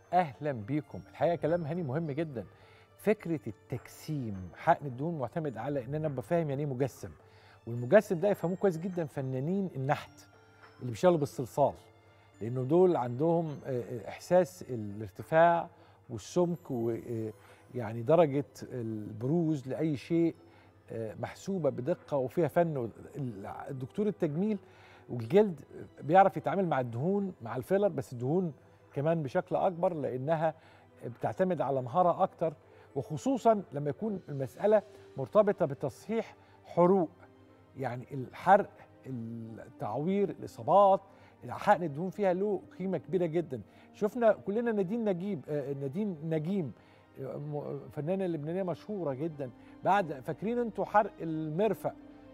اهلا بيكم الحقيقه كلام هاني مهم جدا فكره التجسيم حقن الدهون معتمد على ان انا ابقى فاهم يعني ايه مجسم والمجسم ده يفهموه كويس جدا فنانين النحت اللي بيشتغلوا بالصلصال لانه دول عندهم احساس الارتفاع والسمك ويعني درجه البروز لاي شيء محسوبه بدقه وفيها فن الدكتور التجميل والجلد بيعرف يتعامل مع الدهون مع الفيلر بس الدهون كمان بشكل اكبر لانها بتعتمد على مهاره اكتر وخصوصا لما يكون المساله مرتبطه بتصحيح حروق يعني الحرق التعوير الاصابات حقن الدهون فيها له قيمه كبيره جدا شفنا كلنا نادين نجيب نادين نجيم فنانه لبنانيه مشهوره جدا بعد فاكرين انتوا حرق المرفق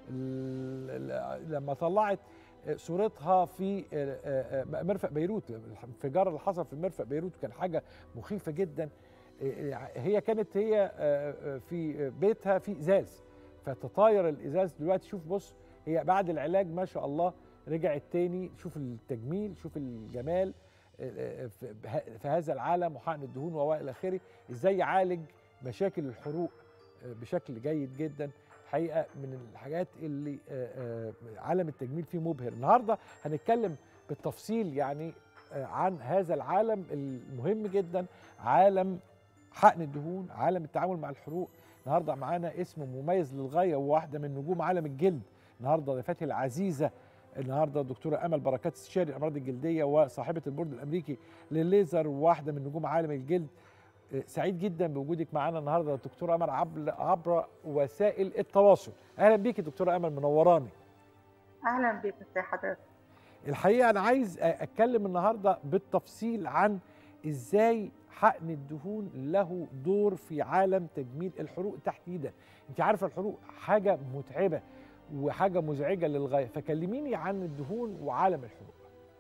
لما طلعت صورتها في مرفق بيروت الانفجار اللي حصل في مرفق بيروت كان حاجه مخيفه جدا هي كانت هي في بيتها في ازاز فتطاير الازاز دلوقتي شوف بص هي بعد العلاج ما شاء الله رجعت تاني شوف التجميل شوف الجمال في هذا العالم وحقن الدهون والى اخره ازاي يعالج مشاكل الحروق بشكل جيد جدا حقيقه من الحاجات اللي عالم التجميل فيه مبهر النهارده هنتكلم بالتفصيل يعني عن هذا العالم المهم جدا عالم حقن الدهون عالم التعامل مع الحروق النهارده معانا اسم مميز للغايه وواحده من نجوم عالم الجلد النهارده ضيفتي العزيزه النهارده الدكتوره امل بركات استشاري الامراض الجلديه وصاحبه البورد الامريكي للليزر وواحده من نجوم عالم الجلد سعيد جدا بوجودك معانا النهارده دكتوره امل عبر عبر وسائل التواصل اهلا بيكي دكتوره امل منوراني اهلا بيك ازي حضرتك الحقيقه انا عايز اتكلم النهارده بالتفصيل عن ازاي حقن الدهون له دور في عالم تجميل الحروق تحديدا انت عارفه الحروق حاجه متعبه وحاجه مزعجه للغايه فكلميني عن الدهون وعالم الحروق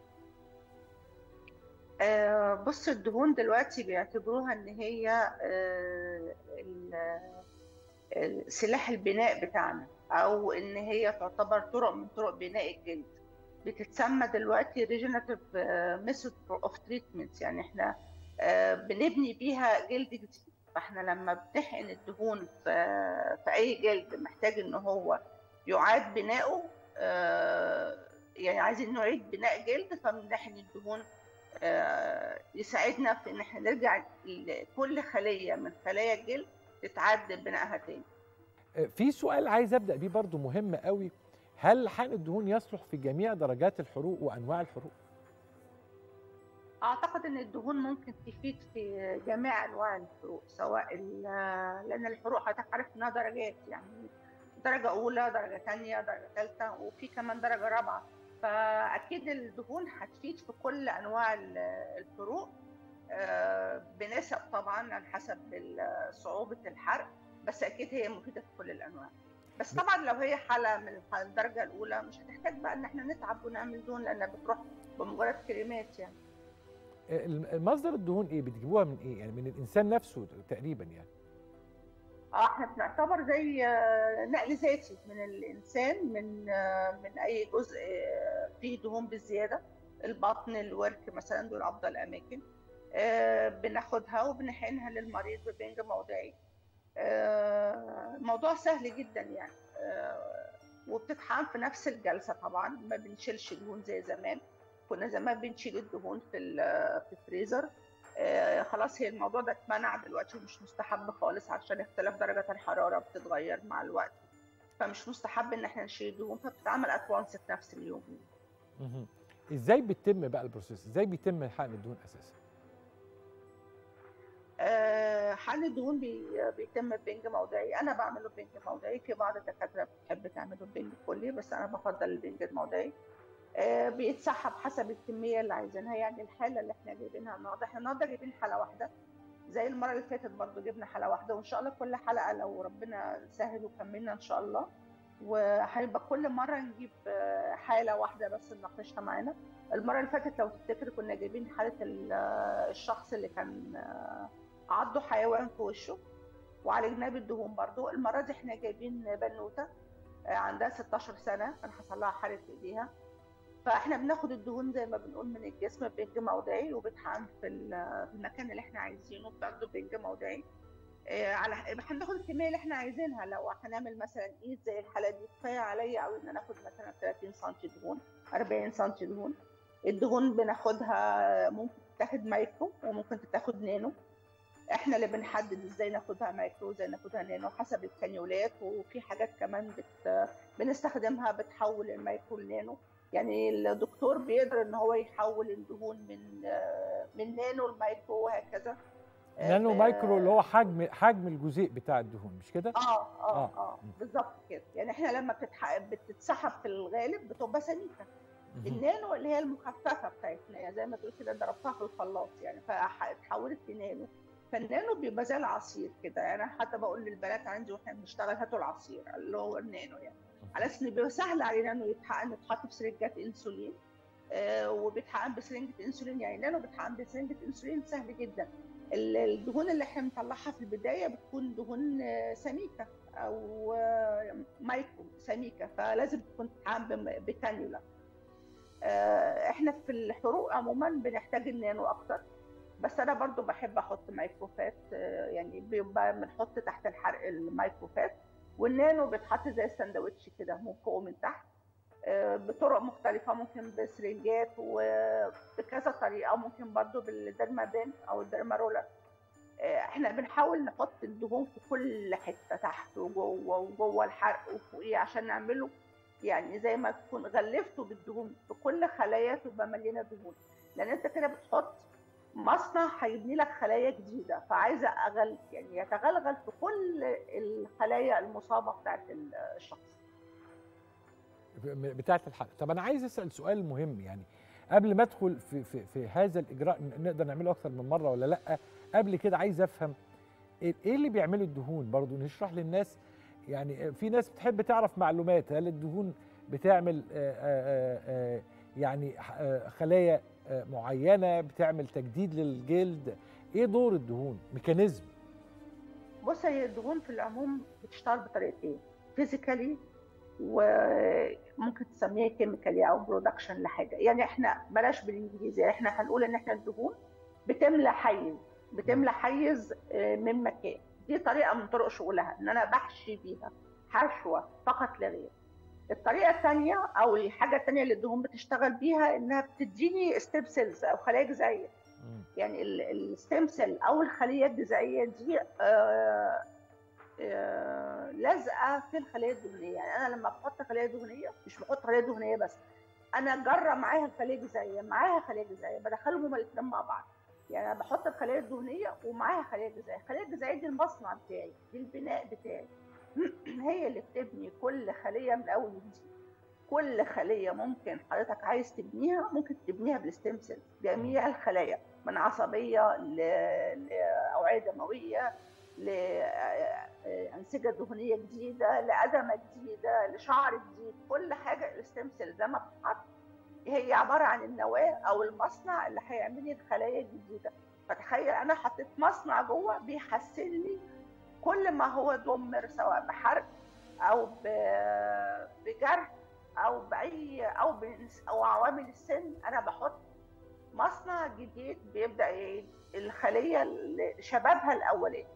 آه بص الدهون دلوقتي بيعتبروها ان هي آه سلاح البناء بتاعنا او ان هي تعتبر طرق من طرق بناء الجلد بتتسمى دلوقتي ريجنراتيف ميثود اوف تريتمنت يعني احنا آه بنبني بيها جلد جديد فاحنا لما بنحقن الدهون في, في اي جلد محتاج ان هو يعاد بناؤه يعني عايزين نعيد بناء جلد فبنحقن الدهون يساعدنا في ان احنا نرجع كل خليه من خلايا الجلد تتعاد بنائها تاني. في سؤال عايز ابدا بيه برضو مهم قوي هل حقن الدهون يصلح في جميع درجات الحروق وانواع الحروق؟ اعتقد ان الدهون ممكن تفيد في جميع انواع الحروق سواء لان الحروق حضرتك عارف انها درجات يعني درجه اولى درجه ثانيه درجه ثالثه وفي كمان درجه رابعه فاكيد الدهون هتفيد في كل انواع الحروق بنسب طبعا على حسب صعوبه الحرق بس اكيد هي مفيده في كل الانواع بس طبعا لو هي حاله من الدرجه الاولى مش هتحتاج بقى ان احنا نتعب ونعمل دهون لانها بتروح بمجرد كريمات يعني مصدر الدهون ايه بتجيبوها من ايه يعني من الانسان نفسه تقريبا يعني اه احنا بنعتبر زي نقل ذاتي من الانسان من من اي جزء فيه دهون بالزياده البطن الورك مثلا دول افضل اماكن بناخدها وبنحقنها للمريض ببنج موضعي الموضوع سهل جدا يعني وبتتحقن في نفس الجلسه طبعا ما بنشيلش دهون زي زمان كنا زمان بنشيل الدهون في في الفريزر آه خلاص هي الموضوع ده اتمنع دلوقتي ومش مستحب خالص عشان اختلاف درجة الحرارة بتتغير مع الوقت فمش مستحب ان احنا نشيل الدهون فبتتعمل اتوانس في نفس اليوم ازاي بيتم بقى البروسيس ازاي بيتم حقن الدهون اساسا آه حقن الدهون بي بيتم ببنج موضعي انا بعمله ببنج موضعي في بعض الدكاتره بتحب تعمله ببنج كلي بس انا بفضل البنج الموضعي آه بيتسحب حسب الكميه اللي عايزينها يعني الحاله اللي احنا جايبينها النهارده احنا النهارده جايبين حاله واحده زي المره اللي فاتت برضو جبنا حاله واحده وان شاء الله كل حلقه لو ربنا سهل وكملنا ان شاء الله وهيبقى كل مره نجيب حاله واحده بس نناقشها معانا المره اللي فاتت لو تفتكر كنا جايبين حاله الشخص اللي كان عضه حيوان في وشه وعالجناه بالدهون برضو المره دي احنا جايبين بنوته عندها 16 سنه كان حصل لها حرق في ايديها فاحنا بناخد الدهون زي ما بنقول من الجسم بنج موضعي وبتحقن في المكان اللي احنا عايزينه برضه بنج موضعي على هناخد الكميه اللي احنا عايزينها لو هنعمل مثلا ايد زي الحاله دي كفايه عليا قوي ان انا اخد مثلا 30 سم دهون 40 سم دهون الدهون بناخدها ممكن تاخد مايكرو وممكن تاخد نانو احنا اللي بنحدد ازاي ناخدها مايكرو ازاي ناخدها نانو حسب الكانيولات وفي حاجات كمان بت... بنستخدمها بتحول المايكرو لنانو يعني الدكتور بيقدر ان هو يحول الدهون من من نانو لمايكرو وهكذا نانو مايكرو اللي هو حجم حجم الجزيء بتاع الدهون مش كده؟ اه اه اه, آه. بالظبط كده يعني احنا لما بتتح... بتتسحب في الغالب بتبقى سميكه النانو اللي هي المخففه بتاعتنا يعني زي ما تقول كده ضربتها في الخلاط يعني فاتحولت لنانو فالنانو بيبقى زي العصير كده يعني انا حتى بقول للبنات عندي واحنا بنشتغل هاتوا العصير اللي هو النانو يعني على اساس ان بيبقى سهل علينا انه يتحقن يتحط في سرنجات انسولين آه وبيتحقن بسرنجه انسولين يعني نانو بيتحقن بسرنجه انسولين سهل جدا الدهون اللي احنا بنطلعها في البدايه بتكون دهون سميكه او مايكرو سميكه فلازم تكون تتحقن بكانيولا احنا في الحروق عموما بنحتاج النانو اكتر بس انا برضو بحب احط مايكروفات يعني بيبقى بنحط تحت الحرق المايكروفات والنانو بيتحط زي الساندوتش كده من فوق ومن تحت بطرق مختلفه ممكن بسرنجات وبكذا طريقه ممكن برضو بالدرمابين او الدرمارولر احنا بنحاول نحط الدهون في كل حته تحت وجوه وجوه الحرق وفوقيه عشان نعمله يعني زي ما تكون غلفته بالدهون في كل خلايا تبقى مليانه دهون لان انت كده بتحط مصنع هيبني لك خلايا جديده فعايزه اغل يعني يتغلغل في كل الخلايا المصابه بتاعت الشخص بتاعه الحلقه طب انا عايز اسال سؤال مهم يعني قبل ما ادخل في, في, في هذا الاجراء نقدر نعمله اكثر من مره ولا لا قبل كده عايز افهم ايه اللي بيعمله الدهون برضو نشرح للناس يعني في ناس بتحب تعرف معلومات هل الدهون بتعمل آآ آآ يعني خلايا معينه بتعمل تجديد للجلد ايه دور الدهون ميكانيزم بص هي الدهون في العموم بتشتغل بطريقتين فيزيكالي وممكن تسميها كيميكالي او برودكشن لحاجه يعني احنا بلاش بالانجليزي احنا هنقول ان احنا الدهون بتملى حيز بتملى حيز من مكان دي طريقه من طرق شغلها ان انا بحشي بيها حشوه فقط لا غير الطريقه الثانيه او الحاجه الثانيه اللي الدهون بتشتغل بيها انها بتديني ستيم سيلز او خلايا جذعيه يعني الستيم سيل او الخليه الجذعيه دي آآ آآ لازقه في الخليه الدهنيه يعني انا لما بحط خليه دهنيه مش بحط خليه دهنيه بس انا جرى معاها خليه جذعيه معاها خليه جذعيه بدخلهم هما الاثنين مع بعض يعني انا بحط الخلايا الدهنيه ومعاها خلايا جذعيه الخلايا الجذعيه دي المصنع بتاعي دي البناء بتاعي هي اللي بتبني كل خليه من اول وجديد كل خليه ممكن حضرتك عايز تبنيها ممكن تبنيها بالستيم سيل جميع الخلايا من عصبيه لاوعيه دمويه لانسجه دهنيه جديده لادمه جديده لشعر جديد كل حاجه الستيم سيل لما بتتحط هي عباره عن النواه او المصنع اللي هيعمل لي الخلايا الجديده فتخيل انا حطيت مصنع جوه بيحسن لي كل ما هو دمر سواء بحرق او بجرح او باي او او عوامل السن انا بحط مصنع جديد بيبدا الخليه شبابها الاولاني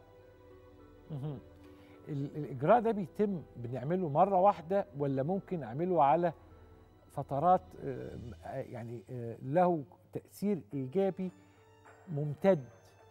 الاجراء ده بيتم بنعمله مره واحده ولا ممكن اعمله على فترات يعني له تاثير ايجابي ممتد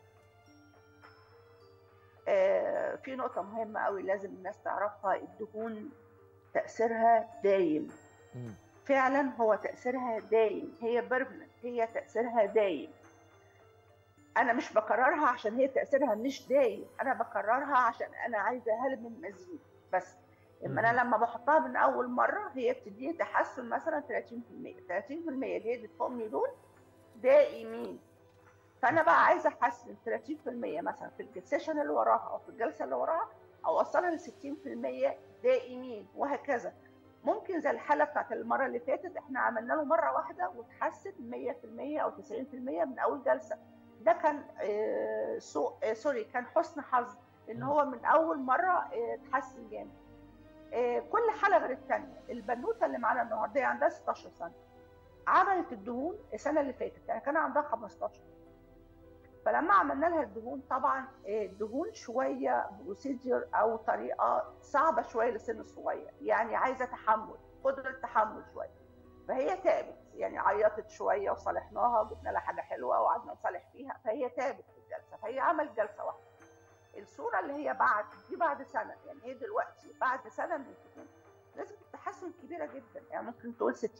في نقطة مهمة قوي لازم الناس تعرفها الدهون تأثيرها دايم م. فعلا هو تأثيرها دايم هي بيرمننت هي تأثيرها دايم أنا مش بكررها عشان هي تأثيرها مش دايم أنا بكررها عشان أنا عايزة هلم مزيد بس اما انا لما بحطها من اول مره هي بتديني تحسن مثلا 30% 30% اللي هي ادتهم دول دائمين فانا بقى عايزه احسن 30% مثلا في السيشن اللي وراها او في الجلسه اللي وراها اوصلها ل 60% دائمين وهكذا ممكن زي الحاله بتاعت المره اللي فاتت احنا عملنا له مره واحده وتحسن 100% او 90% من اول جلسه ده كان آه سوء آه سوري كان حسن حظ ان هو من اول مره آه اتحسن جامد كل حاله غير الثانيه البنوته اللي معانا النهارده عندها 16 سنه عملت الدهون السنه اللي فاتت يعني كان عندها 15 فلما عملنا لها الدهون طبعا الدهون شويه بروسيدير او طريقه صعبه شويه للسن الصغير يعني عايزه تحمل قدره تحمل شويه فهي تعبت يعني عيطت شويه وصالحناها وجبنا لها حاجه حلوه وقعدنا نصالح فيها فهي تعبت في الجلسه فهي عملت جلسه واحده الصوره اللي هي بعد دي بعد سنه يعني هي دلوقتي بعد سنه من الدهون نسبه التحسن كبيره جدا يعني ممكن تقول 60% 65%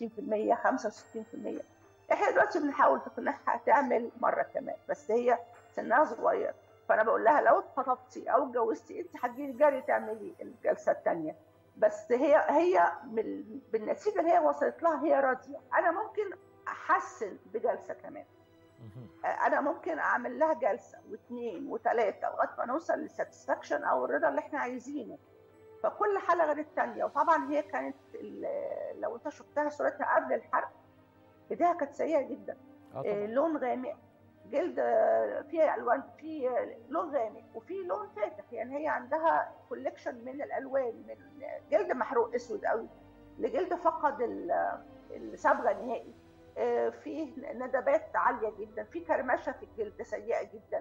احنا دلوقتي بنحاول تقنعها تعمل مره كمان بس هي سنها صغير فانا بقول لها لو اتخطبتي او اتجوزتي انت هتجيلي جري تعملي الجلسه الثانيه بس هي هي بالنتيجه اللي هي وصلت لها هي راضيه انا ممكن احسن بجلسه كمان انا ممكن اعمل لها جلسه واثنين وثلاثه لغايه ما نوصل للساتسفاكشن او الرضا اللي احنا عايزينه فكل حاله غير الثانيه وطبعا هي كانت لو انت شفتها صورتها قبل الحرق ايديها كانت سيئه جدا آه لون غامق جلد فيه الوان في لون غامق وفي لون فاتح يعني هي عندها كولكشن من الالوان من جلد محروق اسود قوي لجلد فقد الصبغه نهائي في ندبات عاليه جدا في كرمشه في الجلد سيئه جدا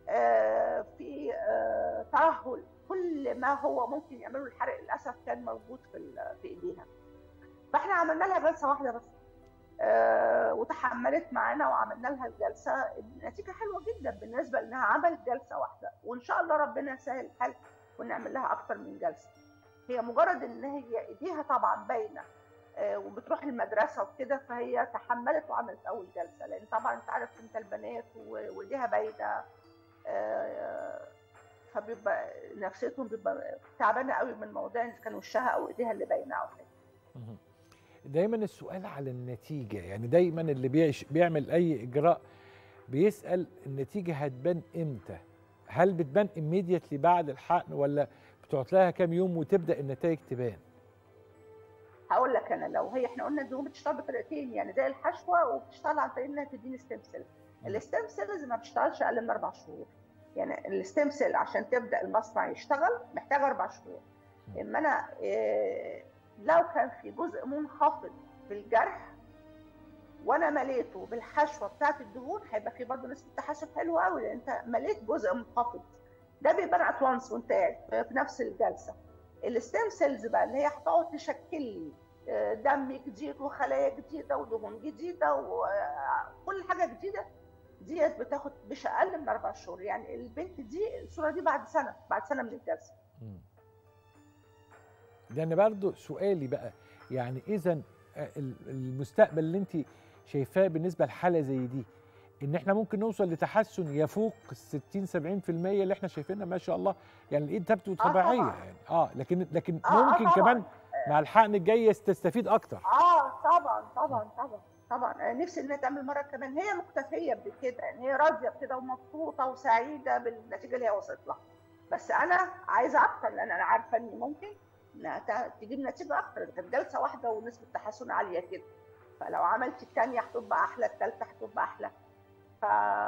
في ترهل كل ما هو ممكن يعمله الحرق للاسف كان موجود في في ايديها فاحنا عملنا لها جلسه واحده بس آه وتحملت معانا وعملنا لها الجلسه النتيجه حلوه جدا بالنسبه لانها عملت جلسه واحده وان شاء الله ربنا يسهل الحال ونعمل لها اكتر من جلسه هي مجرد ان هي ايديها طبعا باينه آه وبتروح المدرسه وكده فهي تحملت وعملت اول جلسه لان طبعا انت عارف انت البنات وايديها باينه آه فبيبقى نفسيتهم بيبقى تعبانه قوي من موضوع ان كان وشها او ايديها اللي باينه او حاجه دايما السؤال على النتيجه يعني دايما اللي بيعش بيعمل اي اجراء بيسال النتيجه هتبان امتى هل بتبان immediately بعد الحقن ولا بتقعد لها كام يوم وتبدا النتائج تبان هقول لك انا لو هي احنا قلنا الدهون بتشتغل بطريقتين يعني زي الحشوه وبتشتغل عن طريق انها تديني ستيم سيل الستيم سيلز ما بتشتغلش اقل من اربع شهور يعني الستيم سيل عشان تبدا المصنع يشتغل محتاج اربع شهور اما انا إيه لو كان في جزء منخفض في الجرح وانا مليته بالحشوه بتاعه الدهون هيبقى في برضه نسبه تحسن حلوه قوي لان انت مليت جزء منخفض ده بيبان ات وانس وانت قاعد في نفس الجلسه الستيم سيلز بقى اللي هي هتقعد تشكل لي دم جديد وخلايا جديده ودهون جديده وكل حاجه جديده ديت بتاخد مش اقل من اربع شهور يعني البنت دي الصوره دي بعد سنه بعد سنه من الجلسه لان برضو سؤالي بقى يعني اذا المستقبل اللي انت شايفاه بالنسبه لحاله زي دي ان احنا ممكن نوصل لتحسن يفوق ال 60 70% اللي احنا شايفينها ما شاء الله يعني الايد تبدو طبيعيه آه يعني اه لكن لكن آه ممكن آه كمان مع الحقن الجاي تستفيد اكتر اه طبعا طبعا طبعا طبعا نفسي انها تعمل مره كمان هي مكتفيه بكده يعني هي راضيه بكده ومبسوطه وسعيده بالنتيجه اللي هي وصلت لها بس انا عايزه اكتر لان انا عارفه ان ممكن انها تجيب نتيجه اكتر كانت جلسه واحده ونسبه تحسن عاليه كده فلو عملت الثانيه هتبقى احلى الثالثه هتبقى احلى ف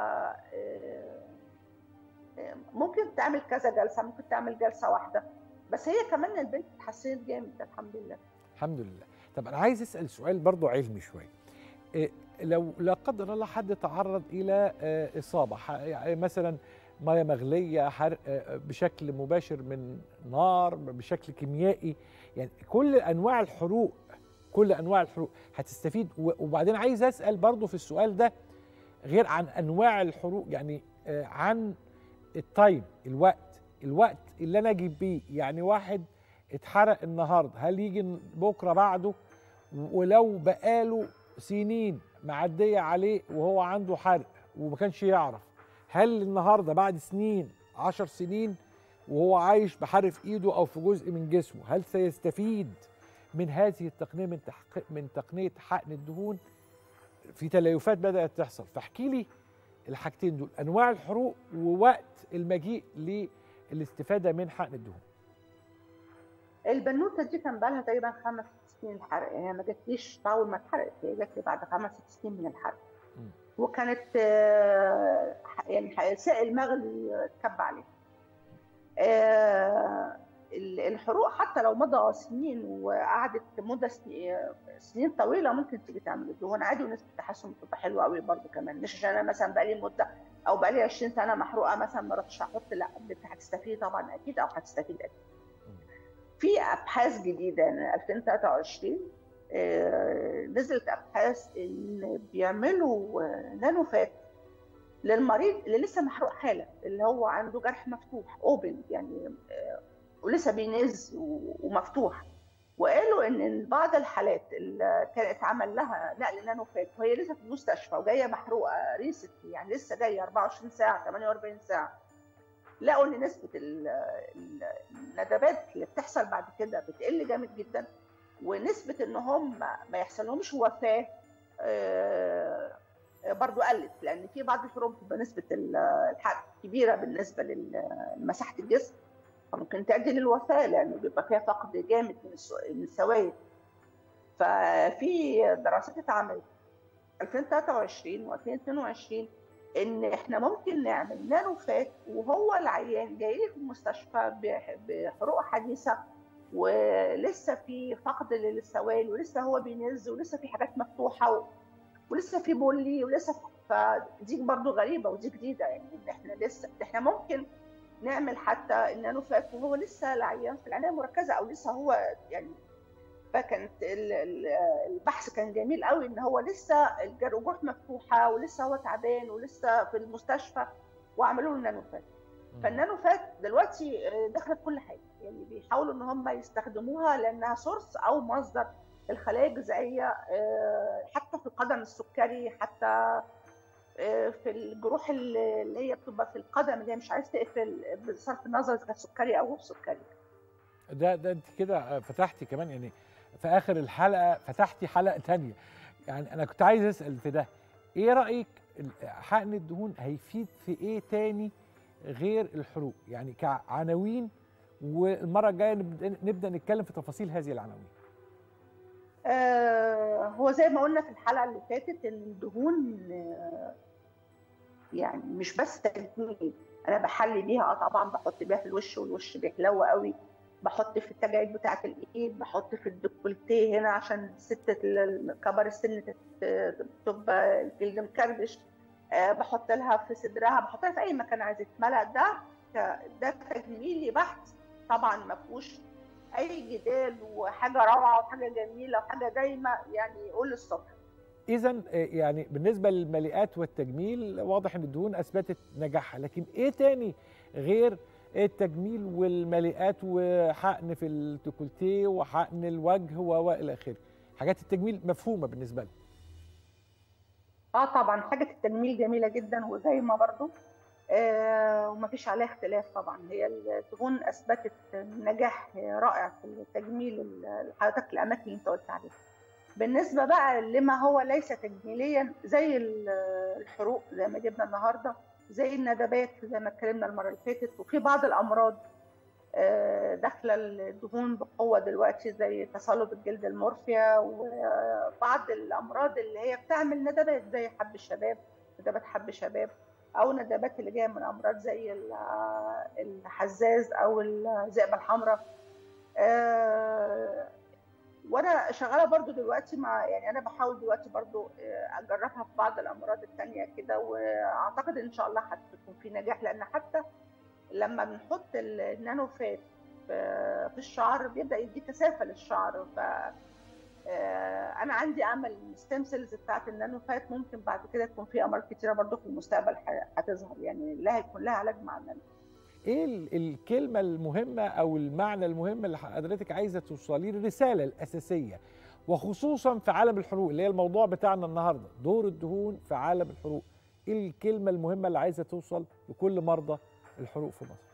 ممكن تعمل كذا جلسه ممكن تعمل جلسه واحده بس هي كمان البنت اتحسنت جامد الحمد لله الحمد لله طب انا عايز اسال سؤال برضو علمي شويه إيه لو لا قدر الله حد تعرض الى آه اصابه يعني مثلا ميه مغليه حرق بشكل مباشر من نار بشكل كيميائي يعني كل انواع الحروق كل انواع الحروق هتستفيد وبعدين عايز اسال برضو في السؤال ده غير عن انواع الحروق يعني عن التايم الوقت الوقت اللي انا اجيب بيه يعني واحد اتحرق النهارده هل يجي بكره بعده ولو بقاله سنين معديه عليه وهو عنده حرق وما كانش يعرف هل النهارده بعد سنين عشر سنين وهو عايش بحرق في ايده او في جزء من جسمه هل سيستفيد من هذه التقنيه من تحقيق من تقنيه حقن الدهون في تليفات بدات تحصل فاحكي لي الحاجتين دول انواع الحروق ووقت المجيء للاستفاده من حقن الدهون البنوته دي كان بقى لها تقريبا خمس سنين الحرق هي يعني ما جاتليش اول ما اتحرقت هي جات لي بعد خمس ست سنين من الحرق م. وكانت يعني سائل مغلي اتكب عليه الحروق حتى لو مضى سنين وقعدت مده سنين طويله ممكن تيجي تعمل الدهون عادي ونسبه التحسن بتبقى حلوه قوي برده كمان مش عشان انا مثلا بقالي مده او بقالي 20 سنه محروقه مثلا ما رحتش احط لا انت هتستفيدي طبعا اكيد او هتستفيد اكيد. في ابحاث جديده 2023 نزلت ابحاث ان بيعملوا نانوفات للمريض اللي لسه محروق حاله اللي هو عنده جرح مفتوح اوبن يعني ولسه بينز ومفتوح وقالوا ان بعض الحالات اللي كانت عمل لها نقل نانوفات وهي لسه في المستشفى وجايه محروقه ريست يعني لسه جايه 24 ساعه 48 ساعه لقوا ان نسبه الندبات اللي بتحصل بعد كده بتقل جامد جدا ونسبه ان هم ما يحصلهمش وفاه برضو قلت لان في بعض الحروب بتبقى نسبه الحرق كبيره بالنسبه لمساحه الجسم فممكن تؤدي للوفاه لانه بيبقى فيها فقد جامد من السوائل ففي دراسات اتعملت 2023 و2022 ان احنا ممكن نعمل نانوفات وهو العيان جاي لي في المستشفى بحروق حديثه ولسه في فقد للسوائل ولسه هو بينز ولسه في حاجات مفتوحه ولسه في بولي ولسه فدي برضو غريبه ودي جديده يعني ان احنا لسه احنا ممكن نعمل حتى النانو فات وهو لسه العيان في العنايه المركزه او لسه هو يعني فكانت البحث كان جميل قوي ان هو لسه الجروح مفتوحه ولسه هو تعبان ولسه في المستشفى وعملوا له النانو فات فالنانو فات دلوقتي داخله في كل حاجه يعني بيحاولوا ان هم يستخدموها لانها سورس او مصدر الخلايا الجذعيه حتى في القدم السكري حتى في الجروح اللي هي بتبقى في القدم اللي هي مش عايز تقفل بصرف النظر اذا كانت سكري او غير سكري ده ده انت كده فتحتي كمان يعني في اخر الحلقه فتحتي حلقه ثانيه يعني انا كنت عايز اسال في ده ايه رايك حقن الدهون هيفيد في ايه تاني غير الحروق يعني كعناوين والمره الجايه نبدا نتكلم في تفاصيل هذه العناوين آه هو زي ما قلنا في الحلقه اللي فاتت ان الدهون آه يعني مش بس تجميل انا بحلي بيها اه طبعا بحط بيها في الوش والوش بيحلو قوي بحط في التجاعيد بتاعه الايد بحط في الدكولتيه هنا عشان ست كبر السن تبقى الجلد مكربش آه بحط لها في صدرها بحط لها في اي مكان عايزه يتملى ده ده تجميلي بحت طبعا ما فيهوش اي جدال وحاجه روعه وحاجه جميله وحاجه دايمه يعني قول الصبح اذا يعني بالنسبه للمليئات والتجميل واضح ان الدهون اثبتت نجاحها لكن ايه تاني غير التجميل والمليئات وحقن في الديكولتيه وحقن الوجه والى اخره حاجات التجميل مفهومه بالنسبه لي اه طبعا حاجه التجميل جميله جدا ودايمه برضو آه ومفيش عليها اختلاف طبعا هي الدهون اثبتت نجاح رائع في التجميل حضرتك الاماكن اللي انت قلت عليها بالنسبه بقى لما هو ليس تجميليا زي الحروق زي ما جبنا النهارده زي الندبات زي ما اتكلمنا المره اللي فاتت وفي بعض الامراض آه داخله الدهون بقوه دلوقتي زي تصلب الجلد المورفيا وبعض الامراض اللي هي بتعمل ندبات زي حب الشباب ندبات حب شباب او ندبات اللي جايه من امراض زي الحزاز او الذئبه الحمراء أه وانا شغاله برضو دلوقتي مع يعني انا بحاول دلوقتي برضو اجربها في بعض الامراض الثانيه كده واعتقد ان شاء الله هتكون في نجاح لان حتى لما بنحط النانوفات في الشعر بيبدا يدي كثافه للشعر ف انا عندي امل الستيم سيلز بتاعت النانوفات ممكن بعد كده تكون في امراض كتيره برضو في المستقبل هتظهر يعني لا هيكون لها علاج مع النانو ايه الكلمه المهمه او المعنى المهم اللي حضرتك عايزه توصليه الرساله الاساسيه وخصوصا في عالم الحروق اللي هي الموضوع بتاعنا النهارده دور الدهون في عالم الحروق ايه الكلمه المهمه اللي عايزه توصل لكل مرضى الحروق في مصر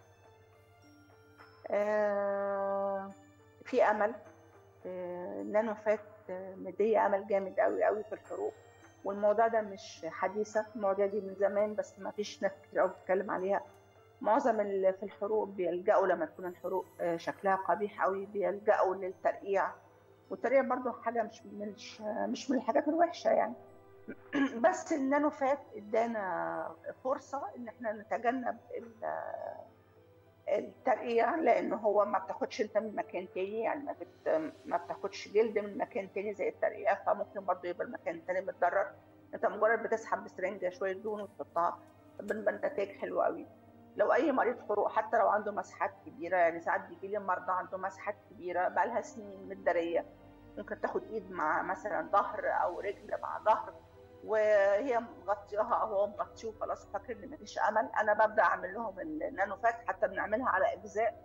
آه في امل النانوفات مديه امل جامد قوي قوي في الحروق والموضوع ده مش حديثه المواضيع دي من زمان بس ما فيش ناس كتير قوي بتتكلم عليها معظم اللي في الحروق بيلجأوا لما تكون الحروق شكلها قبيح قوي بيلجأوا للترقيع والترقيع برضو حاجة مش مش مش من الحاجات الوحشة يعني بس النانوفات ادانا فرصة ان احنا نتجنب الترقية لأن هو ما بتاخدش أنت من مكان تاني يعني ما, بت... ما بتاخدش جلد من مكان تاني زي الترقية فممكن برضه يبقى المكان التاني متضرر أنت مجرد بتسحب بسرنجة شوية دهون وتحطها بنبقى النتائج حلوة قوي لو أي مريض حروق حتى لو عنده مسحات كبيرة يعني ساعات بيجي لي مرضى عنده مسحات كبيرة بقالها سنين متدارية ممكن تاخد إيد مع مثلا ظهر أو رجل مع ظهر وهي مغطياها او هو مغطيه وخلاص فاكر ان مفيش امل انا ببدا اعمل لهم النانوفات حتى بنعملها على اجزاء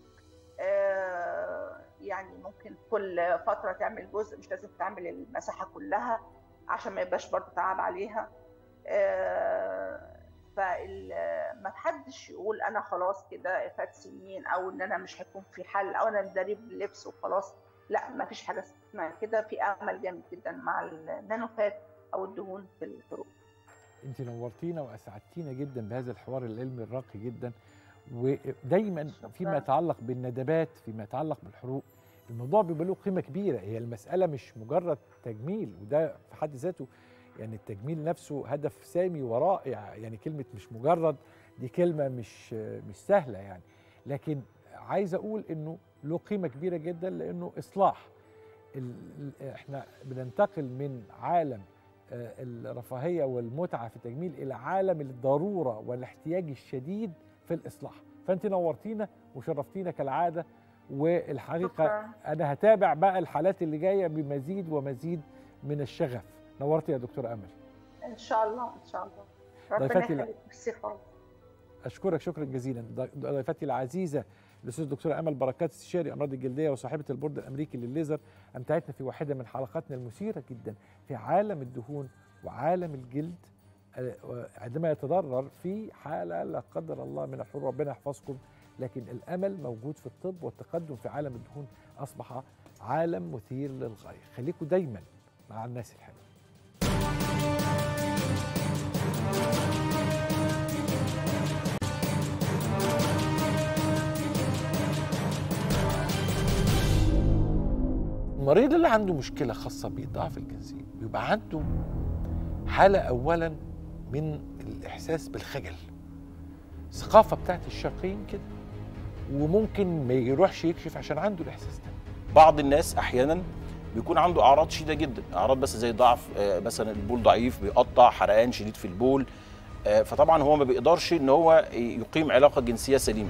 آه يعني ممكن كل فتره تعمل جزء مش لازم تعمل المساحه كلها عشان ما يبقاش برضه تعب عليها آه فما حدش يقول انا خلاص كده فات سنين او ان انا مش هيكون في حل او انا ندرب لبس وخلاص لا ما فيش حاجه اسمها كده في امل جامد جدا مع النانوفات او الدهون في الحروق انت نورتينا واسعدتينا جدا بهذا الحوار العلمي الراقي جدا ودايما فيما يتعلق بالندبات فيما يتعلق بالحروق الموضوع بيبقى له قيمه كبيره هي المساله مش مجرد تجميل وده في حد ذاته يعني التجميل نفسه هدف سامي ورائع يعني كلمه مش مجرد دي كلمه مش مش سهله يعني لكن عايز اقول انه له قيمه كبيره جدا لانه اصلاح احنا بننتقل من عالم الرفاهيه والمتعه في التجميل الى عالم الضروره والاحتياج الشديد في الاصلاح فانت نورتينا وشرفتينا كالعاده والحقيقه شكرا. انا هتابع بقى الحالات اللي جايه بمزيد ومزيد من الشغف نورتي يا دكتوره امل ان شاء الله ان شاء الله ربنا ضيفتي لا. يخليك ميرسي خالص اشكرك شكرا جزيلا ضيفتي العزيزه الاستاذ الدكتوره امل بركات استشاري امراض الجلديه وصاحبه البورد الامريكي للليزر امتعتنا في واحده من حلقاتنا المثيره جدا في عالم الدهون وعالم الجلد عندما يتضرر في حاله لا قدر الله من الحروق ربنا يحفظكم لكن الامل موجود في الطب والتقدم في عالم الدهون اصبح عالم مثير للغايه خليكم دايما مع الناس الحلوه المريض اللي عنده مشكلة خاصة بضعف الجنسية بيبقى عنده حالة أولا من الإحساس بالخجل الثقافة بتاعت الشرقيين كده وممكن ما يروحش يكشف عشان عنده الإحساس ده بعض الناس احيانا بيكون عنده اعراض شديده جدا اعراض بس زي ضعف آه، مثلا البول ضعيف بيقطع حرقان شديد في البول آه، فطبعا هو ما بيقدرش ان هو يقيم علاقه جنسيه سليمه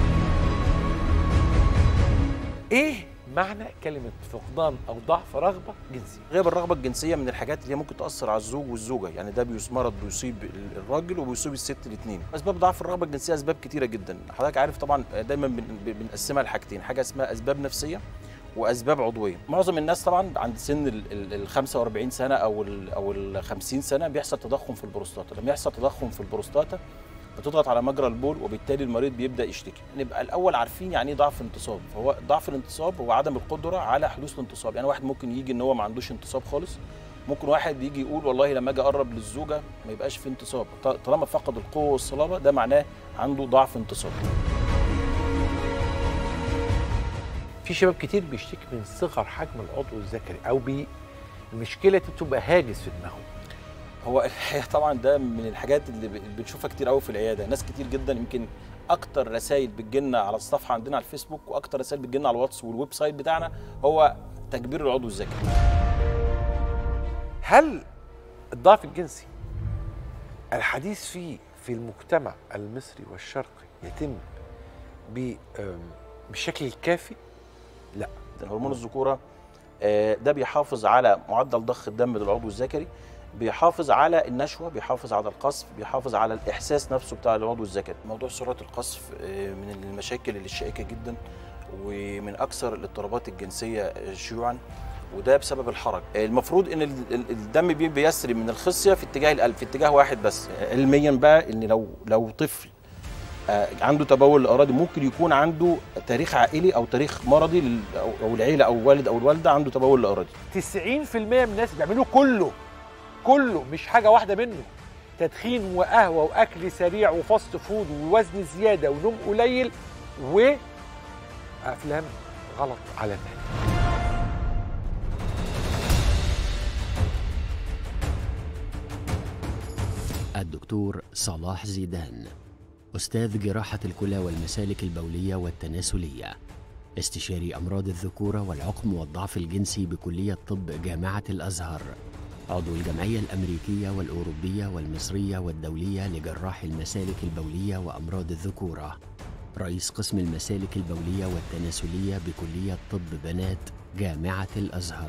إيه معنى كلمة فقدان أو ضعف رغبة جنسية غياب الرغبه الجنسيه من الحاجات اللي هي ممكن تاثر على الزوج والزوجه يعني ده بيس- مرض بيصيب ال- الراجل وبيصيب الست الاثنين اسباب ضعف الرغبه الجنسيه اسباب كتيره جدا حضرتك عارف طبعا دايما بن- بن- بنقسمها لحاجتين حاجه اسمها اسباب نفسيه واسباب عضويه معظم الناس طبعا عند سن ال- ال ال 45 سنه او ال او ال 50 سنه بيحصل تضخم في البروستاتا لما يحصل تضخم في البروستاتا بتضغط على مجرى البول وبالتالي المريض بيبدا يشتكي نبقى الاول عارفين يعني ايه ضعف انتصاب فهو ضعف الانتصاب هو عدم القدره على حدوث الانتصاب يعني واحد ممكن يجي ان هو ما عندوش انتصاب خالص ممكن واحد يجي يقول والله لما اجي اقرب للزوجه ما يبقاش في انتصاب ط- طالما فقد القوه والصلابه ده معناه عنده ضعف انتصاب في شباب كتير بيشتكي من صغر حجم العضو الذكري أو بي المشكلة دي بتبقى هاجس في دماغهم هو الحقيقه طبعا ده من الحاجات اللي ب- اللي بنشوفها كتير قوي في العياده ناس كتير جدا يمكن اكتر رسائل بتجيلنا على الصفحه عندنا على الفيسبوك واكتر رسائل بتجيلنا على الواتس والويب سايت بتاعنا هو تكبير العضو الذكري هل الضعف الجنسي الحديث فيه في المجتمع المصري والشرقي يتم ب- آم، بالشكل الكافي؟ ده هرمون الذكوره آه، ده بيحافظ على معدل ضخ الدم للعضو الذكري بيحافظ على النشوه بيحافظ على القصف بيحافظ على الاحساس نفسه بتاع العضو الذكري موضوع سرعه القصف آه، من المشاكل اللي الشائكه جدا ومن اكثر الاضطرابات الجنسيه آه، شيوعا وده بسبب الحرج آه، المفروض ان ال- ال- الدم بي- بيسري من الخصيه في اتجاه القلب في اتجاه واحد بس آه، علميا بقى ان لو لو طفل آه، عنده تبول الاراضي ممكن يكون عنده تاريخ عائلي او تاريخ مرضي لل- او أو العيله او والد او الوالده عنده تبول الاراضي 90% من الناس بيعملوا كله كله مش حاجه واحده منه تدخين وقهوه واكل سريع وفاست فود ووزن زياده ونوم قليل وافلام غلط على النت الدكتور صلاح زيدان أستاذ جراحة الكلى والمسالك البولية والتناسلية استشاري أمراض الذكورة والعقم والضعف الجنسي بكلية طب جامعة الأزهر عضو الجمعية الأمريكية والأوروبية والمصرية والدولية لجراح المسالك البولية وأمراض الذكورة رئيس قسم المسالك البولية والتناسلية بكلية طب بنات جامعة الأزهر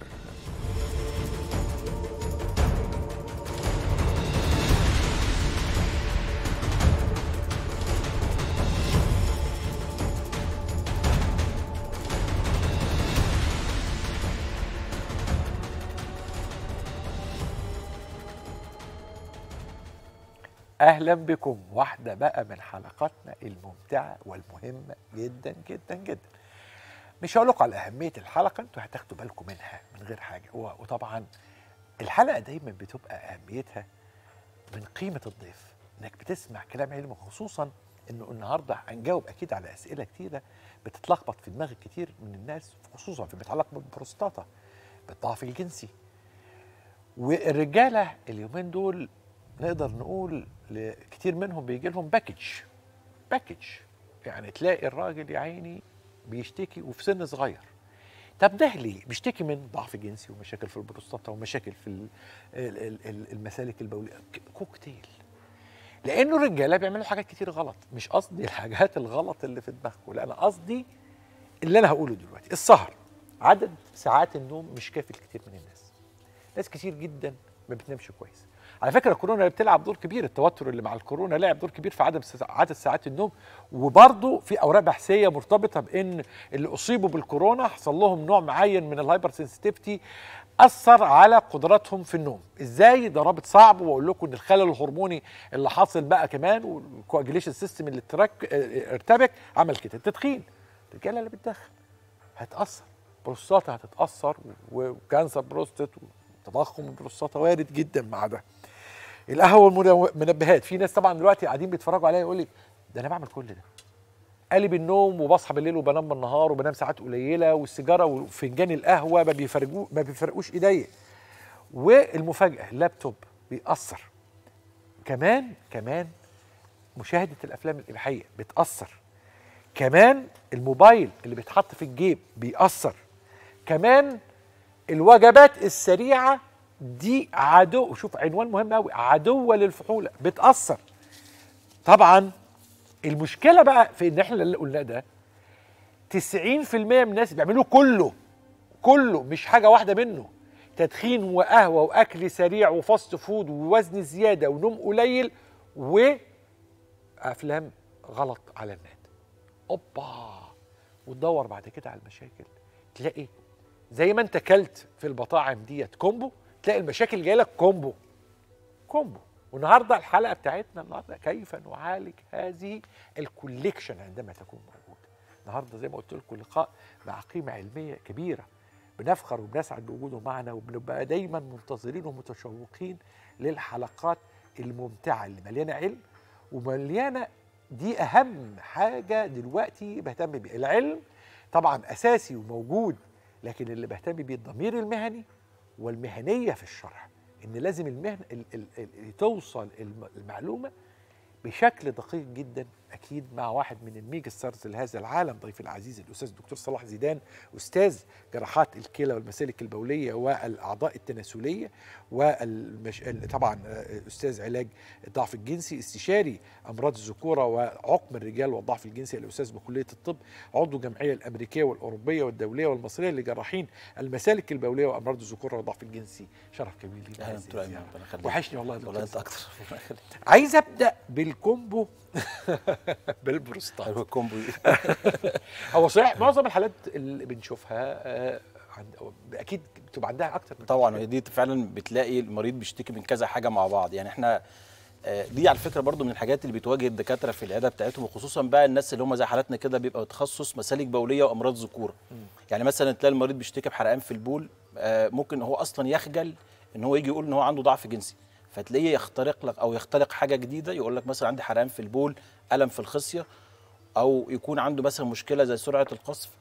اهلا بكم واحده بقى من حلقاتنا الممتعه والمهمه جدا جدا جدا مش هقول لكم على اهميه الحلقه انتوا هتاخدوا بالكم منها من غير حاجه و- وطبعا الحلقه دايما بتبقى اهميتها من قيمه الضيف انك بتسمع كلام علمي خصوصا انه النهارده هنجاوب اكيد على اسئله كتيره بتتلخبط في دماغ كتير من الناس خصوصا فيما يتعلق بالبروستاتا بالضعف الجنسي والرجاله اليومين دول نقدر نقول ل- كتير منهم بيجي لهم باكج باكج يعني تلاقي الراجل يا عيني بيشتكي وفي سن صغير طب ده ليه؟ بيشتكي من ضعف جنسي ومشاكل في البروستاتا ومشاكل في ال- ال- ال- ال- المسالك البوليه ك- كوكتيل لانه الرجاله بيعملوا حاجات كتير غلط مش قصدي الحاجات الغلط اللي في دماغكم لا انا قصدي اللي انا هقوله دلوقتي السهر عدد ساعات النوم مش كافي لكتير من الناس ناس كتير جدا ما بتنامش كويس على فكره الكورونا اللي بتلعب دور كبير التوتر اللي مع الكورونا لعب دور كبير في عدم س- عدد ساعات النوم وبرضه في اوراق بحثيه مرتبطه بان اللي اصيبوا بالكورونا حصل لهم نوع معين من الهايبر سنسيتيفيتي اثر على قدراتهم في النوم ازاي ده رابط صعب واقول لكم ان الخلل الهرموني اللي حاصل بقى كمان والكواجيليشن سيستم اللي اترك اه، ارتبك عمل كده التدخين الرجاله اللي بتدخن هتاثر بروستاتا هتتاثر و- وكانسر بروستات وتضخم البروستاتا وارد جدا مع ده القهوه والمنبهات في ناس طبعا دلوقتي قاعدين بيتفرجوا عليا يقول لي ده انا بعمل كل ده قلب النوم وبصحى بالليل وبنام بالنهار وبنام ساعات قليله والسيجاره وفنجان القهوه ما بيفرقوا ما بيفرقوش ايديا والمفاجاه اللابتوب بيأثر كمان كمان مشاهده الافلام الاباحيه بتأثر كمان الموبايل اللي بيتحط في الجيب بيأثر كمان الوجبات السريعه دي عدو شوف عنوان مهم قوي عدوه للفحوله بتاثر طبعا المشكله بقى في ان احنا اللي قلناه ده 90% من الناس بيعملوه كله كله مش حاجه واحده منه تدخين وقهوه واكل سريع وفاست فود ووزن زياده ونوم قليل وافلام غلط على النت اوبا وتدور بعد كده على المشاكل تلاقي زي ما انت كلت في المطاعم ديت كومبو تلاقي المشاكل جايه لك كومبو كومبو والنهارده الحلقه بتاعتنا النهارده كيف نعالج هذه الكوليكشن عندما تكون موجوده النهارده زي ما قلت لكم لقاء مع قيمه علميه كبيره بنفخر وبنسعد بوجوده معنا وبنبقى دايما منتظرين ومتشوقين للحلقات الممتعه اللي مليانه علم ومليانه دي اهم حاجه دلوقتي بهتم بيها العلم طبعا اساسي وموجود لكن اللي بهتم بيه الضمير المهني والمهنيه في الشرح ان لازم المهن ال- ال- ال- توصل الم- المعلومه بشكل دقيق جدا اكيد مع واحد من الميجا ستارز لهذا العالم ضيفي العزيز الاستاذ الدكتور صلاح زيدان استاذ جراحات الكلى والمسالك البوليه والاعضاء التناسليه والمش... طبعا آه، استاذ علاج الضعف الجنسي استشاري امراض الذكوره وعقم الرجال والضعف الجنسي الاستاذ بكليه الطب عضو الجمعيه الامريكيه والاوروبيه والدوليه والمصريه لجراحين المسالك البوليه وامراض الذكوره والضعف الجنسي شرف كبير لي اهلا دكتور ايمن ربنا يخليك وحشني والله يا والله دكتور انت اكتر ربنا يخليك. عايز ابدا بالكومبو بالبروستات حلو الكومبو هو صحيح معظم الحالات اللي بنشوفها آه، عند اكيد بتبقى عندها اكتر من طبعا هي دي فعلا بتلاقي المريض بيشتكي من كذا حاجه مع بعض يعني احنا آه، دي على فكره برضو من الحاجات اللي بتواجه الدكاتره في العياده بتاعتهم وخصوصا بقى الناس اللي هم زي حالاتنا كده بيبقى تخصص مسالك بوليه وامراض ذكوره يعني مثلا تلاقي المريض بيشتكي بحرقان في البول آه، ممكن هو اصلا يخجل ان هو يجي يقول ان هو عنده ضعف جنسي فتلاقيه يخترق لك او يخترق حاجه جديده يقول لك مثلا عندي حرقان في البول الم في الخصيه او يكون عنده مثلا مشكله زي سرعه القصف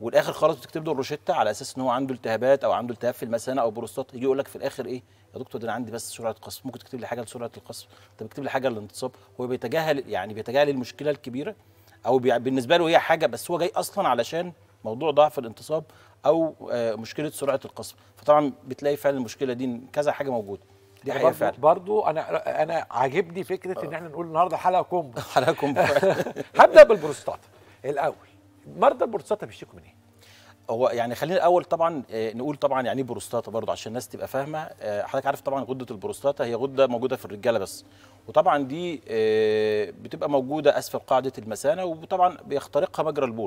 والاخر خالص بتكتب له الروشته على اساس ان هو عنده التهابات او عنده التهاب في المثانه او بروستات يجي يقول لك في الاخر ايه يا دكتور ده انا عندي بس سرعه قصف ممكن تكتب لي حاجه لسرعه القصف طب اكتب لي حاجه للانتصاب هو بيتجاهل يعني بيتجاهل المشكله الكبيره او بي- بالنسبه له هي حاجه بس هو جاي اصلا علشان موضوع ضعف الانتصاب او آه، مشكله سرعه القصف فطبعا بتلاقي فعلا المشكله دي كذا حاجه موجوده دي حقيقه برضو, فعلا برضو انا انا عاجبني فكره ان احنا نقول النهارده حلقه كومبو حضراتكم هبدا بالبروستاتا الاول مرضى البروستاتا بيشتكوا من ايه؟ هو يعني خلينا الاول طبعا آه، نقول طبعا يعني ايه بروستاتا برضه عشان الناس تبقى فاهمه آه، حضرتك عارف طبعا غده البروستاتا هي غده موجوده في الرجاله بس وطبعا دي آه، بتبقى موجوده اسفل قاعده المثانه وطبعا بيخترقها مجرى البول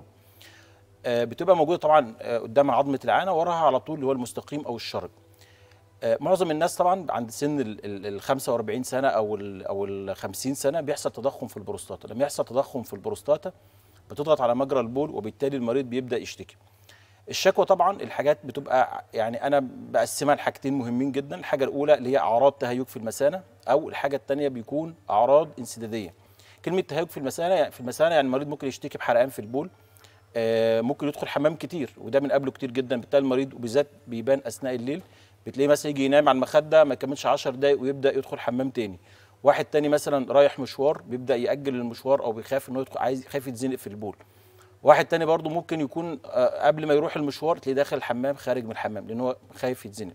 آه، بتبقى موجوده طبعا آه، قدام عظمه العانه وراها على طول اللي هو المستقيم او الشرج آه، معظم الناس طبعا عند سن ال- ال ال 45 سنه او ال او ال 50 سنه بيحصل تضخم في البروستاتا لما يحصل تضخم في البروستاتا بتضغط على مجرى البول وبالتالي المريض بيبدا يشتكي الشكوى طبعا الحاجات بتبقى يعني انا بقسمها لحاجتين مهمين جدا الحاجه الاولى اللي هي اعراض تهيج في المثانه او الحاجه الثانيه بيكون اعراض انسداديه كلمه تهيج في المثانه يعني في المثانه يعني المريض ممكن يشتكي بحرقان في البول آه، ممكن يدخل حمام كتير وده بنقابله كتير جدا بالتالي المريض وبالذات بيبان اثناء الليل بتلاقيه مثلا يجي ينام على المخده ما يكملش 10 دقايق ويبدا يدخل حمام تاني واحد تاني مثلا رايح مشوار بيبدا ياجل المشوار او بيخاف انه يدخل عايز خايف يتزنق في البول واحد تاني برضه ممكن يكون آه، قبل ما يروح المشوار تلاقيه داخل الحمام خارج من الحمام لان هو خايف يتزنق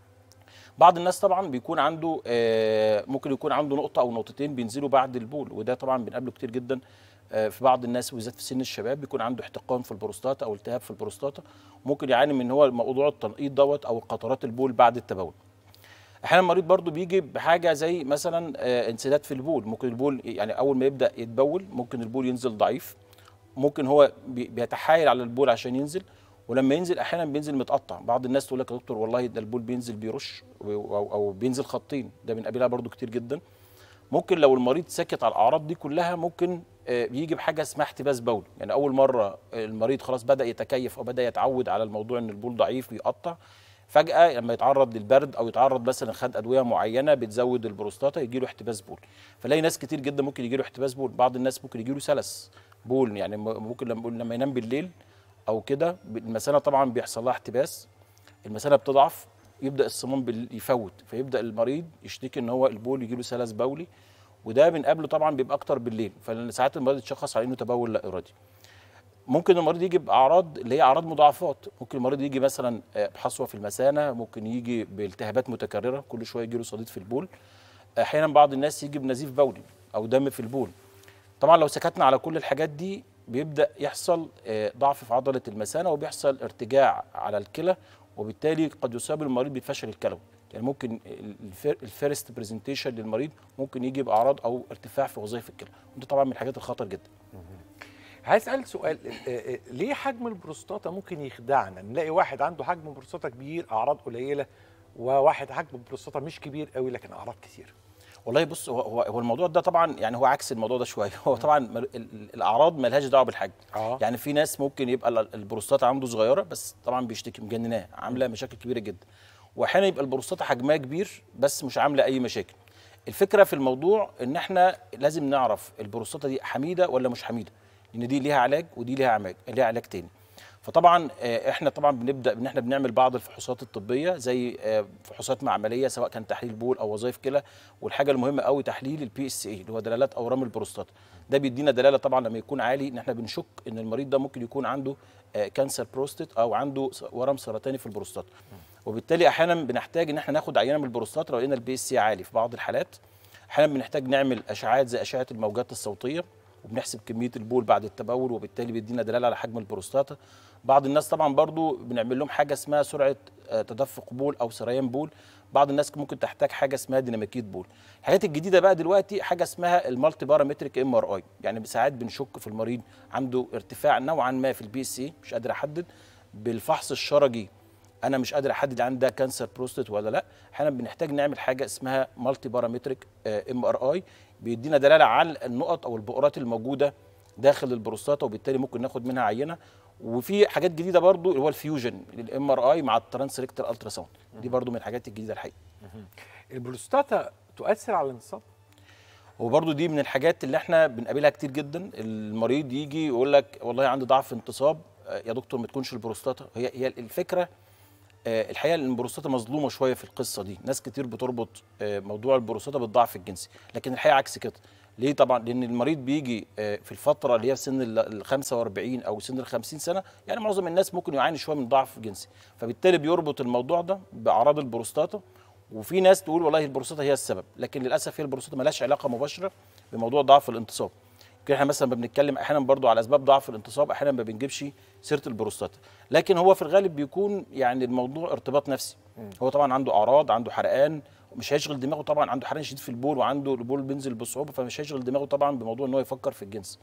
بعض الناس طبعا بيكون عنده آه، ممكن يكون عنده نقطه او نقطتين بينزلوا بعد البول وده طبعا بنقابله كتير جدا آه، في بعض الناس وبالذات في سن الشباب بيكون عنده احتقان في البروستاتا او التهاب في البروستاتا ممكن يعاني من هو موضوع التنقيط دوت او قطرات البول بعد التبول احيانا المريض برضو بيجي بحاجه زي مثلا آه، انسداد في البول ممكن البول يعني اول ما يبدا يتبول ممكن البول ينزل ضعيف ممكن هو بي- بيتحايل على البول عشان ينزل ولما ينزل احيانا بينزل متقطع بعض الناس تقول لك يا دكتور والله ده البول بينزل بيرش و- او, أو بينزل خطين ده بنقابلها برضو كتير جدا ممكن لو المريض سكت على الاعراض دي كلها ممكن آه، بيجي بحاجه اسمها احتباس بولي يعني اول مره المريض خلاص بدا يتكيف او بدا يتعود على الموضوع ان البول ضعيف بيقطع فجاه لما يتعرض للبرد او يتعرض مثلا خد ادويه معينه بتزود البروستاتا يجي له احتباس بول فلاقي ناس كتير جدا ممكن يجي له احتباس بول بعض الناس ممكن يجي له سلس بول يعني م- ممكن لما لما ينام بالليل او كده المثانه طبعا بيحصل لها احتباس المثانه بتضعف يبدا الصمام بال- يفوت فيبدا المريض يشتكي ان هو البول يجي له سلس بولي وده بنقابله طبعا بيبقى اكتر بالليل فساعات المريض يتشخص على انه تبول لا ارادي ممكن المريض يجي باعراض اللي هي اعراض مضاعفات ممكن المريض يجي مثلا آه، بحصوه في المثانه ممكن يجي بالتهابات متكرره كل شويه يجي له صديد في البول احيانا بعض الناس يجي بنزيف بولي او دم في البول طبعا لو سكتنا على كل الحاجات دي بيبدا يحصل آه، ضعف في عضله المثانه وبيحصل ارتجاع على الكلى وبالتالي قد يصاب المريض بالفشل الكلوي يعني ممكن الفيرست برزنتيشن للمريض ممكن يجي باعراض او ارتفاع في وظائف الكلى وده طبعا من الحاجات الخطر جدا هسأل سؤال آه، آه، ليه حجم البروستاتا ممكن يخدعنا نلاقي واحد عنده حجم بروستاتا كبير اعراض قليله وواحد حجم البروستاتا مش كبير قوي لكن اعراض كتير والله بص هو هو هو الموضوع ده طبعا يعني هو عكس الموضوع ده شويه هو طبعا مر- ال- ال- الاعراض ملهاش دعوه بالحجم اه يعني في ناس ممكن يبقى ال- البروستاتا عنده صغيره بس طبعا بيشتكي مجنناه عامله مشاكل كبيره جدا واحيانا يبقى البروستاتا حجمها كبير بس مش عامله اي مشاكل الفكره في الموضوع ان احنا لازم نعرف البروستاتا دي حميده ولا مش حميده لان دي ليها علاج ودي ليها علاج ليها علاج تاني فطبعا آه، احنا طبعا بنبدا ان احنا بنعمل بعض الفحوصات الطبيه زي آه، فحوصات معمليه سواء كان تحليل بول او وظائف كلى والحاجه المهمه قوي تحليل البي اس اي اللي هو دلالات اورام البروستاتا ده بيدينا دلاله طبعا لما يكون عالي ان احنا بنشك ان المريض ده ممكن يكون عنده آه، كانسر بروستات او عنده س- ورم سرطاني في البروستاتا وبالتالي احيانا بنحتاج ان احنا ناخد عينه من البروستاتا لو لقينا البي اس سي عالي في بعض الحالات احيانا بنحتاج نعمل اشعاعات زي اشعه الموجات الصوتيه وبنحسب كميه البول بعد التبول وبالتالي بيدينا دلاله على حجم البروستاتا بعض الناس طبعا برضو بنعمل لهم حاجه اسمها سرعه آه، تدفق بول او سريان بول بعض الناس ممكن تحتاج حاجه اسمها ديناميكيه بول الحاجات الجديده بقى دلوقتي حاجه اسمها المالتي بارامتريك ام ار اي يعني ساعات بنشك في المريض عنده ارتفاع نوعا ما في البي اس اي مش قادر احدد بالفحص الشرجي انا مش قادر احدد عندي ده كانسر بروستات ولا لا احيانا بنحتاج نعمل حاجه اسمها مالتي بارامتريك ام ار اي بيدينا دلاله على النقط او البؤرات الموجوده داخل البروستاتا وبالتالي ممكن ناخد منها عينه وفي حاجات جديده برضو اللي هو الفيوجن الام ار اي مع الترانس ريكتال الترا ساوند دي برضو من الحاجات الجديده الحقيقه البروستاتا تؤثر على الانتصاب وبرضو دي من الحاجات اللي احنا بنقابلها كتير جدا المريض يجي يقول لك والله عندي ضعف انتصاب آه، يا دكتور ما تكونش البروستاتا هي هي الفكره آه، الحقيقه ان البروستاتا مظلومه شويه في القصه دي ناس كتير بتربط آه، موضوع البروستاتا بالضعف الجنسي لكن الحقيقه عكس كده ليه طبعا لان المريض بيجي آه، في الفتره اللي هي في سن ال- ال 45 او سن ال 50 سنه يعني معظم الناس ممكن يعاني شويه من ضعف جنسي فبالتالي بيربط الموضوع ده باعراض البروستاتا وفي ناس تقول والله البروستاتا هي السبب لكن للاسف هي البروستاتا ملهاش علاقه مباشره بموضوع ضعف الانتصاب يمكن احنا مثلا بنتكلم احيانا برضو على اسباب ضعف الانتصاب احيانا ما بنجيبش سيره البروستاتا لكن هو في الغالب بيكون يعني الموضوع ارتباط نفسي هو طبعا عنده اعراض عنده حرقان مش هيشغل دماغه طبعا عنده حرقان شديد في البول وعنده البول بينزل بصعوبه فمش هيشغل دماغه طبعا بموضوع ان هو يفكر في الجنس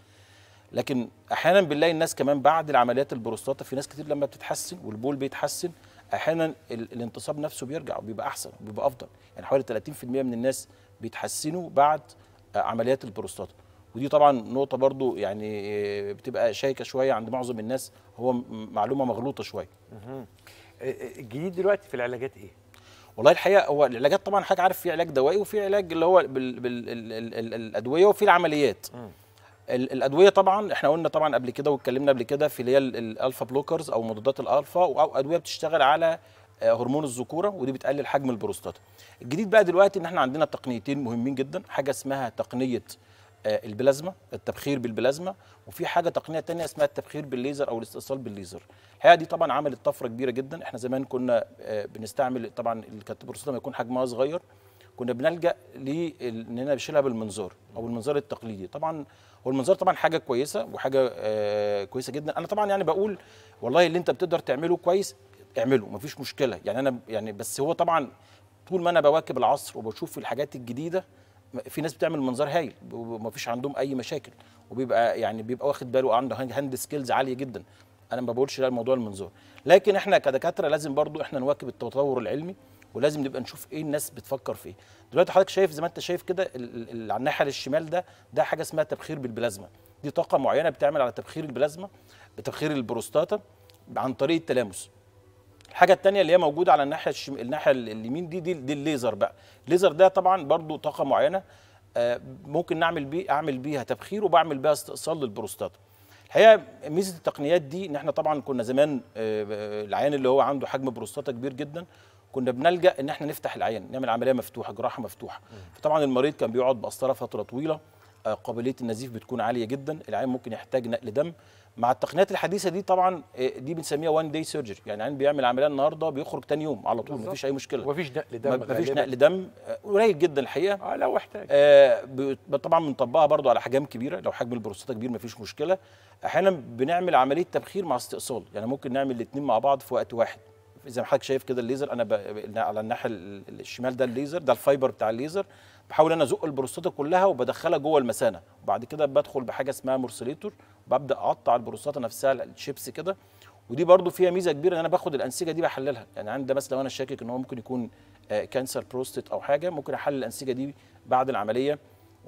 لكن احيانا بنلاقي الناس كمان بعد العمليات البروستاتا في ناس كتير لما بتتحسن والبول بيتحسن احيانا ال- الانتصاب نفسه بيرجع وبيبقى احسن وبيبقى افضل يعني حوالي 30% من الناس بيتحسنوا بعد آه، عمليات البروستاتا ودي طبعا نقطه برضو يعني آه، بتبقى شائكه شويه عند معظم الناس هو م- معلومه مغلوطه شويه آه، آه، الجديد دلوقتي في العلاجات ايه؟ والله الحقيقه هو العلاجات طبعا حضرتك عارف في علاج دوائي وفي علاج اللي هو بال بال ال ال ال الادويه وفي العمليات ال- الادويه طبعا احنا قلنا طبعا قبل كده واتكلمنا قبل كده في اللي هي ال- الالفا بلوكرز او مضادات الالفا او ادويه بتشتغل على آه، هرمون الذكوره ودي بتقلل حجم البروستاتا الجديد بقى دلوقتي ان احنا عندنا تقنيتين مهمين جدا حاجه اسمها تقنيه آه، البلازما التبخير بالبلازما وفي حاجه تقنيه تانية اسمها التبخير بالليزر او الاستئصال بالليزر الحقيقه دي طبعا عملت طفره كبيره جدا احنا زمان كنا آه، بنستعمل طبعا اللي كانت البروستاتا لما يكون حجمها صغير كنا بنلجا لاننا نشيلها بالمنظار او المنظار التقليدي طبعا هو المنظار طبعا حاجه كويسه وحاجه آه كويسه جدا انا طبعا يعني بقول والله اللي انت بتقدر تعمله كويس اعمله مفيش مشكله يعني انا يعني بس هو طبعا طول ما انا بواكب العصر وبشوف الحاجات الجديده في ناس بتعمل منظار هايل ومفيش عندهم اي مشاكل وبيبقى يعني بيبقى واخد باله عنده هاند سكيلز عاليه جدا انا ما بقولش لا الموضوع المنظار لكن احنا كدكاتره لازم برضو احنا نواكب التطور العلمي ولازم نبقى نشوف ايه الناس بتفكر في ايه دلوقتي حضرتك شايف زي ما انت شايف كده ال- ال- ال- على الناحيه الشمال ده ده حاجه اسمها تبخير بالبلازما دي طاقه معينه بتعمل على تبخير البلازما بتبخير البروستاتا عن طريق التلامس الحاجه الثانيه اللي هي موجوده على الناحيه الشم... الناحيه اليمين دي دي, دي الليزر بقى الليزر ده طبعا برضو طاقه معينه آه، ممكن نعمل بيه اعمل بيها تبخير وبعمل بيها استئصال للبروستاتا الحقيقه ميزه التقنيات دي ان احنا طبعا كنا زمان آه، آه، العيان اللي هو عنده حجم بروستاتا كبير جدا كنا بنلجا ان احنا نفتح العيان نعمل عمليه مفتوحه جراحه مفتوحه فطبعا المريض كان بيقعد بقسطره فتره طويله آه، قابليه النزيف بتكون عاليه جدا العيان ممكن يحتاج نقل دم مع التقنيات الحديثه دي طبعا آه، دي بنسميها وان داي سيرجري يعني العيان بيعمل عمليه النهارده بيخرج تاني يوم على طول بالظبط. مفيش اي مشكله ومفيش نقل دم ما- مفيش غالباً. نقل دم آه، قليل جدا الحقيقه اه لو احتاج آه، ب- طبعا بنطبقها برضو على احجام كبيره لو حجم البروستاتا كبير مفيش مشكله احيانا بنعمل عمليه تبخير مع استئصال يعني ممكن نعمل الاثنين مع بعض في وقت واحد زي ما حضرتك شايف كده الليزر انا ب... على الناحيه ال- الشمال ده الليزر ده الفايبر بتاع الليزر بحاول انا ازق البروستاتا كلها وبدخلها جوه المثانه وبعد كده بدخل بحاجه اسمها مرسليتور ببدا اقطع البروستاتا نفسها الشيبس كده ودي برضو فيها ميزه كبيره ان انا باخد الانسجه دي بحللها يعني عندي مثلا لو انا شاكك ان هو ممكن يكون آه، كانسر بروستات او حاجه ممكن احلل الانسجه دي بعد العمليه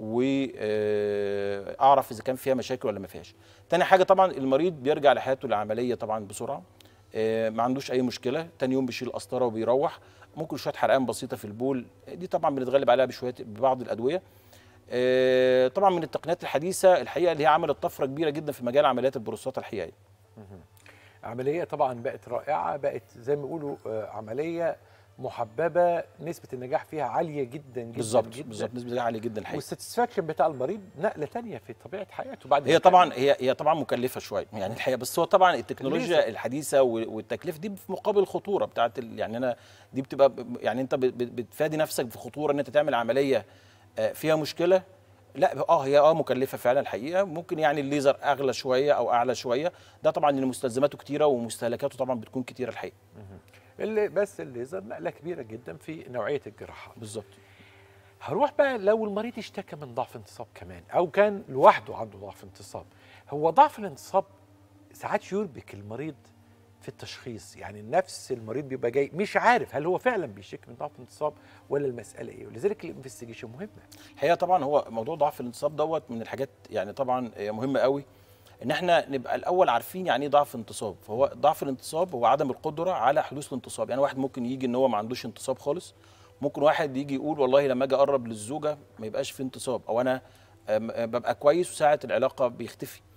واعرف اذا كان فيها مشاكل ولا ما فيهاش تاني حاجه طبعا المريض بيرجع لحياته العمليه طبعا بسرعه آه، ما عندوش اي مشكله تاني يوم بيشيل القسطره وبيروح ممكن شويه حرقان بسيطه في البول دي طبعا بنتغلب عليها بشويه ببعض الادويه آه، طبعا من التقنيات الحديثه الحقيقه اللي هي عملت طفره كبيره جدا في مجال عمليات البروستاتا الحقيقه عمليه طبعا بقت رائعه بقت زي ما بيقولوا آه، عمليه محببه نسبه النجاح فيها عاليه جدا جدا بالظبط جدا بالظبط نسبه دي عاليه جدا الحقيقه والساتسفاكشن بتاع المريض نقله تانية في طبيعه حياته بعد هي ما طبعا هي هي طبعا مكلفه شويه يعني الحقيقه بس هو طبعا التكنولوجيا الليزر. الحديثه وال- والتكلفه دي في مقابل الخطوره بتاعت ال- يعني انا دي بتبقى ب- يعني انت ب- ب- بتفادي نفسك في خطوره ان انت تعمل عمليه آه، فيها مشكله لا اه هي اه مكلفه فعلا الحقيقه ممكن يعني الليزر اغلى شويه او اعلى شويه ده طبعا لان مستلزماته كتيره ومستهلكاته طبعا بتكون كتيره الحقيقه اللي بس الليزر نقله كبيره جدا في نوعيه الجراحات بالظبط هروح بقى لو المريض اشتكى من ضعف انتصاب كمان او كان لوحده عنده ضعف انتصاب هو ضعف الانتصاب ساعات يربك المريض في التشخيص يعني نفس المريض بيبقى جاي مش عارف هل هو فعلا بيشتكي من ضعف انتصاب ولا المساله ايه ولذلك الانفستيجيشن مهمه الحقيقه طبعا هو موضوع ضعف الانتصاب دوت من الحاجات يعني طبعا آه، مهمه قوي ان احنا نبقى الاول عارفين يعني ايه ضعف انتصاب فهو ضعف الانتصاب هو عدم القدره على حدوث الانتصاب يعني واحد ممكن يجي ان هو ما عندوش انتصاب خالص ممكن واحد يجي يقول والله لما اجي اقرب للزوجه ما يبقاش في انتصاب او انا آم، آه، ببقى كويس وساعه العلاقه بيختفي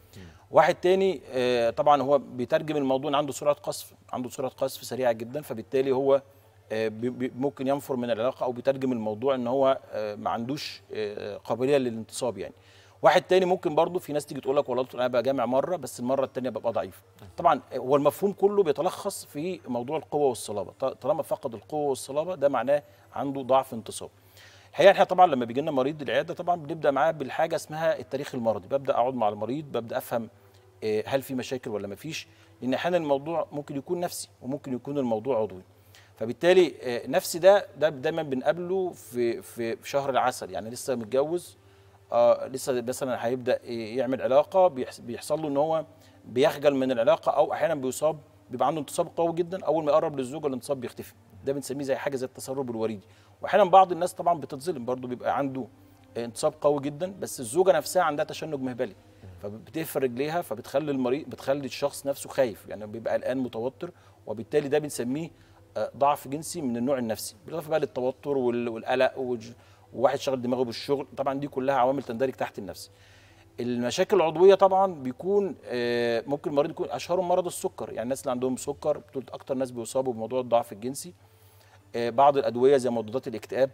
واحد تاني آه، طبعا هو بيترجم الموضوع ان عنده سرعه قذف عنده سرعه قذف سريعه جدا فبالتالي هو آه، بي- بي- ممكن ينفر من العلاقه او بيترجم الموضوع ان هو آه، ما عندوش آه، قابليه للانتصاب يعني واحد تاني ممكن برضه في ناس تيجي تقول لك والله دكتور انا بجامع مره بس المره التانيه ببقى ضعيف طبعا هو المفهوم كله بيتلخص في موضوع القوه والصلابه ط- طالما فقد القوه والصلابه ده معناه عنده ضعف انتصاب الحقيقه احنا طبعا لما بيجي لنا مريض العياده طبعا بنبدا معاه بالحاجه اسمها التاريخ المرضي ببدا اقعد مع المريض ببدا افهم آه، هل في مشاكل ولا ما فيش لان احيانا الموضوع ممكن يكون نفسي وممكن يكون الموضوع عضوي فبالتالي آه، نفسي ده ده دايما بنقابله في في في شهر العسل يعني لسه متجوز آه لسه مثلا هيبدا يعمل علاقه بيحس- بيحصل له ان هو بيخجل من العلاقه او احيانا بيصاب بيبقى عنده انتصاب قوي جدا اول ما يقرب للزوجه الانتصاب بيختفي ده بنسميه زي حاجه زي التسرب الوريدي واحيانا بعض الناس طبعا بتتظلم برضه بيبقى عنده انتصاب قوي جدا بس الزوجه نفسها عندها تشنج مهبلي فبتقفل رجليها فبتخلي المريض بتخلي الشخص نفسه خايف يعني بيبقى قلقان متوتر وبالتالي ده بنسميه آه، ضعف جنسي من النوع النفسي بالاضافه بقى للتوتر وال- والقلق والج- وواحد شغل دماغه بالشغل طبعا دي كلها عوامل تندرج تحت النفسي المشاكل العضويه طبعا بيكون آه، ممكن المريض يكون اشهرهم مرض السكر يعني الناس اللي عندهم سكر دول اكتر ناس بيصابوا بموضوع الضعف الجنسي آه، بعض الادويه زي مضادات الاكتئاب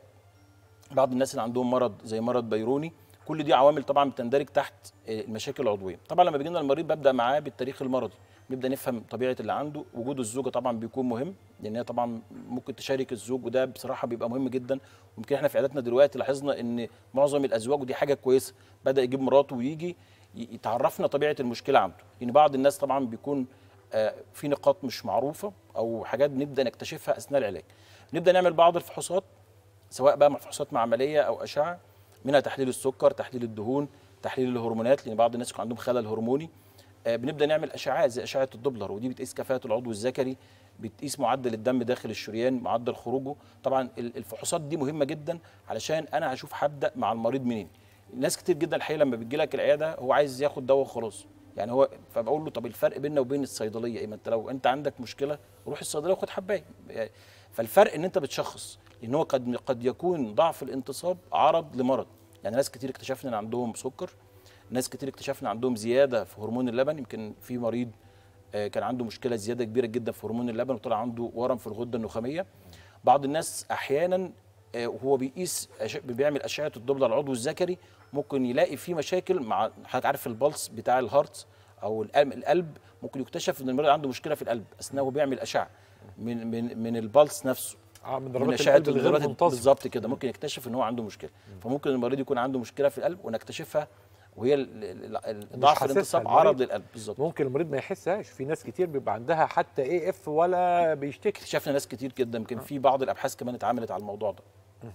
بعض الناس اللي عندهم مرض زي مرض بيروني كل دي عوامل طبعا بتندرج تحت آه، المشاكل العضويه طبعا لما بيجي لنا المريض ببدا معاه بالتاريخ المرضي نبدا نفهم طبيعه اللي عنده وجود الزوجه طبعا بيكون مهم لان هي طبعا ممكن تشارك الزوج وده بصراحه بيبقى مهم جدا ويمكن احنا في عياداتنا دلوقتي لاحظنا ان معظم الازواج ودي حاجه كويسه بدا يجيب مراته ويجي ي- يتعرفنا طبيعه المشكله عنده لان بعض الناس طبعا بيكون آه، في نقاط مش معروفه او حاجات بنبدا نكتشفها اثناء العلاج نبدا نعمل بعض الفحوصات سواء بقى فحوصات معمليه او اشعه منها تحليل السكر تحليل الدهون تحليل الهرمونات لان بعض الناس يكون عندهم خلل هرموني آه، بنبدا نعمل اشعاعات زي اشعه الدوبلر ودي بتقيس كفاءه العضو الذكري بتقيس معدل الدم داخل الشريان معدل خروجه طبعا ال- الفحوصات دي مهمه جدا علشان انا هشوف هبدا مع المريض منين ناس كتير جدا الحقيقه لما بتجي لك العياده هو عايز ياخد دواء وخلاص يعني هو فبقول له طب الفرق بيننا وبين الصيدليه ايه ما انت لو انت عندك مشكله روح الصيدليه وخد حبايه يعني فالفرق ان انت بتشخص ان هو قد قد يكون ضعف الانتصاب عرض لمرض يعني ناس كتير اكتشفنا ان عندهم سكر ناس كتير اكتشفنا عندهم زياده في هرمون اللبن يمكن في مريض آه، كان عنده مشكله زياده كبيره جدا في هرمون اللبن وطلع عنده ورم في الغده النخاميه بعض الناس احيانا آه، وهو بيقيس أش- بيعمل اشعه الضبط العضو الذكري ممكن يلاقي فيه مشاكل مع حضرتك عارف البلس بتاع الهارت او القلب, القلب ممكن يكتشف ان المريض عنده مشكله في القلب اثناء وهو بيعمل اشعه من من من البلس نفسه اه من من ضربات اشعه القلب الغير الضربات منتظمه بالظبط كده ممكن يكتشف ان هو عنده مشكله فممكن المريض يكون عنده مشكله في القلب ونكتشفها وهي ال- ال- ال- ضعف حاسسها الانتصاب المريض. عرض للقلب بالظبط ممكن المريض ما يحسهاش في ناس كتير بيبقى عندها حتى اي اف ولا بيشتكي اكتشفنا ناس كتير جدا يمكن في بعض الابحاث كمان اتعملت على الموضوع ده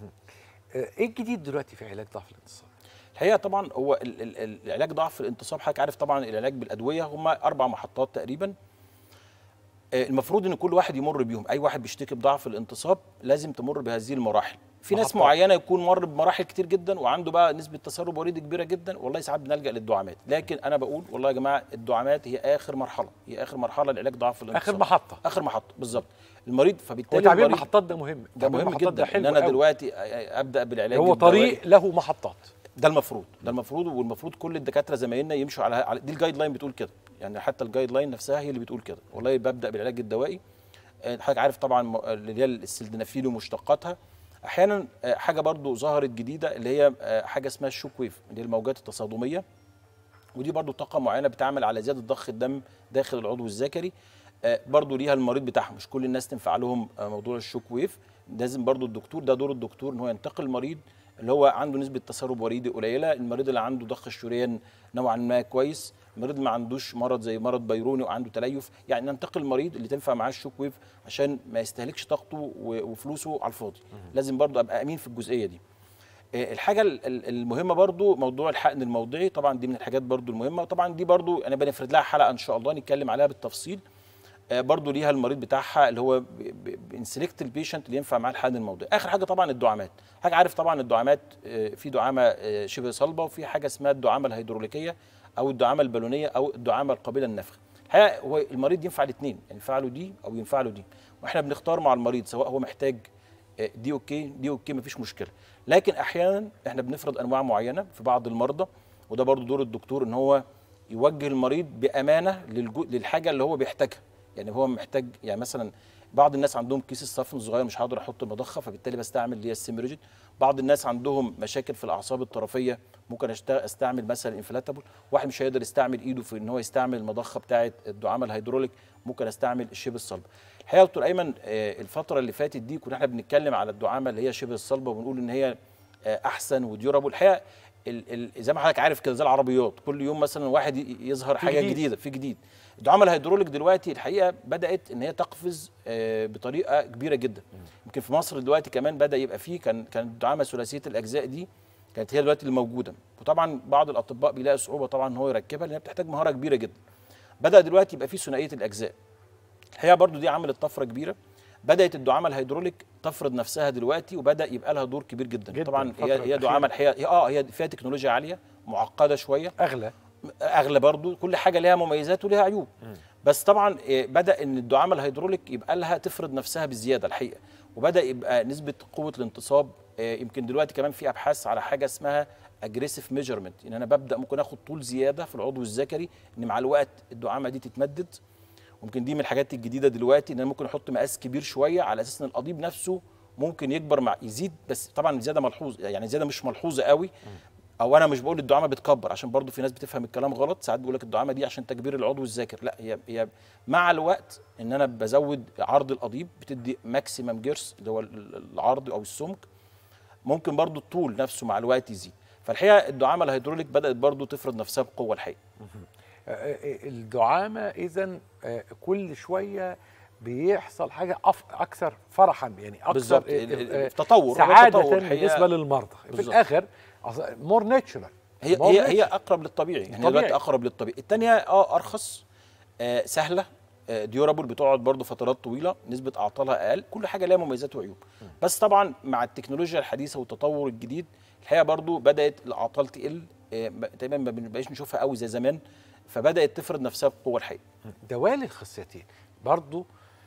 آه، ايه الجديد دلوقتي في علاج ضعف الانتصاب؟ الحقيقه طبعا هو ال- ال- ال- العلاج ضعف الانتصاب حضرتك عارف طبعا العلاج بالادويه هم اربع محطات تقريبا آه، المفروض ان كل واحد يمر بيهم اي واحد بيشتكي بضعف الانتصاب لازم تمر بهذه المراحل في ناس محطات. معينه يكون مر بمراحل كتير جدا وعنده بقى نسبه تسرب وريدي كبيره جدا والله ساعات بنلجا للدعامات لكن انا بقول والله يا جماعه الدعامات هي اخر مرحله هي اخر مرحله لعلاج ضعف الانتصاب اخر محطه اخر محطه بالظبط المريض هو فبالتالي تعبير المريض محطات ده مهم ده تعبير مهم محطات جدا ان حلو انا قوي. دلوقتي ابدا بالعلاج هو الدوائي. طريق له محطات ده المفروض ده المفروض والمفروض كل الدكاتره زمايلنا يمشوا على, على دي الجايد لاين بتقول كده يعني حتى الجايد لاين نفسها هي اللي بتقول كده والله ببدا بالعلاج الدوائي آه، حضرتك عارف طبعا م- اللي هي السلدنافيل ومشتقاتها احيانا آه، حاجه برضو ظهرت جديده اللي هي آه، حاجه اسمها الشوك ويف اللي هي الموجات التصادميه ودي برضو طاقه معينه بتعمل على زياده ضخ الدم داخل العضو الذكري آه، برضو ليها المريض بتاعها مش كل الناس تنفع لهم آه، موضوع الشوك ويف لازم برضو الدكتور ده دور الدكتور ان هو ينتقل المريض اللي هو عنده نسبه تسرب وريدي قليله المريض اللي عنده ضخ الشريان نوعا ما كويس المريض اللي ما عندوش مرض زي مرض بيروني وعنده تليف يعني ننتقل المريض اللي تنفع معاه الشوك ويف عشان ما يستهلكش طاقته و- وفلوسه على الفاضي لازم برضو ابقى امين في الجزئيه دي آه، الحاجه ال- ال- المهمه برضو موضوع الحقن الموضعي طبعا دي من الحاجات برضو المهمه وطبعا دي برضو انا بنفرد لها حلقه ان شاء الله نتكلم عليها بالتفصيل آه، برضو ليها المريض بتاعها اللي هو بنسلكت البيشنت اللي ينفع معاه الحقن الموضعي اخر حاجه طبعا الدعامات حاجه عارف طبعا الدعامات آه، في دعامه آه، شبه صلبه وفي حاجه اسمها الدعامه الهيدروليكيه او الدعامه البالونيه او الدعامه القابله للنفخ الحقيقه هو المريض ينفع الاثنين يعني ينفع له دي او ينفع له دي واحنا بنختار مع المريض سواء هو محتاج آه، دي اوكي دي اوكي مفيش مشكله لكن احيانا احنا بنفرض انواع معينه في بعض المرضى وده برضو دور الدكتور ان هو يوجه المريض بامانه للجو... للحاجه اللي هو بيحتاجها يعني هو محتاج يعني مثلا بعض الناس عندهم كيس الصفن صغير مش هقدر احط المضخه فبالتالي بستعمل اللي هي السيمريجيد بعض الناس عندهم مشاكل في الاعصاب الطرفيه ممكن أشت- استعمل مثلا انفلاتابل واحد مش هيقدر يستعمل ايده في ان هو يستعمل المضخه بتاعه الدعامه الهيدروليك ممكن استعمل الشبه الصلب الحقيقه يا دكتور ايمن آه، الفتره اللي فاتت دي كنا احنا بنتكلم على الدعامه اللي هي شبه الصلبه وبنقول ان هي آه، احسن وديورابل الحقيقه ال- ال- زي ما حضرتك عارف كده زي العربيات كل يوم مثلا واحد ي- يظهر في حاجه جديد. جديده في جديد الدعامه الهيدروليك دلوقتي الحقيقه بدات ان هي تقفز آه، بطريقه كبيره جدا يمكن في مصر دلوقتي كمان بدا يبقى فيه كان كان الدعامه ثلاثيه الاجزاء دي كانت هي دلوقتي اللي موجوده وطبعا بعض الاطباء بيلاقي صعوبه طبعا ان هو يركبها لانها بتحتاج مهاره كبيره جدا بدا دلوقتي يبقى فيه ثنائيه الاجزاء الحقيقه برضو دي عملت طفره كبيره بدات الدعامه الهيدروليك تفرض نفسها دلوقتي وبدا يبقى لها دور كبير جدا, جداً طبعا الفترة هي هي الأخيرة. دعامه الحقيقه هي اه هي فيها تكنولوجيا عاليه معقده شويه اغلى اغلى برضو كل حاجه ليها مميزات وليها عيوب بس طبعا آه، بدا ان الدعامه الهيدروليك يبقى لها تفرض نفسها بزياده الحقيقه وبدا يبقى نسبه قوه الانتصاب آه، يمكن دلوقتي كمان في ابحاث على حاجه اسمها اجريسيف ميجرمنت ان انا ببدا ممكن اخد طول زياده في العضو الذكري ان مع الوقت الدعامه دي تتمدد ممكن دي من الحاجات الجديده دلوقتي ان انا ممكن احط مقاس كبير شويه على اساس ان القضيب نفسه ممكن يكبر مع يزيد بس طبعا زياده ملحوظ يعني زياده مش ملحوظه قوي او انا مش بقول الدعامه بتكبر عشان برضو في ناس بتفهم الكلام غلط ساعات بيقول لك الدعامه دي عشان تكبير العضو الذاكر لا هي هي مع الوقت ان انا بزود عرض القضيب بتدي ماكسيمم جيرس اللي هو ال- العرض او السمك ممكن برضو الطول نفسه مع الوقت يزيد فالحقيقه الدعامه الهيدروليك بدات برضو تفرض نفسها بقوه الحقيقه آه، آه، الدعامه اذا كل شويه بيحصل حاجه أف اكثر فرحا يعني اكثر بالظبط آه، ال- ال- آه، التطور هو سعاده التطور الحقيقة. بالنسبه للمرضى في بالظبط. الاخر مور ناتشورال هي هي هي اقرب للطبيعي يعني هي طبيعي. دلوقتي اقرب للطبيعي الثانيه اه ارخص آه سهله آه ديورابل بتقعد برضو فترات طويله نسبه اعطالها اقل كل حاجه لها مميزات وعيوب بس طبعا مع التكنولوجيا الحديثه والتطور الجديد الحقيقه برضو بدات الاعطال تقل آه ب- تقريبا ما بنبقاش نشوفها قوي زي زمان فبدات تفرض نفسها بقوه الحقيقه دوالي الخصيتين برضو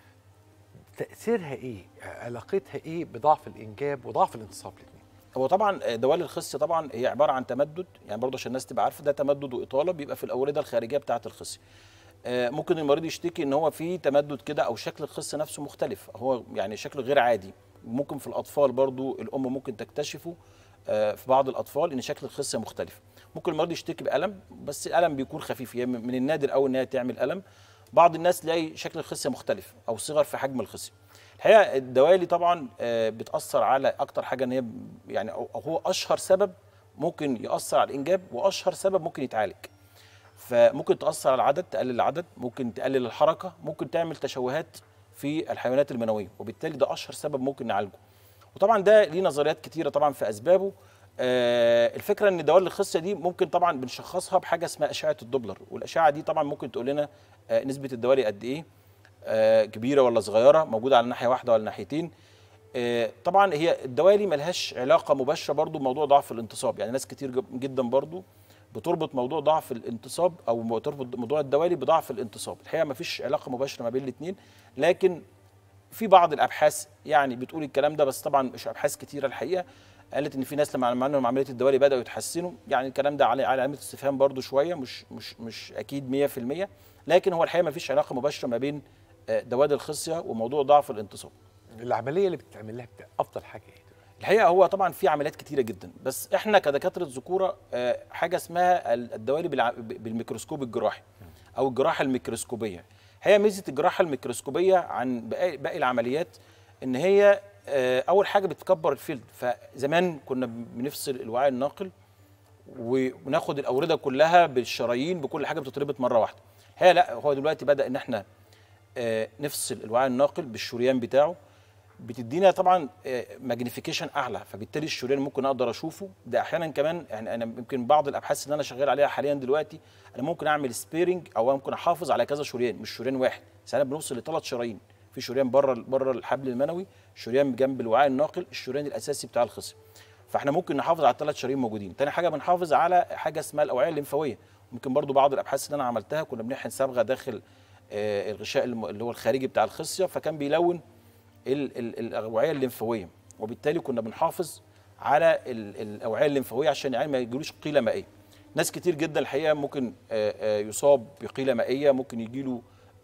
تاثيرها ايه علاقتها ايه بضعف الانجاب وضعف الانتصاب الاثنين هو طبعا آه، دوال الخصيه طبعا هي عباره عن تمدد يعني برضه عشان الناس تبقى عارفه ده تمدد واطاله بيبقى في الاورده الخارجيه بتاعه الخصيه آه، ممكن المريض يشتكي ان هو في تمدد كده او شكل الخص نفسه مختلف هو يعني شكله غير عادي ممكن في الاطفال برضو الام ممكن تكتشفه آه، في بعض الاطفال ان شكل الخصيه مختلف ممكن المريض يشتكي بالم بس الالم بيكون خفيف هي من النادر قوي ان هي تعمل الم بعض الناس تلاقي شكل الخصيه مختلف او صغر في حجم الخصيه الحقيقه الدوالي طبعا آه، بتاثر على اكتر حاجه ان هي يعني أو أو هو اشهر سبب ممكن ياثر على الانجاب واشهر سبب ممكن يتعالج فممكن تاثر على العدد تقلل العدد ممكن تقلل الحركه ممكن تعمل تشوهات في الحيوانات المنويه وبالتالي ده اشهر سبب ممكن نعالجه وطبعا ده ليه نظريات كتيره طبعا في اسبابه آه الفكره ان دوال الخصيه دي ممكن طبعا بنشخصها بحاجه اسمها اشعه الدوبلر والاشعه دي طبعا ممكن تقول لنا آه نسبه الدوالي قد ايه آه كبيره ولا صغيره موجوده على ناحيه واحده ولا ناحيتين آه، طبعا هي الدوالي ملهاش علاقه مباشره برضو بموضوع ضعف الانتصاب يعني ناس كتير جب- جدا برضو بتربط موضوع ضعف الانتصاب او تربط موضوع الدوالي بضعف الانتصاب الحقيقه مفيش علاقه مباشره ما بين الاثنين لكن في بعض الابحاث يعني بتقول الكلام ده بس طبعا مش ابحاث كتيره الحقيقه قالت ان في ناس لما عملوا عمليه الدوالي بداوا يتحسنوا يعني الكلام ده على على علامه استفهام برضو شويه مش مش مش اكيد 100% لكن هو الحقيقه مفيش علاقه مباشره ما بين آه، دوالي الخصيه وموضوع ضعف الانتصاب العمليه اللي بتعمل لها بتاع افضل حاجه ايه الحقيقه هو طبعا في عمليات كتيره جدا بس احنا كدكاتره ذكوره آه، حاجه اسمها ال- الدوالي بالع- بالميكروسكوب الجراحي او الجراحه الميكروسكوبيه هي ميزه الجراحه الميكروسكوبيه عن باقي باقي العمليات ان هي آه، اول حاجه بتكبر الفيلد فزمان كنا بنفصل الوعاء الناقل وناخد الاورده كلها بالشرايين بكل حاجه بتتربط مره واحده هي لا هو دلوقتي بدا ان احنا آه، نفصل الوعاء الناقل بالشريان بتاعه بتدينا طبعا ماجنيفيكيشن اعلى فبالتالي الشريان ممكن اقدر اشوفه ده احيانا كمان يعني انا يمكن بعض الابحاث اللي انا شغال عليها حاليا دلوقتي انا ممكن اعمل سبيرنج او ممكن احافظ على كذا شريان مش شريان واحد ساعات بنوصل لثلاث شرايين في شريان بره بره الحبل المنوي شريان جنب الوعاء الناقل الشريان الاساسي بتاع الخصيه فاحنا ممكن نحافظ على الثلاث شرايين موجودين تاني حاجه بنحافظ على حاجه اسمها الاوعيه الليمفاويه ممكن برضو بعض الابحاث اللي انا عملتها كنا بنحقن صبغه داخل آه، الغشاء الم- اللي هو الخارجي بتاع الخصيه فكان بيلون ال- ال- الاوعيه الليمفاويه وبالتالي كنا بنحافظ على ال- الاوعيه الليمفاويه عشان العيان ما يجيلوش قيله مائيه ناس كتير جدا الحقيقه ممكن آه، آه، يصاب بقيله مائيه ممكن يجي له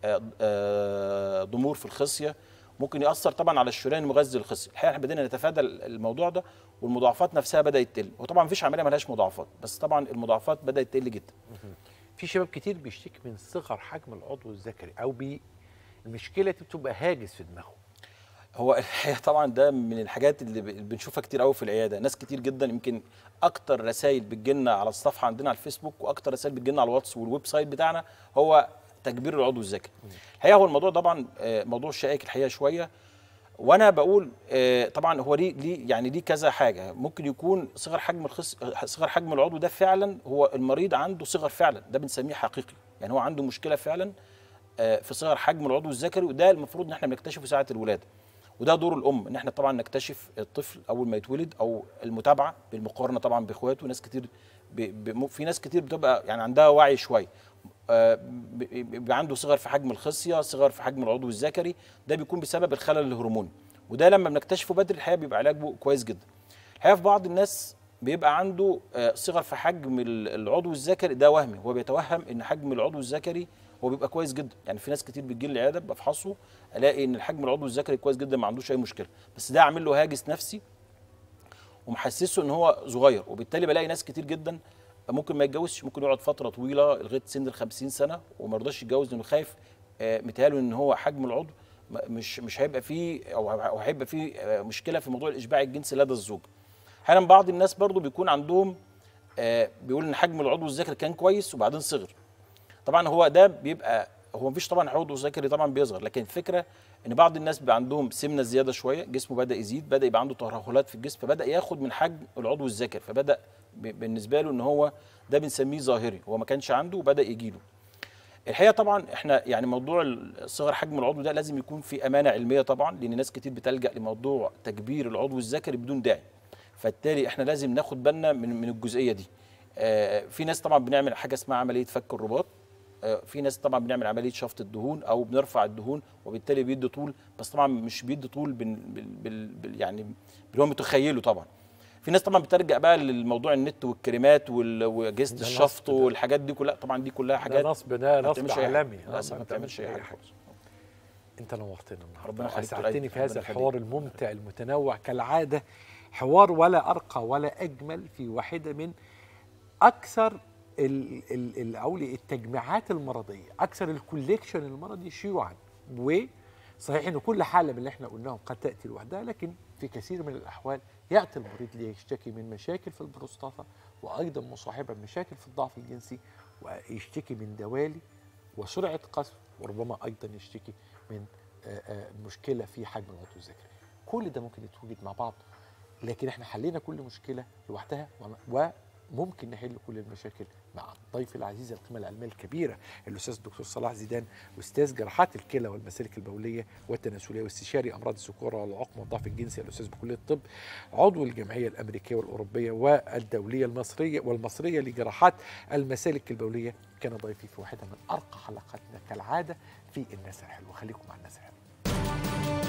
ضمور في الخصيه ممكن ياثر طبعا على الشريان المغذي للخصيه الحقيقه احنا بدينا نتفادى الموضوع ده والمضاعفات نفسها بدات تقل وطبعا مفيش عمليه ملهاش مضاعفات بس طبعا المضاعفات بدات تقل جدا في شباب كتير بيشتكي من صغر حجم العضو الذكري او بي المشكله دي بتبقى هاجس في دماغه هو الحقيقه طبعا ده من الحاجات اللي ب- بنشوفها كتير قوي في العياده ناس كتير جدا يمكن اكتر رسائل بتجيلنا على الصفحه عندنا على الفيسبوك واكتر رسائل بتجيلنا على الواتس والويب سايت بتاعنا هو تكبير العضو الذكري الحقيقه هو الموضوع طبعا آه، موضوع شائك الحقيقه شويه وانا بقول آه، طبعا هو ليه ليه يعني ليه كذا حاجه ممكن يكون صغر حجم الخص صغر حجم العضو ده فعلا هو المريض عنده صغر فعلا ده بنسميه حقيقي يعني هو عنده مشكله فعلا آه، في صغر حجم العضو الذكري وده المفروض ان احنا بنكتشفه ساعه الولاده وده دور الام ان احنا طبعا نكتشف الطفل اول ما يتولد او المتابعه بالمقارنه طبعا باخواته ناس كتير ب... ب... في ناس كتير بتبقى يعني عندها وعي شويه آه، ب- بيبقى عنده صغر في حجم الخصيه صغر في حجم العضو الذكري ده بيكون بسبب الخلل الهرموني وده لما بنكتشفه بدري الحقيقه بيبقى علاجه كويس جدا الحقيقه في بعض الناس بيبقى عنده آه، صغر في حجم ال- العضو الذكري ده وهمي هو بيتوهم ان حجم العضو الذكري هو بيبقى كويس جدا يعني في ناس كتير بتجي لي العياده بفحصه الاقي ان الحجم العضو الذكري كويس جدا ما عندوش اي مشكله بس ده عامل له هاجس نفسي ومحسسه ان هو صغير وبالتالي بلاقي ناس كتير جدا ممكن ما يتجوزش ممكن يقعد فتره طويله لغايه سن ال 50 سنه وما يرضاش يتجوز لانه خايف آه، متهيأله ان هو حجم العضو م- مش مش هيبقى فيه او أو هيبقى فيه آه، مشكله في موضوع الاشباع الجنسي لدى الزوج. احيانا بعض الناس برضو بيكون عندهم آه، بيقول ان حجم العضو الذكري كان كويس وبعدين صغر. طبعا هو ده بيبقى هو مفيش طبعا عضو ذكري طبعا بيصغر لكن الفكره ان بعض الناس بيبقى عندهم سمنه زياده شويه جسمه بدا يزيد بدا يبقى عنده ترهلات في الجسم فبدا ياخد من حجم العضو الذكري فبدا ب- بالنسبه له ان هو ده بنسميه ظاهري هو ما كانش عنده وبدا يجي له الحقيقه طبعا احنا يعني موضوع صغر حجم العضو ده لازم يكون في امانه علميه طبعا لان ناس كتير بتلجا لموضوع تكبير العضو الذكري بدون داعي فبالتالي احنا لازم ناخد بالنا من من الجزئيه دي آه، في ناس طبعا بنعمل حاجه اسمها عمليه فك الرباط آه، في ناس طبعا بنعمل عمليه شفط الدهون او بنرفع الدهون وبالتالي بيدي طول بس طبعا مش بيدي طول بال بال بال بال يعني باللي هو متخيله طبعا في ناس طبعا بترجع بقى للموضوع النت والكريمات وال- واجهزه ده الشفط نصب ده. والحاجات دي كلها طبعا دي كلها حاجات ده نصب ده ما نصب بتعملش أي حاجة. عالمي آه، للاسف ما بتعملش اي حاجه خالص انت نورتنا النهارده ربنا يخليك اسعدتني تلاقي- في هذا ربنا يخليك. الحوار الممتع المتنوع كالعاده حوار ولا ارقى ولا اجمل في واحده من اكثر ال ال ال اقول إيه، التجميعات المرضيه اكثر الكوليكشن المرضي شيوعا وصحيح ان كل حاله من اللي احنا قلناهم قد تاتي لوحدها لكن في كثير من الاحوال ياتي المريض ليشتكي من مشاكل في البروستاتا وايضا مصاحبه بمشاكل في الضعف الجنسي ويشتكي من دوالي وسرعه قذف وربما ايضا يشتكي من آه، آه، مشكله في حجم العضو الذكري كل ده ممكن يتوجد مع بعض لكن احنا حلينا كل مشكله لوحدها وم- وممكن نحل كل المشاكل مع الضيف العزيز القيمه العلميه الكبيره الاستاذ الدكتور صلاح زيدان استاذ جراحات الكلى والمسالك البوليه والتناسليه واستشاري امراض الذكوره والعقم والضعف الجنسي الاستاذ بكليه الطب عضو الجمعيه الامريكيه والاوروبيه والدوليه المصريه والمصريه لجراحات المسالك البوليه كان ضيفي في واحده من ارقى حلقاتنا كالعاده في الناس الحلوه خليكم مع الناس الحلوه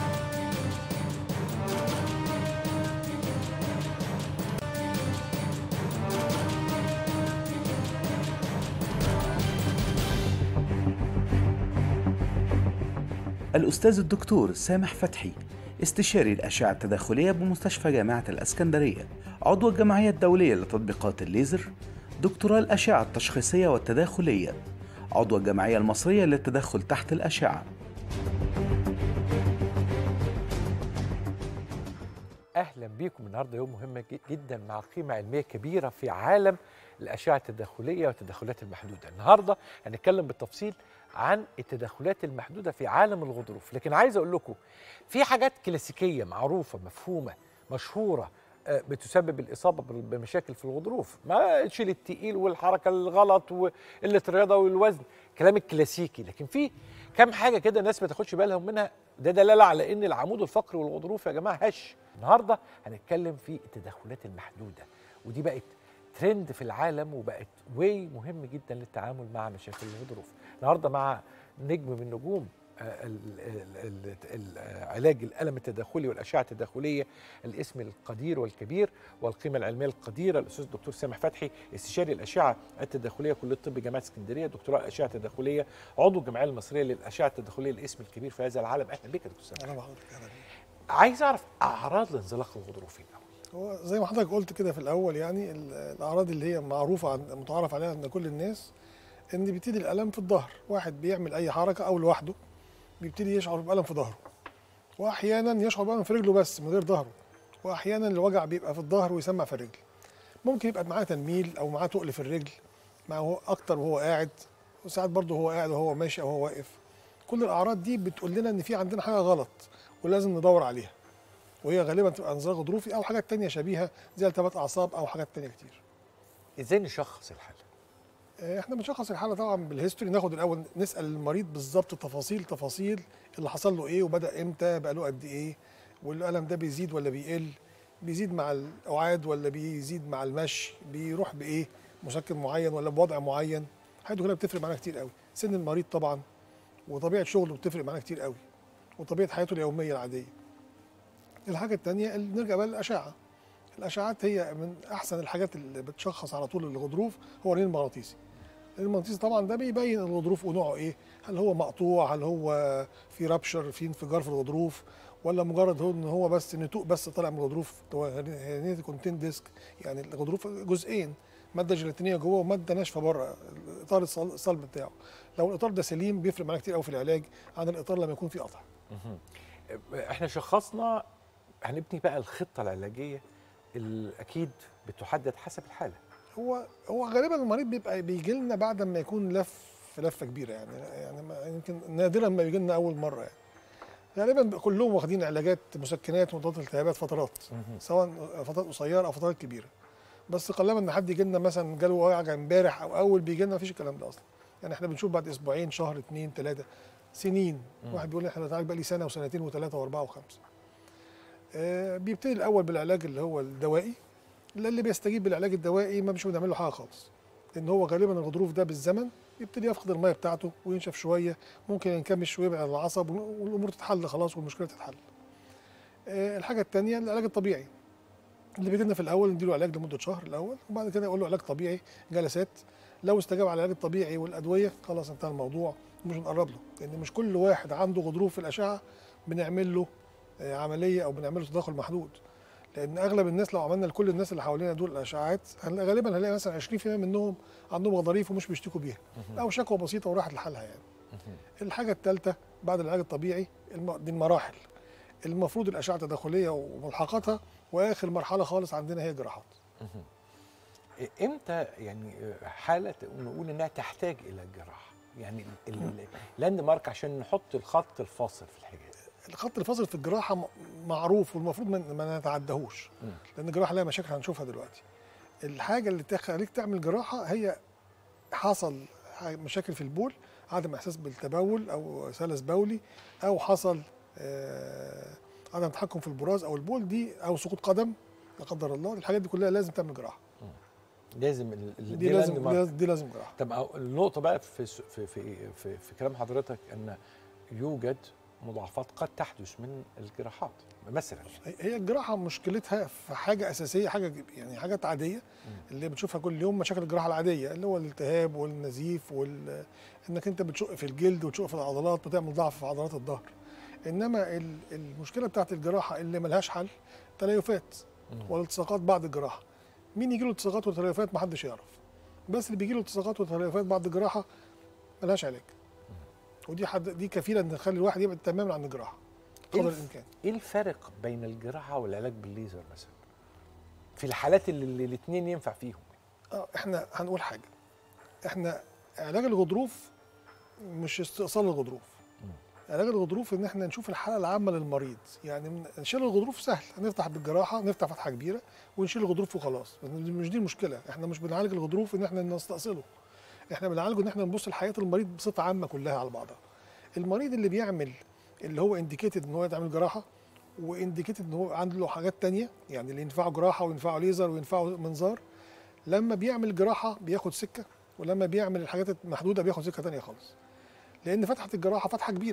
الأستاذ الدكتور سامح فتحي استشاري الأشعة التداخلية بمستشفى جامعة الأسكندرية عضو الجمعية الدولية لتطبيقات الليزر دكتوراه الأشعة التشخيصية والتداخلية عضو الجمعية المصرية للتدخل تحت الأشعة اهلا بيكم النهارده يوم مهم ج- جدا مع قيمه علميه كبيره في عالم الاشعه التداخليه والتدخلات المحدوده النهارده هنتكلم بالتفصيل عن التدخلات المحدوده في عالم الغضروف لكن عايز اقول لكم في حاجات كلاسيكيه معروفه مفهومه مشهوره آه، بتسبب الاصابه بال- بمشاكل في الغضروف ما تشيل التقيل والحركه الغلط وقله الرياضه والوزن كلام الكلاسيكي لكن في كام حاجه كده الناس ما تاخدش بالهم منها ده دلاله على ان العمود الفقري والغضروف يا جماعه هش النهارده هنتكلم في التدخلات المحدوده ودي بقت ترند في العالم وبقت واي مهم جدا للتعامل مع مشاكل الغضروف النهارده مع نجم من نجوم آه، ال- ال- ال- العلاج الالم التداخلي والاشعه التداخليه الاسم القدير والكبير والقيمه العلميه القديره الاستاذ الدكتور سامح فتحي استشاري الاشعه التداخليه كليه الطب جامعه اسكندريه دكتوراه الاشعه التداخليه عضو الجمعيه المصريه للاشعه التداخليه الاسم الكبير في هذا العالم اهلا بك يا دكتور سامح انا بحضرتك اهلا بيك. عايز اعرف اعراض الانزلاق الغضروفي الاول هو زي ما حضرتك قلت كده في الاول يعني ال- الاعراض اللي هي معروفه عن متعارف عليها عند كل الناس ان بيبتدي الالم في الظهر واحد بيعمل اي حركه او لوحده بيبتدي يشعر بالم في ظهره واحيانا يشعر بالم في رجله بس من غير ظهره واحيانا الوجع بيبقى في الظهر ويسمع في الرجل ممكن يبقى معاه تنميل او معاه تقل في الرجل معاه اكتر وهو قاعد وساعات برضه هو قاعد وهو ماشي او هو واقف كل الاعراض دي بتقول لنا ان في عندنا حاجه غلط ولازم ندور عليها وهي غالبا تبقى انزلاق غضروفي او حاجات تانية شبيهه زي التهابات اعصاب او حاجات تانية كتير ازاي نشخص الحاله آه، احنا بنشخص الحاله طبعا بالهيستوري ناخد الاول نسال المريض بالظبط تفاصيل تفاصيل اللي حصل له ايه وبدا امتى بقى له قد ايه والالم ده بيزيد ولا بيقل بيزيد مع الاوعاد ولا بيزيد مع المشي بيروح بايه مسكن معين ولا بوضع معين الحاجات دي كلها بتفرق معانا كتير قوي سن المريض طبعا وطبيعه شغله بتفرق معانا كتير قوي وطبيعه حياته اليوميه العاديه الحاجه الثانيه نرجع بقى للاشعه الاشعات هي من احسن الحاجات اللي بتشخص على طول الغضروف هو الرنين المغناطيسي الرنين المغناطيسي طبعا ده بيبين الغضروف ونوعه ايه هل هو مقطوع هل هو في رابشر في انفجار في الغضروف ولا مجرد هو ان هو بس نتوء بس طالع من الغضروف هو هرنيتي كونتين ديسك يعني الغضروف جزئين ماده جيلاتينيه جوه وماده ناشفه بره الاطار الصل- الصلب بتاعه لو الاطار ده سليم بيفرق معانا كتير قوي في العلاج عن الاطار لما يكون فيه قطع احنا شخصنا هنبني بقى الخطه العلاجيه اللي اكيد بتحدد حسب الحاله هو هو غالبا المريض بيبقى بيجي لنا بعد ما يكون لف لفه كبيره يعني يعني ما- يمكن نادرا ما بيجي لنا اول مره يعني غالبا بيبقى كلهم واخدين علاجات مسكنات ومضادات التهابات فترات سواء فترات قصيره او فترات كبيره بس قلما ان حد يجي لنا مثلا جاله وجع امبارح او اول بيجي لنا مفيش الكلام ده اصلا يعني احنا بنشوف بعد اسبوعين شهر اثنين ثلاثه سنين واحد بيقول لي احنا بنتعالج بقى لي سنه وسنتين وثلاثه واربعه وخمسه آه بيبتدي الاول بالعلاج اللي هو الدوائي لا اللي بيستجيب بالعلاج الدوائي ما مش بنعمل له حاجه خالص لان هو غالبا الغضروف ده بالزمن يبتدي يفقد الميه بتاعته وينشف شويه ممكن ينكمش ويبعد عن العصب والامور تتحل خلاص والمشكله تتحل آه، الحاجه الثانيه العلاج الطبيعي اللي بيجي لنا في الاول نديله علاج لمده شهر الاول وبعد كده نقول له علاج طبيعي جلسات لو استجاب على العلاج الطبيعي والادويه خلاص انتهى الموضوع ومش هنقرب له لان مش كل واحد عنده غضروف في الاشعه بنعمل له آه، عمليه او بنعمل له تدخل محدود لان اغلب الناس لو عملنا لكل الناس اللي حوالينا دول الاشعاعات هن- غالبا هنلاقي مثلا 20% منهم عندهم غضاريف ومش بيشتكوا بيها او شكوى بسيطه وراحت لحالها يعني الحاجه الثالثه بعد العلاج الطبيعي الم- دي المراحل المفروض الاشعه التداخليه وملحقاتها واخر مرحله خالص عندنا هي الجراحات امتى يعني حاله نقول انها تحتاج الى الجراحه يعني اللاند مارك عشان نحط الخط الفاصل في الحاجات الخط الفاصل في الجراحه م- معروف والمفروض ما- ما نتعداهوش مم. لان الجراحه لها مشاكل هنشوفها دلوقتي الحاجه اللي تخليك تعمل جراحه هي حصل ح- مشاكل في البول عدم احساس بالتبول او سلس بولي او حصل آه، عدم تحكم في البراز او البول دي او سقوط قدم لا قدر الله الحاجات دي كلها لازم تعمل جراحه لازم ال- ال- دي landmark. لازم دي لازم جراحه طب أو- النقطة بقى في س- في في في, في كلام حضرتك ان يوجد مضاعفات قد تحدث من الجراحات مثلا هي الجراحه مشكلتها في حاجه اساسيه حاجه يعني حاجات عاديه اللي بتشوفها كل يوم مشاكل الجراحه العاديه اللي هو الالتهاب والنزيف وال انك انت بتشق في الجلد وتشق في العضلات بتعمل ضعف في عضلات الظهر انما ال- المشكله بتاعت الجراحه اللي ملهاش حل تليفات والالتصاقات بعد الجراحه مين يجي له التصاقات وتليفات محدش يعرف بس اللي بيجي له التصاقات وتليفات بعد الجراحه ملهاش علاج ودي حد دي كفيله ان تخلي الواحد يبعد تماما عن الجراحه قدر الف- الامكان ايه الفرق بين الجراحة والعلاج بالليزر مثلا في الحالات اللي الاثنين ينفع فيهم اه احنا هنقول حاجه احنا علاج الغضروف مش استئصال الغضروف علاج الغضروف ان احنا نشوف الحاله العامه للمريض يعني من- نشيل الغضروف سهل هنفتح بالجراحه نفتح فتحه كبيره ونشيل الغضروف وخلاص مش دي المشكله احنا مش بنعالج الغضروف ان احنا نستأصله احنا بنعالجه ان احنا نبص لحياه المريض بصفه عامه كلها على بعضها المريض اللي بيعمل اللي هو انديكيتد ان هو يتعمل جراحه وانديكيتد ان هو عنده له حاجات تانية يعني اللي ينفعه جراحه وينفعه ليزر وينفعه منظار لما بيعمل جراحه بياخد سكه ولما بيعمل الحاجات المحدوده بياخد سكه تانية خالص لان فتحه الجراحه فتحه كبيره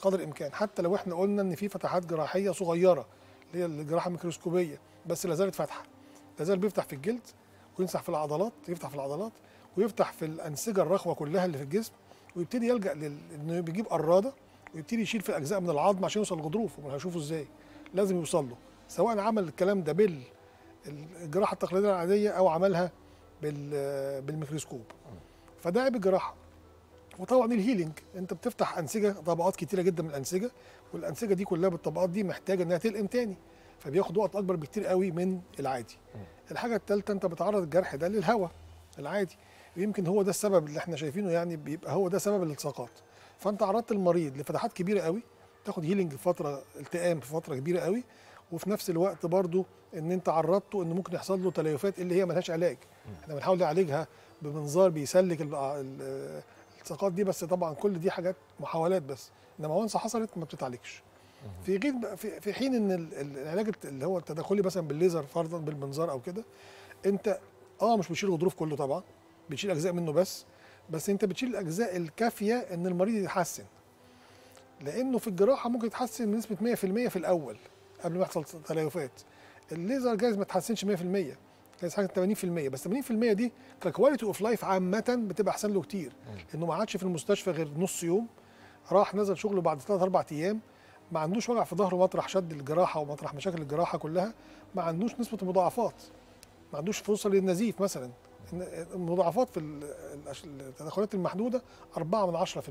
قدر الامكان حتى لو احنا قلنا ان في فتحات جراحيه صغيره اللي هي الجراحه الميكروسكوبيه بس لا زالت فاتحه لا زال بيفتح في الجلد ويمسح في العضلات يفتح في العضلات ويفتح في الانسجه الرخوه كلها اللي في الجسم ويبتدي يلجا لل... انه بيجيب قراده ويبتدي يشيل في اجزاء من العظم عشان يوصل للغضروف وما هشوفه ازاي لازم يوصل له سواء عمل الكلام ده بال الجراحه التقليديه العاديه او عملها بال... بالميكروسكوب فده عيب الجراحه وطبعا الهيلينج انت بتفتح انسجه طبقات كتيره جدا من الانسجه والانسجه دي كلها بالطبقات دي محتاجه انها تلقم تاني فبياخد وقت اكبر بكتير قوي من العادي الحاجه الثالثه انت بتعرض الجرح ده للهواء العادي ويمكن هو ده السبب اللي احنا شايفينه يعني بيبقى هو ده سبب الالتصاقات فانت عرضت المريض لفتحات كبيره قوي تاخد هيلينج في فتره التئام في فتره كبيره قوي وفي نفس الوقت برضو ان انت عرضته ان ممكن يحصل له تليفات اللي هي ملهاش علاج احنا بنحاول نعالجها بمنظار بيسلك ال- ال- الالتصاقات دي بس طبعا كل دي حاجات محاولات بس انما وانس حصلت ما بتتعالجش في غير في, في حين ان ال- ال- العلاج الت- اللي هو التداخلي مثلا بالليزر فرضا بالمنظار او كده انت اه مش بتشيل الغضروف كله طبعا بتشيل اجزاء منه بس بس انت بتشيل الاجزاء الكافيه ان المريض يتحسن لانه في الجراحه ممكن يتحسن بنسبه 100% في الاول قبل ما يحصل تليفات الليزر جايز ما تحسنش 100% جايز حاجه 80% بس 80% دي ككواليتي اوف لايف عامه بتبقى احسن له كتير انه ما عادش في المستشفى غير نص يوم راح نزل شغله بعد 3 4 ايام ما عندوش وجع في ظهره مطرح شد الجراحه ومطرح مشاكل الجراحه كلها ما عندوش نسبه مضاعفات ما عندوش فرصه للنزيف مثلا إن المضاعفات في ال- الأش- التدخلات المحدوده 4 من 10%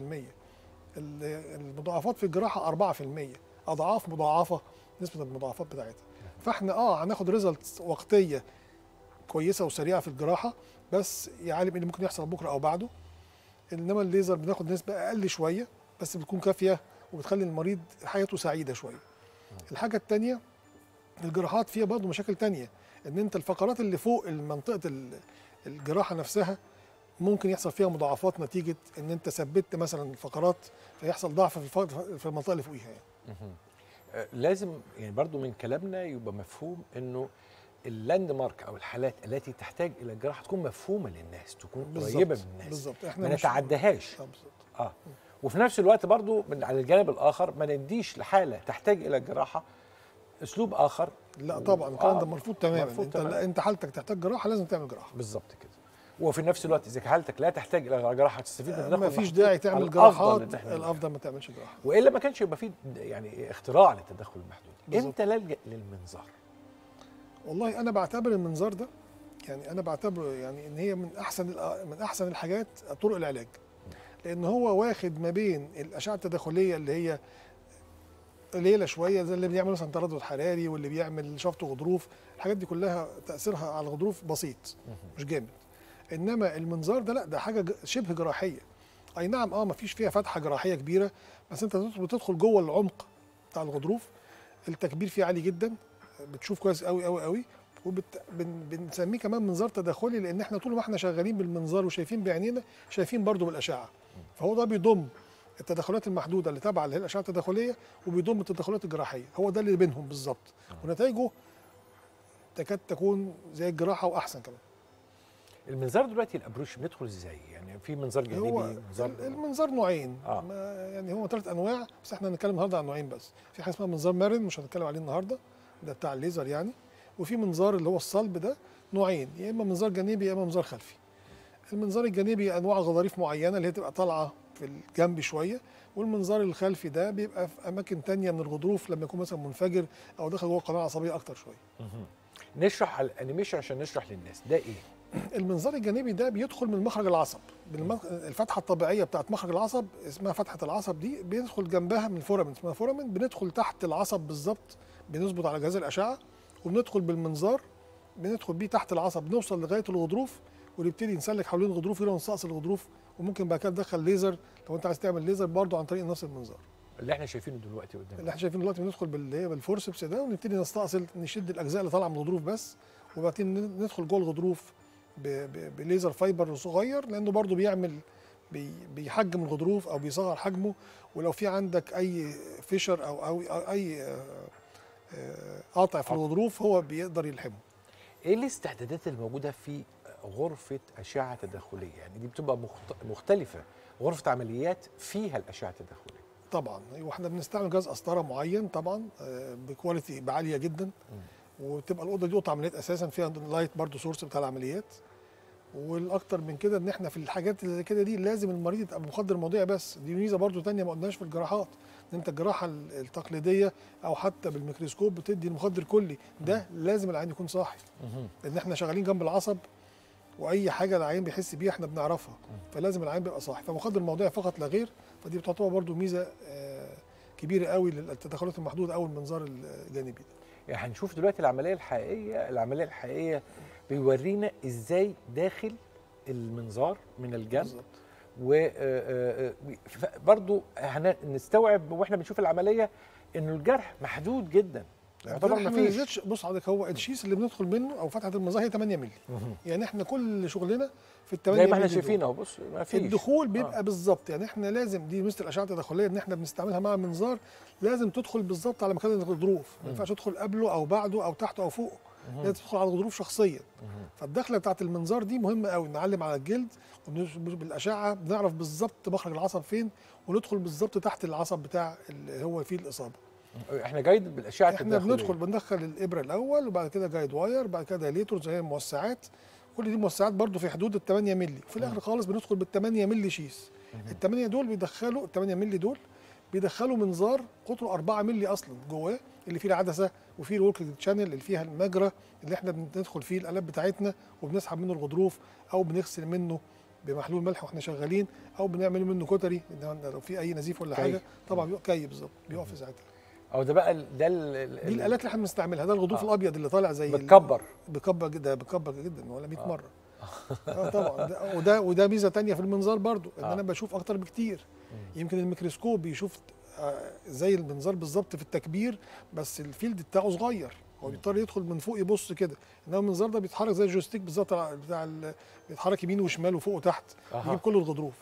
ال- المضاعفات في الجراحه 4% اضعاف مضاعفه نسبه المضاعفات بتاعتها فاحنا اه هناخد ريزلت وقتيه كويسه وسريعه في الجراحه بس يعلم ايه اللي ممكن يحصل بكره او بعده انما الليزر بناخد نسبه اقل شويه بس بتكون كافيه وبتخلي المريض حياته سعيده شويه الحاجه الثانيه الجراحات فيها برضه مشاكل تانية ان انت الفقرات اللي فوق منطقه ال- الجراحه نفسها ممكن يحصل فيها مضاعفات نتيجه ان انت ثبت مثلا الفقرات فيحصل ضعف في الف- في المنطقه اللي فوقيها يعني. آه، لازم يعني برضو من كلامنا يبقى مفهوم انه اللاند مارك او الحالات التي تحتاج الى الجراحه تكون مفهومه للناس تكون بالظبط، قريبه من الناس بالظبط احنا ما مش- نتعدهاش آه، بالظبط. اه وفي نفس الوقت برضو من على الجانب الاخر ما نديش لحاله تحتاج الى الجراحه اسلوب اخر لا طبعا الكلام ده آه، مرفوض تماما مرفوض انت تماماً. لا انت حالتك تحتاج جراحه لازم تعمل جراحه بالظبط كده وفي نفس الوقت اذا حالتك لا تحتاج الى جراحه تستفيد من ما التدخل فيش المحدود، داعي على تعمل الأفضل جراحات إن إحنا نعمل. الافضل ما تعملش جراحه والا ما كانش يبقى في يعني اختراع للتدخل المحدود بالظبط. امتى نلجا للمنظار والله انا بعتبر المنظار ده يعني انا بعتبره يعني ان هي من احسن الأ- من احسن الحاجات طرق العلاج لان هو واخد ما بين الاشعه التداخليه اللي هي قليله شويه زي اللي بيعمل مثلا تردد حراري واللي بيعمل شفط غضروف الحاجات دي كلها تاثيرها على الغضروف بسيط مش جامد انما المنظار ده لا ده حاجه ج- شبه جراحيه اي نعم اه ما فيش فيها فتحه جراحيه كبيره بس انت بتدخل جوه العمق بتاع الغضروف التكبير فيه عالي جدا بتشوف كويس قوي قوي قوي وبنسميه كمان منظار تداخلي لان احنا طول ما احنا شغالين بالمنظار وشايفين بعينينا شايفين برضو بالاشعه فهو ده بيضم التدخلات المحدوده اللي تابعه اللي هي الاشعه التداخليه وبيضم التدخلات الجراحيه هو ده اللي بينهم بالظبط ونتائجه تكاد تكون زي الجراحه واحسن كمان المنظار دلوقتي الابروش بندخل ازاي يعني في منظار جانبي هو منظار المنظار نوعين آه. ما يعني هو ثلاث انواع بس احنا هنتكلم النهارده عن نوعين بس في حاجه اسمها منظار مرن مش هنتكلم عليه النهارده ده بتاع الليزر يعني وفي منظار اللي هو الصلب ده نوعين يا اما منظار جانبي يا اما منظار خلفي المنظار الجانبي انواع غضاريف معينه اللي هي تبقى طالعه في الجنب شويه والمنظار الخلفي ده بيبقى في اماكن تانية من الغضروف لما يكون مثلا منفجر او داخل جوه القناه العصبيه اكتر شويه نشرح على الانيميشن عشان نشرح للناس ده ايه المنظار الجانبي ده بيدخل من مخرج العصب بالمخ... الفتحه الطبيعيه بتاعت مخرج العصب اسمها فتحه العصب دي بيدخل جنبها من فورامين اسمها فورامين بندخل تحت العصب بالظبط بنظبط على جهاز الاشعه وبندخل بالمنظار بندخل بيه تحت العصب نوصل لغايه الغضروف ونبتدي نسلك حوالين الغضروف الى نستأصل الغضروف وممكن بعد كده ندخل ليزر لو انت عايز تعمل ليزر برضه عن طريق نفس المنظار اللي احنا شايفينه دلوقتي قدامنا اللي احنا شايفينه دلوقتي بندخل بال هي بالفورسبس ده ونبتدي نستأصل نشد الاجزاء اللي طالعه من الغضروف بس وبعدين ندخل جوه الغضروف ب- ب- بليزر فايبر صغير لانه برضو بيعمل بي بيحجم الغضروف او بيصغر حجمه ولو في عندك اي فيشر او او أو اي آه، آه، قطع في الغضروف هو بيقدر يلحمه ايه الاستعدادات الموجوده في غرفه اشعه تداخليه يعني دي بتبقى مخت- مختلفه غرفه عمليات فيها الاشعه التداخليه طبعا واحنا بنستعمل جهاز قسطره معين طبعا آه، بكواليتي عاليه جدا وتبقى الاوضه دي اوضه عمليات اساسا فيها لايت برضو سورس بتاع العمليات والاكتر من كده ان احنا في الحاجات اللي زي كده دي لازم المريض يبقى بمخدر موضعي بس دي ميزه برضو تانية ما قلناش في الجراحات ان انت الجراحه ال- التقليديه او حتى بالميكروسكوب بتدي المخدر كلي ده لازم العين يكون صاحي لان احنا شغالين جنب العصب واي حاجه العين بيحس بيها احنا بنعرفها فلازم العين بيبقى صاحي فمخدر موضعي فقط لا غير فدي بتعتبر برضو ميزه آه، كبيره قوي للتدخلات المحدوده او المنظار الجانبي ده يعني هنشوف دلوقتي العمليه الحقيقيه العمليه الحقيقيه بيورينا ازاي داخل المنظار من الجنب بالظبط وبرضه هنستوعب واحنا بنشوف العمليه انه الجرح محدود جدا يعتبر ما ما فيش نزلش بص حضرتك هو الشيس اللي بندخل منه او فتحه المظاهر هي 8 مللي يعني احنا كل شغلنا في ال 8 زي ما احنا مللي دول. شايفين اهو بص ما فيش الدخول بيبقى آه. بالظبط يعني احنا لازم دي مثل الاشعه التداخليه ان احنا بنستعملها مع المنظار لازم تدخل بالظبط على مكان الغضروف ما ينفعش تدخل قبله او بعده او تحته او فوقه لازم تدخل على الغضروف شخصيا فالدخله بتاعت المنظار دي مهمه قوي نعلم على الجلد وبنش- بالاشعه بنعرف بالظبط مخرج العصب فين وندخل بالظبط تحت العصب بتاع اللي هو فيه الاصابه احنا جايد بالاشعه احنا التداخلية. بندخل بندخل الابره الاول وبعد كده جايد واير بعد كده دايليتور زي الموسعات كل دي موسعات برضو في حدود ال 8 مللي وفي الاخر خالص بندخل بال 8 مللي شيس ال 8 دول بيدخلوا ال 8 مللي دول بيدخلوا منظار قطره 4 مللي اصلا جواه اللي فيه العدسه وفيه الوركينج تشانل اللي فيها المجرى اللي احنا بندخل فيه الالات بتاعتنا وبنسحب منه الغضروف او بنغسل منه بمحلول ملح واحنا شغالين او بنعمل منه كتري إن لو في اي نزيف ولا كي. حاجه طبعا بيبقى كي بالظبط بيقف في ساعتها او ده بقى ال- ده ال- ال- دي الالات اللي احنا بنستعملها ده الغضروف آه. الابيض اللي طالع زي ال- بتكبر بكبر جدا بكبر جدا ولا 100 مره اه طبعا ده وده وده ميزه تانية في المنظار برضو ان آه. انا بشوف اكتر بكتير يمكن الميكروسكوب بيشوف آه، زي المنظار بالظبط في التكبير بس الفيلد بتاعه صغير هو بيضطر يدخل من فوق يبص كده انما المنظار ده بيتحرك زي الجويستيك بالظبط على- بتاع ال- بيتحرك يمين وشمال وفوق وتحت أها. يجيب كل الغضروف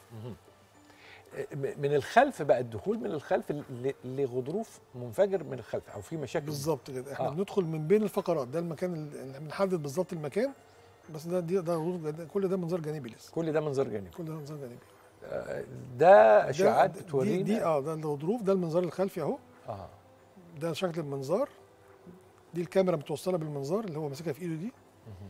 م- من الخلف بقى الدخول من الخلف ل- لغضروف منفجر من الخلف او في مشاكل بالظبط كده احنا آه. آه. بندخل من بين الفقرات ده المكان اللي بنحدد بالظبط المكان بس ده دي ده غضروف جانبي- كل ده منظار جانبي لسه كل ده منظر جانبي كل ده منظار جانبي آه، ده ده- اشعاعات دي- بتورينا دي اه ده الغضروف ده المنظار الخلفي اهو اه ده شكل المنظار دي الكاميرا متوصله بالمنظار اللي هو ماسكها في ايده دي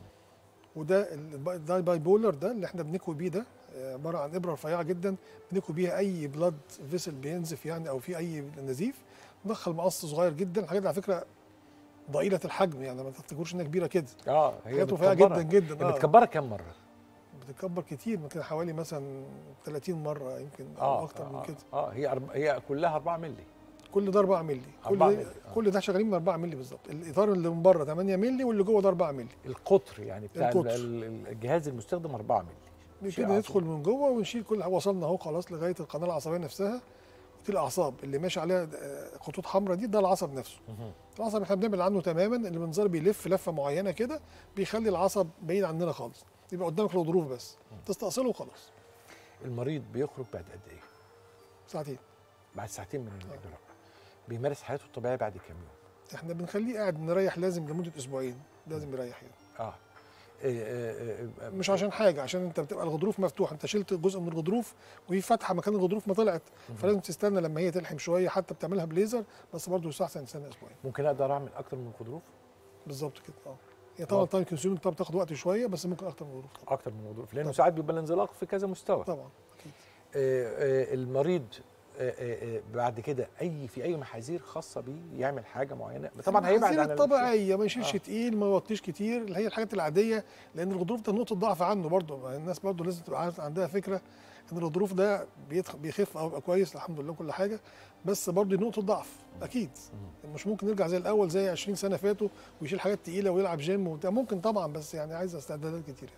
وده ال- ده الباي بولر ده اللي احنا بنكوي بيه ده آه، عباره عن ابره رفيعه جدا بنكوي بيها اي بلاد فيسل بينزف يعني او في اي نزيف ندخل مقص صغير جدا الحاجات دي على فكره ضئيله الحجم يعني ما تفتكروش انها كبيره كده اه هي حاجات رفيعه جدا بتكبرها. جدا هي اه بتكبرها كام مره؟ بتتكبر كتير ممكن حوالي مثلا 30 مره يمكن او اه اكتر آه، من كده اه هي أرب... هي كلها 4 مللي كل ده 4 مللي كل 4 ده مللي، آه. كل ده شغالين من 4 مللي بالظبط الاطار اللي من بره 8 مللي واللي جوه ده 4 مللي القطر يعني بتاع القطر. ال- ال- الجهاز المستخدم 4 مللي شيء نبتدي عظيم. ندخل من جوه ونشيل كل حاجه وصلنا اهو خلاص لغايه القناه العصبيه نفسها دي الاعصاب اللي ماشي عليها آه، خطوط حمراء دي ده العصب نفسه العصب احنا بنعمل عنه تماما المنظار بيلف لفه معينه كده بيخلي العصب بعيد عننا خالص يبقى قدامك الغضروف بس تستأصله وخلاص المريض بيخرج بعد قد ايه؟ ساعتين بعد ساعتين من الاجراء بيمارس حياته الطبيعيه بعد كام يوم؟ احنا بنخليه قاعد نريح لازم لمده اسبوعين لازم يريح يعني اه إيه إيه إيه مش عشان حاجه عشان انت بتبقى الغضروف مفتوح انت شلت جزء من الغضروف وهي فتحه مكان الغضروف ما طلعت فلازم تستنى لما هي تلحم شويه حتى بتعملها بليزر بس برضه يستحسن تستنى اسبوعين ممكن اقدر اعمل اكتر من غضروف؟ بالظبط كده اه هي طبعا تايم كونسيومينج طبعا بتاخد وقت شويه بس ممكن اكتر من الغضروف طبعا اكتر من غضروف لانه طبعا. ساعات بيبقى الانزلاق في كذا مستوى طبعا اكيد آه، آه، المريض آه، آه، آه، بعد كده اي في اي محاذير خاصه بيه يعمل حاجه معينه طبعا هيبعد المحاذير عن الطبيعيه ما يشيلش آه. تقيل ما يوطيش كتير اللي هي الحاجات العاديه لان الغضروف ده نقطه ضعف عنه برضه الناس برضه لازم تبقى عارف- عندها فكره ان الغضروف ده بيتخ- بيخف او يبقى كويس الحمد لله كل حاجه بس برضه دي نقطه ضعف اكيد مش ممكن نرجع زي الاول زي 20 سنه فاتوا ويشيل حاجات تقيله ويلعب جيم وبتاع ممكن طبعا بس يعني عايز استعدادات كتير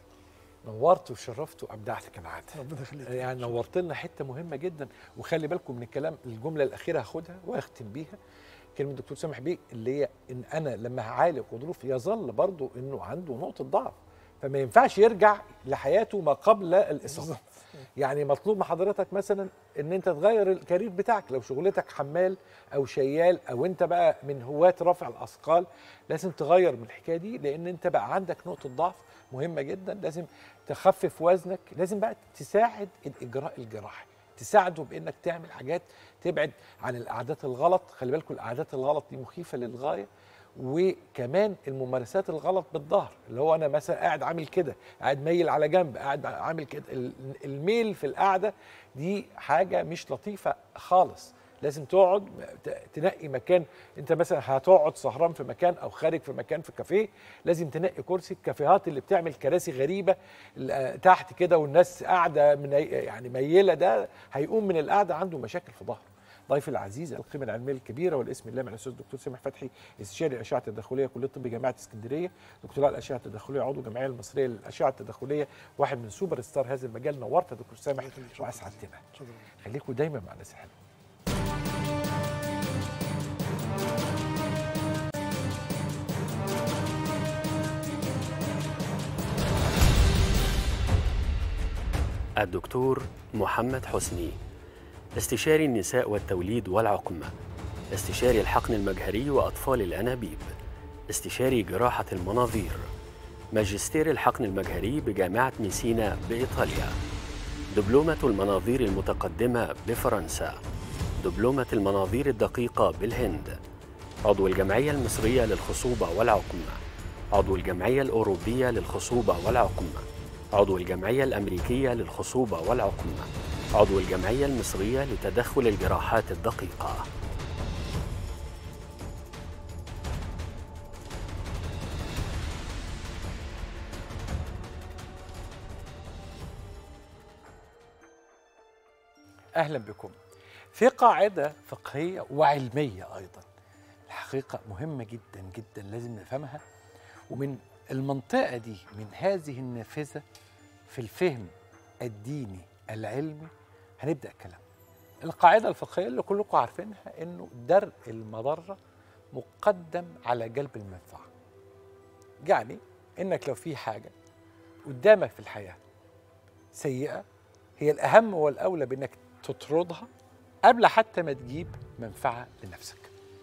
نورت وشرفت وابدعت كالعاده ربنا يخليك يعني نورت لنا حته مهمه جدا وخلي بالكم من الكلام الجمله الاخيره هاخدها واختم بيها كلمه الدكتور سامح بيه اللي هي ان انا لما هعالج غضروف يظل برضه انه عنده نقطه ضعف فما ينفعش يرجع لحياته ما قبل الاصابه بالظبط. يعني مطلوب من حضرتك مثلا ان انت تغير الكارير بتاعك لو شغلتك حمال او شيال او انت بقى من هواة رفع الاثقال لازم تغير من الحكايه دي لان انت بقى عندك نقطه ضعف مهمه جدا لازم تخفف وزنك لازم بقى تساعد الاجراء الجراحي تساعده بانك تعمل حاجات تبعد عن العادات الغلط خلي بالكم العادات الغلط دي مخيفه للغايه وكمان الممارسات الغلط بالظهر اللي هو انا مثلا قاعد عامل كده قاعد ميل على جنب قاعد عامل كده ال- الميل في القعده دي حاجه مش لطيفه خالص لازم تقعد ت- تنقي مكان انت مثلا هتقعد سهران في مكان او خارج في مكان في كافيه لازم تنقي كرسي الكافيهات اللي بتعمل كراسي غريبه ال- تحت كده والناس قاعده من يعني ميله ده هيقوم من القعده عنده مشاكل في ظهره ضيفي العزيز القيمه العلميه الكبيره والاسم اللامع الاستاذ الدكتور سامح فتحي استشاري الاشعه التداخليه كليه الطب جامعه اسكندريه دكتوراه الاشعه التداخليه عضو الجمعيه المصريه للاشعه التداخليه واحد من سوبر ستار هذا المجال نورت يا دكتور سامح واسعدتنا شكرا خليكم دايما مع الناس الحلوه الدكتور محمد حسني استشاري النساء والتوليد والعقم استشاري الحقن المجهري وأطفال الأنابيب استشاري جراحة المناظير ماجستير الحقن المجهري بجامعة ميسينا بإيطاليا دبلومة المناظير المتقدمة بفرنسا دبلومة المناظير الدقيقة بالهند عضو الجمعية المصرية للخصوبة والعقم عضو الجمعية الأوروبية للخصوبة والعقم عضو الجمعية الأمريكية للخصوبة والعقم عضو الجمعية المصرية لتدخل الجراحات الدقيقة اهلا بكم في قاعده فقهيه وعلميه ايضا الحقيقه مهمه جدا جدا لازم نفهمها ومن المنطقه دي من هذه النافذه في الفهم الديني العلمي هنبدا الكلام القاعده الفقهيه اللي كلكم عارفينها انه درء المضره مقدم على جلب المنفعه يعني انك لو في حاجه قدامك في الحياه سيئه هي الاهم والاولى بانك تطردها قبل حتى ما تجيب منفعه لنفسك.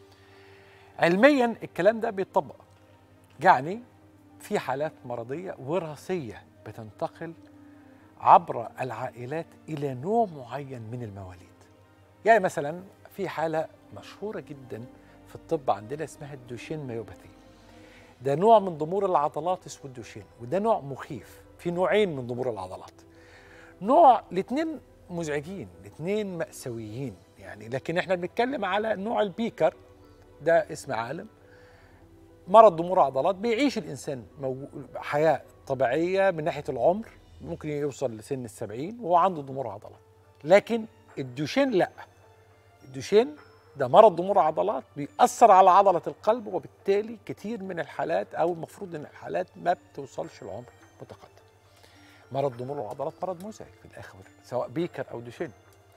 علميا الكلام ده بيتطبق. يعني في حالات مرضيه وراثيه بتنتقل عبر العائلات الى نوع معين من المواليد. يعني مثلا في حاله مشهوره جدا في الطب عندنا اسمها الدوشين ميوباثي. ده نوع من ضمور العضلات اسمه الدوشين وده نوع مخيف في نوعين من ضمور العضلات. نوع الاثنين مزعجين الاثنين مأساويين يعني لكن احنا بنتكلم على نوع البيكر ده اسم عالم مرض ضمور عضلات بيعيش الإنسان موجو- حياة طبيعية من ناحية العمر ممكن يوصل لسن السبعين وهو عنده ضمور عضلات لكن الدوشين لا الدوشين ده مرض ضمور عضلات بيأثر على عضلة القلب وبالتالي كتير من الحالات أو المفروض إن الحالات ما بتوصلش لعمر متقدم مرض ضمور العضلات مرض مزعج في الاخر سواء بيكر او دوشين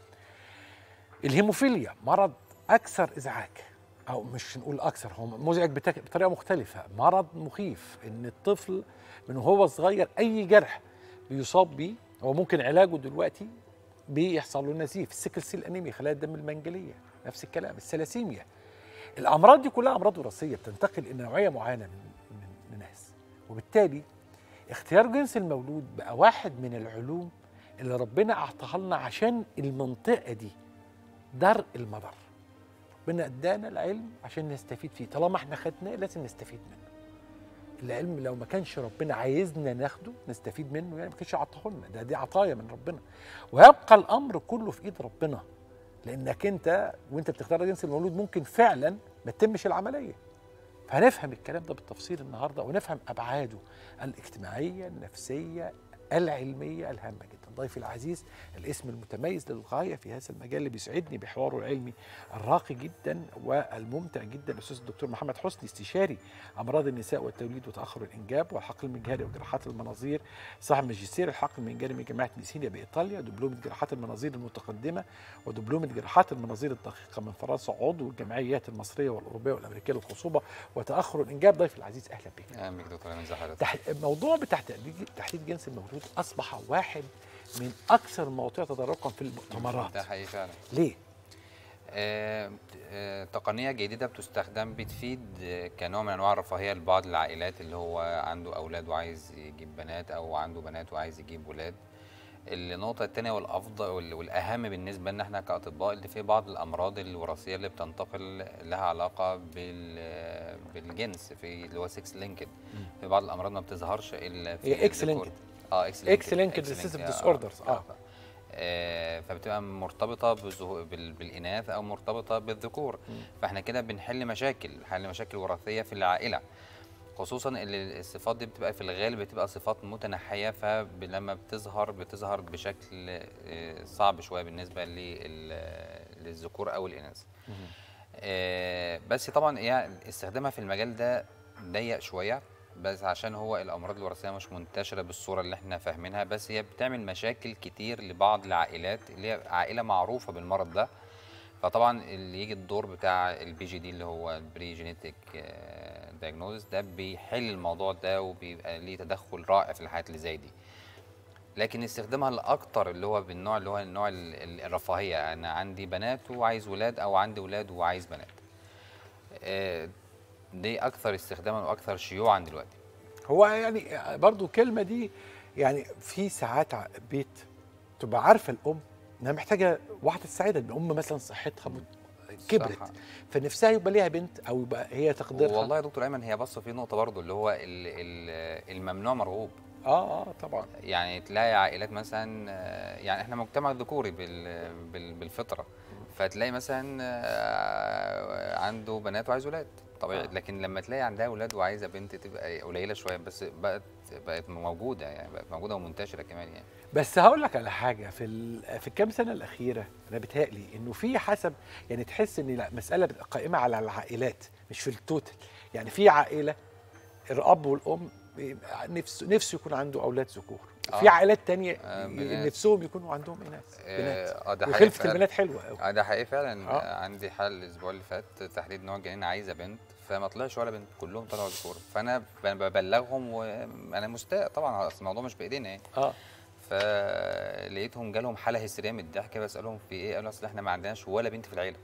الهيموفيليا مرض اكثر ازعاج او مش نقول اكثر هو مزعج بتك- بطريقه مختلفه مرض مخيف ان الطفل من وهو صغير اي جرح بيصاب بيه هو ممكن علاجه دلوقتي بيحصل له نزيف السكل سيل انيميا خلايا الدم المنجليه نفس الكلام السلاسيميا الامراض دي كلها امراض وراثيه بتنتقل الى نوعيه معينه من من من الناس وبالتالي اختيار جنس المولود بقى واحد من العلوم اللي ربنا اعطاها لنا عشان المنطقه دي درء المضر ربنا ادانا العلم عشان نستفيد فيه طالما احنا خدناه لازم نستفيد منه العلم لو ما كانش ربنا عايزنا ناخده نستفيد منه يعني ما كانش عطاه لنا ده دي عطايا من ربنا ويبقى الامر كله في ايد ربنا لانك انت وانت بتختار جنس المولود ممكن فعلا ما تتمش العمليه فهنفهم الكلام ده بالتفصيل النهارده ونفهم ابعاده الاجتماعيه النفسيه العلميه الهامه جدا ضيفي العزيز الاسم المتميز للغايه في هذا المجال اللي بيسعدني بحواره العلمي الراقي جدا والممتع جدا الاستاذ الدكتور محمد حسني استشاري امراض النساء والتوليد وتاخر الانجاب والحقل المنجهري وجراحات المناظير صاحب ماجستير الحقل المنجهري من جامعه ميسينيا بايطاليا دبلومه جراحات المناظير المتقدمه ودبلومه جراحات المناظير الدقيقه من فرنسا عضو الجمعيات المصريه والاوروبيه والامريكيه للخصوبه وتاخر الانجاب ضيف العزيز اهلا بك اهلا بك دكتور ايمن ازي حضرتك تح... موضوع بتاع تحديد تحديد جنس المولود اصبح واحد من اكثر المواضيع تدرجا في المؤتمرات ده حقيقي فعلا ليه؟ آه، آه، تقنية جديدة بتستخدم بتفيد آه، كنوع من أنواع الرفاهية لبعض العائلات اللي هو عنده أولاد وعايز يجيب بنات أو عنده بنات وعايز يجيب ولاد النقطة التانية والأفضل وال- والأهم بالنسبة لنا احنا كأطباء اللي في بعض الأمراض الوراثية اللي بتنتقل لها علاقة بال بالجنس في اللي هو 6 لينكد في بعض الأمراض ما بتظهرش إلا في هي X الذكور. linked. اه اكس X linked recessive disorders. آه. آه، فبتبقى مرتبطه بظهو- بال- بالاناث او مرتبطه بالذكور فاحنا كده بنحل مشاكل حل مشاكل وراثيه في العائله خصوصا اللي الصفات دي بتبقى في الغالب بتبقى صفات متنحيه فلما بتظهر بتظهر بشكل آه، صعب شويه بالنسبه لل- للذكور او الاناث آه، بس طبعا يعني استخدامها في المجال ده ضيق شويه بس عشان هو الامراض الوراثيه مش منتشره بالصوره اللي احنا فاهمينها بس هي بتعمل مشاكل كتير لبعض العائلات اللي هي عائله معروفه بالمرض ده فطبعا اللي يجي الدور بتاع البي جي دي اللي هو البري جينيتك دايجنوز ده بيحل الموضوع ده وبيبقى ليه تدخل رائع في الحالات اللي زي دي لكن استخدامها الاكتر اللي هو بالنوع اللي هو النوع ال- ال- الرفاهيه انا عندي بنات وعايز ولاد او عندي ولاد وعايز بنات آه، دي اكثر استخداما واكثر شيوعا دلوقتي هو يعني برضو الكلمة دي يعني في ساعات ع- بيت تبقى عارفة الأم إنها محتاجة واحدة تساعدها الأم مثلا صحتها مت- كبرت صح. فنفسها يبقى ليها بنت أو يبقى هي تقديرها والله يا دكتور ايمن هي بص في نقطه برضو اللي هو ال- ال- الممنوع مرغوب اه اه طبعا يعني تلاقي عائلات مثلا آه، يعني احنا مجتمع ذكوري بال- بال- بالفطره فتلاقي مثلا آه، عنده بنات وعايز ولاد طبيعي لكن لما تلاقي عندها ولاد وعايزه بنت تبقى قليله شويه بس بقت بقت موجوده يعني بقت موجوده ومنتشره كمان يعني بس هقول لك على حاجه في ال- في الكام سنه الاخيره انا بتهيألي انه في حسب يعني تحس ان لا مساله بتبقى قائمه على العائلات مش في التوتال يعني في عائله الاب والام بيبقى نفسه نفسه يكون عنده اولاد ذكور في آه. عائلات تانية آه، ي- بنات. نفسهم يكونوا عندهم اناث بنات اه ده حقيقي وخلفه فعلاً. البنات حلوه قوي اه ده حقيقي فعلا آه. آه. عندي حال الاسبوع اللي فات تحديد نوع جنين عايزه بنت فما طلعش ولا بنت كلهم طلعوا ذكور فانا ب- ببلغهم وانا مستاء طبعا اصل الموضوع مش بايدينا يعني اه فلقيتهم جالهم حاله هستيريه من الضحك بسالهم في ايه قالوا اصل احنا ما عندناش ولا بنت في العيله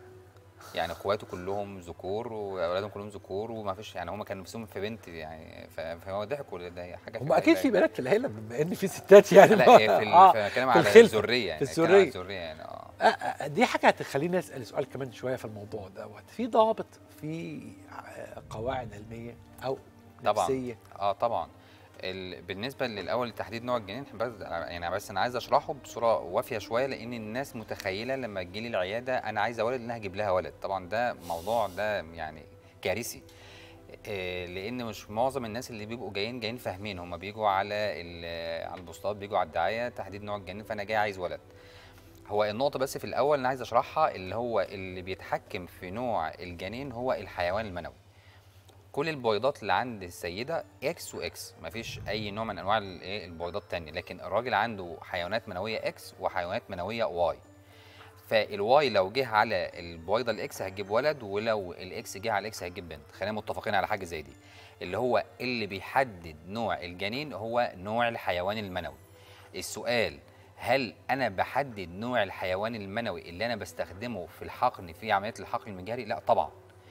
يعني اخواته كلهم ذكور واولادهم كلهم ذكور وما فيش يعني هم كانوا نفسهم في بنت يعني ف- فهو ضحكوا ده حاجه هم اكيد في بنات في العيله بما ان في ستات يعني لا إيه في ال- آه، في الكلام في على الخلفة، الذريه يعني في الكلام على الذريه الذريه يعني اه آه، آه، دي حاجه هتخليني اسال سؤال كمان شويه في الموضوع دوت في ضابط في آه، قواعد علميه او طبعا نفسيه اه طبعا ال... بالنسبه للاول لتحديد نوع الجنين إحنا بس يعني بس انا عايز اشرحه بصوره وافيه شويه لان الناس متخيله لما تجي لي العياده انا عايزه ولد ان انا هجيب لها ولد طبعا ده موضوع ده يعني كارثي آه، لان مش معظم الناس اللي بيبقوا جايين جايين فاهمين هم بيجوا على ال- على البوستات بيجوا على الدعايه تحديد نوع الجنين فانا جاي عايز ولد هو النقطة بس في الأول أنا عايز أشرحها اللي هو اللي بيتحكم في نوع الجنين هو الحيوان المنوي كل البويضات اللي عند السيده اكس واكس مفيش اي نوع من انواع الايه البويضات التانية لكن الراجل عنده حيوانات منويه اكس وحيوانات منويه واي فالواي لو جه على البويضه الاكس هتجيب ولد ولو الاكس جه على الاكس هتجيب بنت خلينا متفقين على حاجه زي دي اللي هو اللي بيحدد نوع الجنين هو نوع الحيوان المنوي السؤال هل انا بحدد نوع الحيوان المنوي اللي انا بستخدمه في الحقن في عمليه الحقن المجهري لا طبعا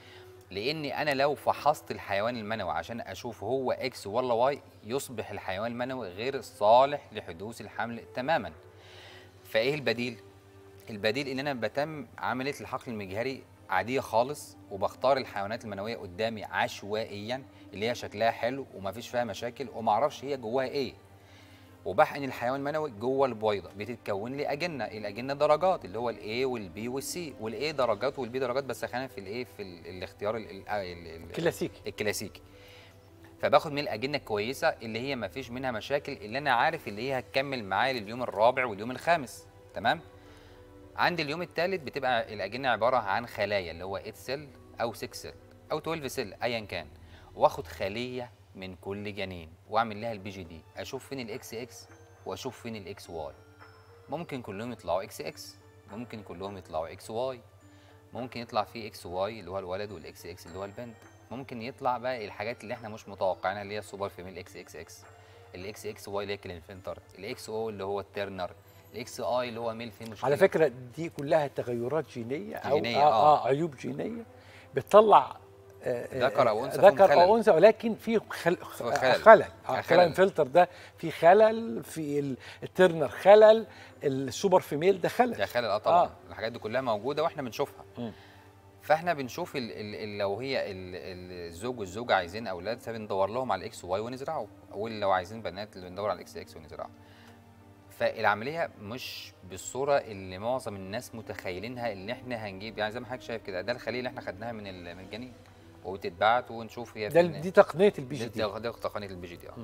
لاني انا لو فحصت الحيوان المنوي عشان اشوف هو اكس ولا واي يصبح الحيوان المنوي غير صالح لحدوث الحمل تماما فايه البديل البديل ان انا بتم عمليه الحقن المجهري عاديه خالص وبختار الحيوانات المنويه قدامي عشوائيا اللي هي شكلها حلو ومفيش فيها مشاكل ومعرفش هي جواها ايه وبحقن الحيوان المنوي جوه البويضه بتتكون لي اجنه الاجنه درجات اللي هو الاي والبي والسي والاي درجات والبي درجات بس خلينا في الايه في ال- الاختيار ال- ال- ال- ال- كلاسيكي الكلاسيكي فباخد من الاجنه الكويسه اللي هي ما فيش منها مشاكل اللي انا عارف اللي هي هتكمل معايا لليوم الرابع واليوم الخامس تمام عند اليوم الثالث بتبقى الاجنه عباره عن خلايا اللي هو 8 سيل او 6 سيل او 12 سيل ايا كان واخد خليه من كل جنين واعمل لها البي جي دي اشوف فين الاكس اكس واشوف فين الاكس واي ممكن كلهم يطلعوا اكس اكس ممكن كلهم يطلعوا اكس واي ممكن يطلع فيه اكس واي اللي هو الولد والاكس اكس اللي هو البنت ممكن يطلع بقى الحاجات اللي احنا مش متوقعينها اللي هي السوبر فيميل اكس اكس اكس الاكس اكس واي اللي هي كلينفنتر الاكس او اللي هو الترنر الاكس اي اللي هو ميل فيه مشكله على فكره دي كلها تغيرات جينيه او جينية، آه, آه. آه عيوب جينيه بتطلع آه، ذكر آه، أو أنثى فيهم ذكر او خلل. انثى ولكن في خل... خلل. خلل خلل آه، خلل. كلاين فلتر ده في خلل في ال- الترنر خلل السوبر فيميل ده خلل ده خلل اه طبعا آه. آه. الحاجات دي كلها موجوده واحنا بنشوفها مم. فاحنا بنشوف ال ال ال لو هي ال ال الزوج والزوجه عايزين اولاد فبندور لهم على الاكس واي ونزرعه او لو عايزين بنات اللي بندور على الاكس اكس ونزرعه فالعمليه مش بالصوره اللي معظم الناس متخيلينها اللي احنا هنجيب يعني زي ما حضرتك شايف كده ده الخليه اللي احنا خدناها من ال- من الجنين وتتبعت ونشوف هي ده فين. دي تقنيه البي جي دي دي ده ده تقنيه البي جي دي اه مم.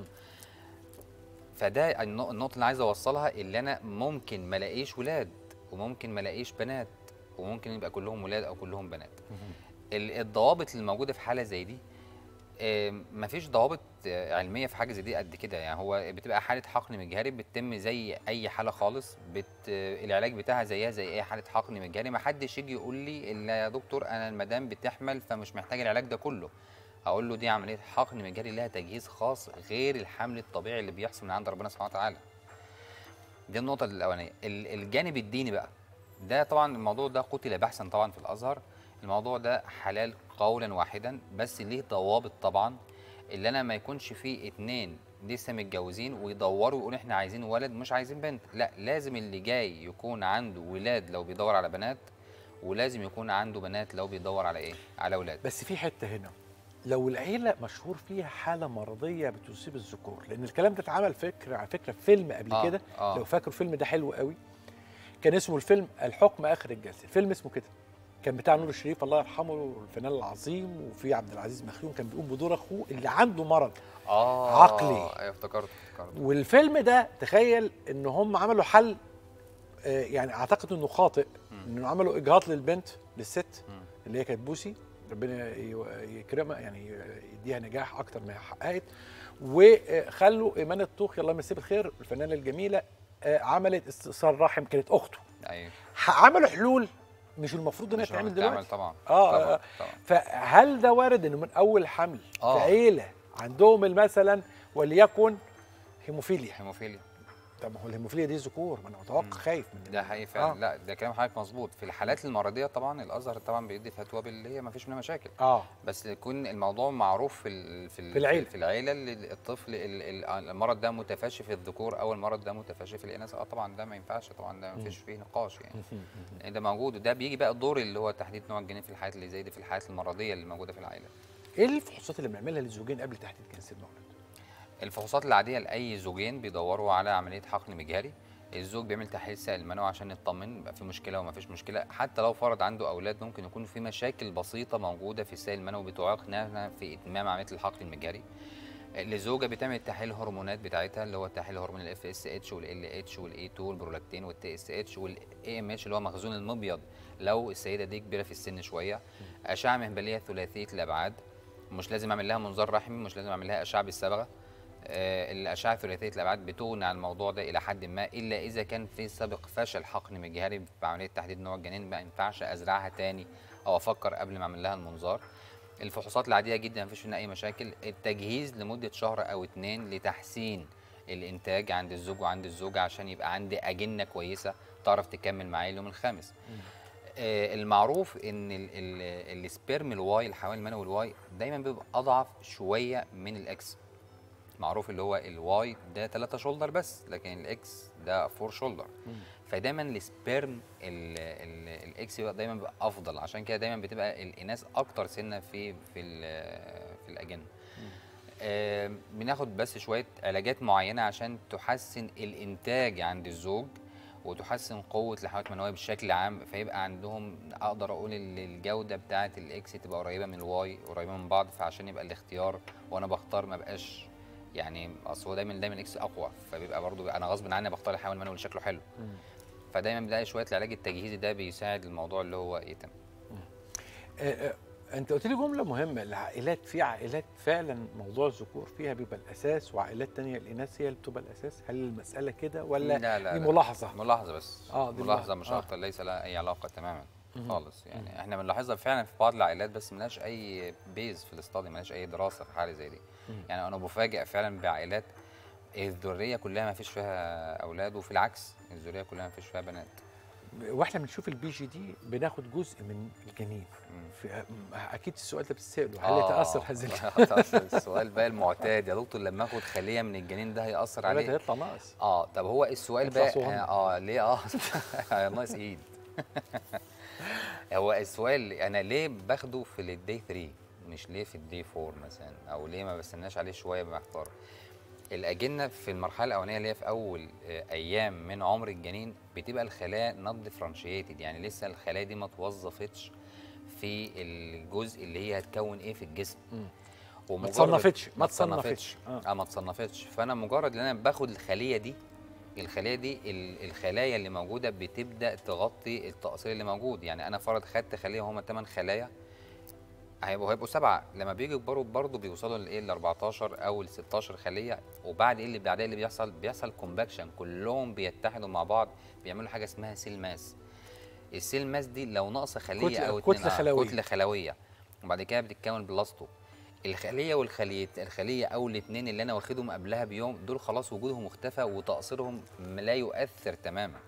فده النق- النقطه اللي عايز اوصلها اللي انا ممكن ما الاقيش ولاد وممكن ما الاقيش بنات وممكن يبقى كلهم ولاد او كلهم بنات ال- الضوابط اللي موجوده في حاله زي دي آم، مفيش ضوابط آه، علميه في حاجه زي دي قد كده يعني هو بتبقى حاله حقن مجهري بتتم زي اي حاله خالص بت آه، العلاج بتاعها زيها زي اي حاله حقن مجهري ما حدش يجي يقول لي الا يا دكتور انا المدام بتحمل فمش محتاج العلاج ده كله هقول له دي عمليه حقن مجهري لها تجهيز خاص غير الحمل الطبيعي اللي بيحصل من عند ربنا سبحانه وتعالى دي النقطه الاولانيه ال- الجانب الديني بقى ده طبعا الموضوع ده قتل بحثا طبعا في الازهر الموضوع ده حلال قولا واحدا بس ليه ضوابط طبعا اللي انا ما يكونش فيه اتنين لسه متجوزين ويدوروا يقولوا احنا عايزين ولد مش عايزين بنت لا لازم اللي جاي يكون عنده ولاد لو بيدور على بنات ولازم يكون عنده بنات لو بيدور على ايه على اولاد بس في حته هنا لو العيله مشهور فيها حاله مرضيه بتصيب الذكور لان الكلام ده اتعمل فكره على فكره في فيلم قبل آه، كده آه. لو فاكروا الفيلم ده حلو قوي كان اسمه الفيلم الحكم اخر الجلسه الفيلم اسمه كده كان بتاع نور الشريف الله يرحمه الفنان العظيم وفي عبد العزيز مخيون كان بيقوم بدور اخوه اللي عنده مرض اه عقلي. ايوه افتكرت افتكرت والفيلم ده تخيل ان هم عملوا حل آه، يعني اعتقد انه خاطئ انه عملوا اجهاض للبنت للست مم. اللي هي كانت بوسي ربنا ي- يكرمها يعني يديها نجاح اكتر ما هي حققت وخلوا ايمان الطوخي الله يمسيه بالخير الفنانه الجميله آه، عملت استئصال رحم كانت اخته ايوه ح- عملوا حلول مش المفروض انها مش تتعمل هتتعمل دلوقتي طبعا آه، طبعا آه. طبعا فهل ده وارد انه من اول حمل في آه. عيله عندهم مثلا وليكن هيموفيليا هيموفيليا طب ما هو الهيموفيليا دي ذكور ما انا متوقع مم. خايف من ده حقيقي فعلا آه. لا ده كلام حضرتك مظبوط في الحالات المرضيه طبعا الازهر طبعا بيدي فتوى باللي هي ما فيش منها مشاكل اه بس يكون الموضوع معروف في ال في, ال في العيلة. في العيله اللي الطفل ال- ال- المرض ده متفاشي في الذكور او المرض ده متفاشي في الاناث اه طبعا ده ما ينفعش طبعا ده ما فيش فيه نقاش يعني يعني ده موجود وده بيجي بقى الدور اللي هو تحديد نوع الجنين في الحالات اللي زي دي في الحالات المرضيه اللي موجوده في العائله ايه الفحوصات اللي بنعملها للزوجين قبل تحديد جنس المولود الفحوصات العاديه لاي زوجين بيدوروا على عمليه حقن مجهري الزوج بيعمل تحليل سائل منوي عشان يطمن بقى في مشكله وما فيش مشكله حتى لو فرض عنده اولاد ممكن يكون في مشاكل بسيطه موجوده في السائل المنوي بتعيقنا في اتمام عمليه الحقن المجهري لزوجه بتعمل تحليل الهرمونات بتاعتها اللي هو تحليل هرمون الاف اس اتش والال اتش والاي 2 والبرولاكتين والتي اس اتش والاي ام اتش اللي هو مخزون المبيض لو السيده دي كبيره في السن شويه اشعه مهبليه ثلاثيه الابعاد مش لازم اعمل لها منظار رحمي مش لازم اعمل لها اشعه بالصبغه آه، الاشعه ثلاثيه الابعاد بتغني عن الموضوع ده الى حد ما الا اذا كان في سابق فشل حقن مجهري بعمليه تحديد نوع الجنين ما ينفعش ازرعها تاني او افكر قبل ما اعمل لها المنظار الفحوصات العاديه جدا مفيش فيها اي مشاكل التجهيز لمده شهر او اتنين لتحسين الانتاج عند الزوج وعند الزوجه عشان يبقى عندي اجنه كويسه تعرف تكمل معايا اليوم الخامس آه، المعروف ان ال- ال- السبيرم الواي الحيوان المنوي الواي دايما بيبقى اضعف شويه من الاكس معروف اللي هو الواي ده 3 شولدر بس لكن الاكس ده 4 شولدر فدايما السبيرم ال- ال- الاكس بيبقى دايما بيبقى افضل عشان كده دايما بتبقى الاناث اكتر سنه في في ال- في الاجنه آه، بناخد بس شويه علاجات معينه عشان تحسن الانتاج عند الزوج وتحسن قوه الحيوانات المنويه بشكل عام فيبقى عندهم اقدر اقول ان الجوده بتاعه الاكس تبقى قريبه من الواي قريبه من بعض فعشان يبقى الاختيار وانا بختار ما بقاش يعني اصل هو دايما دايما اكس اقوى فبيبقى برضو انا غصب عني بختار الحيوان المنوي اللي شكله حلو فدايما بلاقي شويه العلاج التجهيزي ده بيساعد الموضوع اللي هو يتم آه، آه، انت قلت لي جمله مهمه العائلات في عائلات فعلا موضوع الذكور فيها بيبقى الاساس وعائلات تانية الاناث هي اللي بتبقى الاساس هل المساله كده ولا لا لا دي لا. ملاحظه ملاحظه بس آه، دي ملاحظه ملاحظة. مش آه. اكتر ليس لها اي علاقه تماما خالص يعني احنا بنلاحظها فعلا في بعض العائلات بس ملهاش اي بيز في الاستادي ملهاش اي دراسه في حاله زي دي يعني انا بفاجئ فعلا بعائلات الذريه كلها ما فيش فيها اولاد وفي العكس الذريه كلها ما فيش فيها بنات واحنا بنشوف البي جي دي بناخد جزء من الجنين في اكيد السؤال ده بتساله هل يتاثر هذا الجنين؟ هيتاثر السؤال بقى المعتاد يا دكتور لما اخد خليه من الجنين ده هياثر الولد عليه هيطلع ناقص اه طب هو السؤال هيطلع بقى صغنن. اه ليه اه ناقص ايد هو السؤال انا ليه باخده في الدي 3 مش ليه في الدي 4 مثلا او ليه ما بستناش عليه شويه محتار الاجنه في المرحله الاولانيه اللي هي في اول آه، ايام من عمر الجنين بتبقى الخلايا نوت ديفرنشيتد يعني لسه الخلايا دي ما توظفتش في الجزء اللي هي هتكون ايه في الجسم مم. ومجرد- تصنفتش، ما ما تصنفتش. تصنفتش اه ما تصنفتش فانا مجرد ان انا باخد الخليه دي الخليه دي ال- الخلايا اللي موجوده بتبدا تغطي التقصير اللي موجود يعني انا فرض خدت خليه هم 8 خلايا هيبقوا هيبقوا سبعه لما بيجوا يكبروا برضه بيوصلوا لايه ل 14 او ل 16 خليه وبعد ايه اللي بعدها اللي بيحصل بيحصل كومباكشن كلهم بيتحدوا مع بعض بيعملوا حاجه اسمها سيل ماس السيل ماس دي لو ناقصه خليه كتلة- او اتنين كتلة آه، خلوية. كتله خلويه وبعد كده بتتكون بلاستو الخليه والخليه الخليه او الاثنين اللي انا واخدهم قبلها بيوم دول خلاص وجودهم اختفى وتاثيرهم لا يؤثر تماما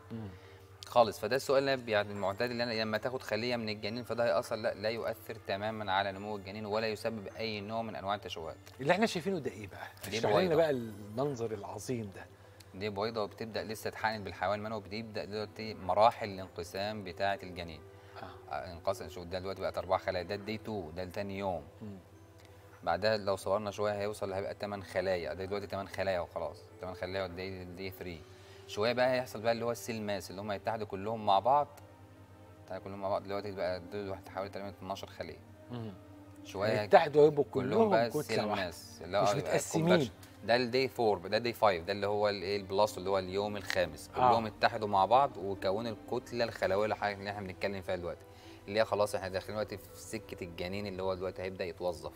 خالص فده السؤال اللي أنا يعني المعتاد اللي انا لما تاخد خليه من الجنين فده هيأثر لا لا يؤثر تماما على نمو الجنين ولا يسبب اي نوع من انواع التشوهات اللي احنا شايفينه ده ايه بقى؟ دي اشرح لنا بويضة. بقى المنظر العظيم ده دي بويضه وبتبدا لسه تحقن بالحيوان المنوي وبتبدا دلوقتي مراحل الانقسام بتاعه الجنين آه. آه، انقسم شوف ده دلوقتي بقت اربع خلايا ده الدي 2 ده تاني يوم مم. بعدها لو صورنا شويه هيوصل هيبقى 8 خلايا ده دلوقتي 8 خلايا وخلاص 8 خلايا والدي دي 3 شويه بقى هيحصل بقى اللي هو السيل ماس اللي هم يتحدوا كلهم مع بعض يتحدوا كلهم مع بعض دلوقتي بقى دول واحد حوالي تقريبا 12 خليه مم. شويه يتحدوا يبقوا كلهم كلهم بقى كتله سيل واحده ماس اللي هو مش يبقى متقسمين. compaction. ده الدي 4 ده الدي 5 ده اللي هو الايه البلاس اللي هو اليوم الخامس آه. كلهم اتحدوا مع بعض وكونوا الكتله الخلويه اللي حضرتك- اللي احنا بنتكلم فيها دلوقتي اللي هي خلاص احنا داخلين دلوقتي في سكه الجنين اللي هو دلوقتي هيبدا يتوظف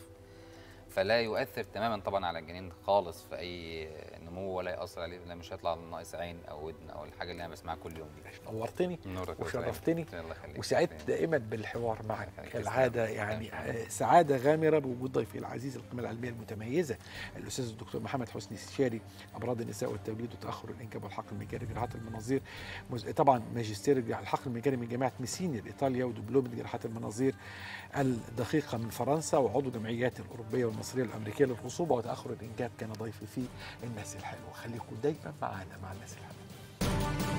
فلا يؤثر تماما طبعا على الجنين خالص في اي نمو ولا ياثر عليه لا مش هيطلع ناقص عين او ودن او الحاجه اللي انا بسمعها كل يوم دي نورتني نورك يا وشرفتني أستاذ. الله يخليك. وسعدت دائما بالحوار معك يخليك. كالعاده تسلم. يعني تسلم. آه، سعاده غامره بوجود ضيفي العزيز القيمه العلميه المتميزه الاستاذ الدكتور محمد حسني استشاري امراض النساء والتوليد وتاخر الانجاب والحقل المجاري جراحات المناظير مز- طبعا ماجستير الحقل المجاري من جامعه ميسيني لايطاليا ودبلوم جراحات المناظير الدقيقه من فرنسا وعضو جمعيات الاوروبيه والمصريه والامريكيه للخصوبه وتاخر الانجاب كان ضيفي في الناس الحلوه خليكم دايما معانا مع الناس الحلوه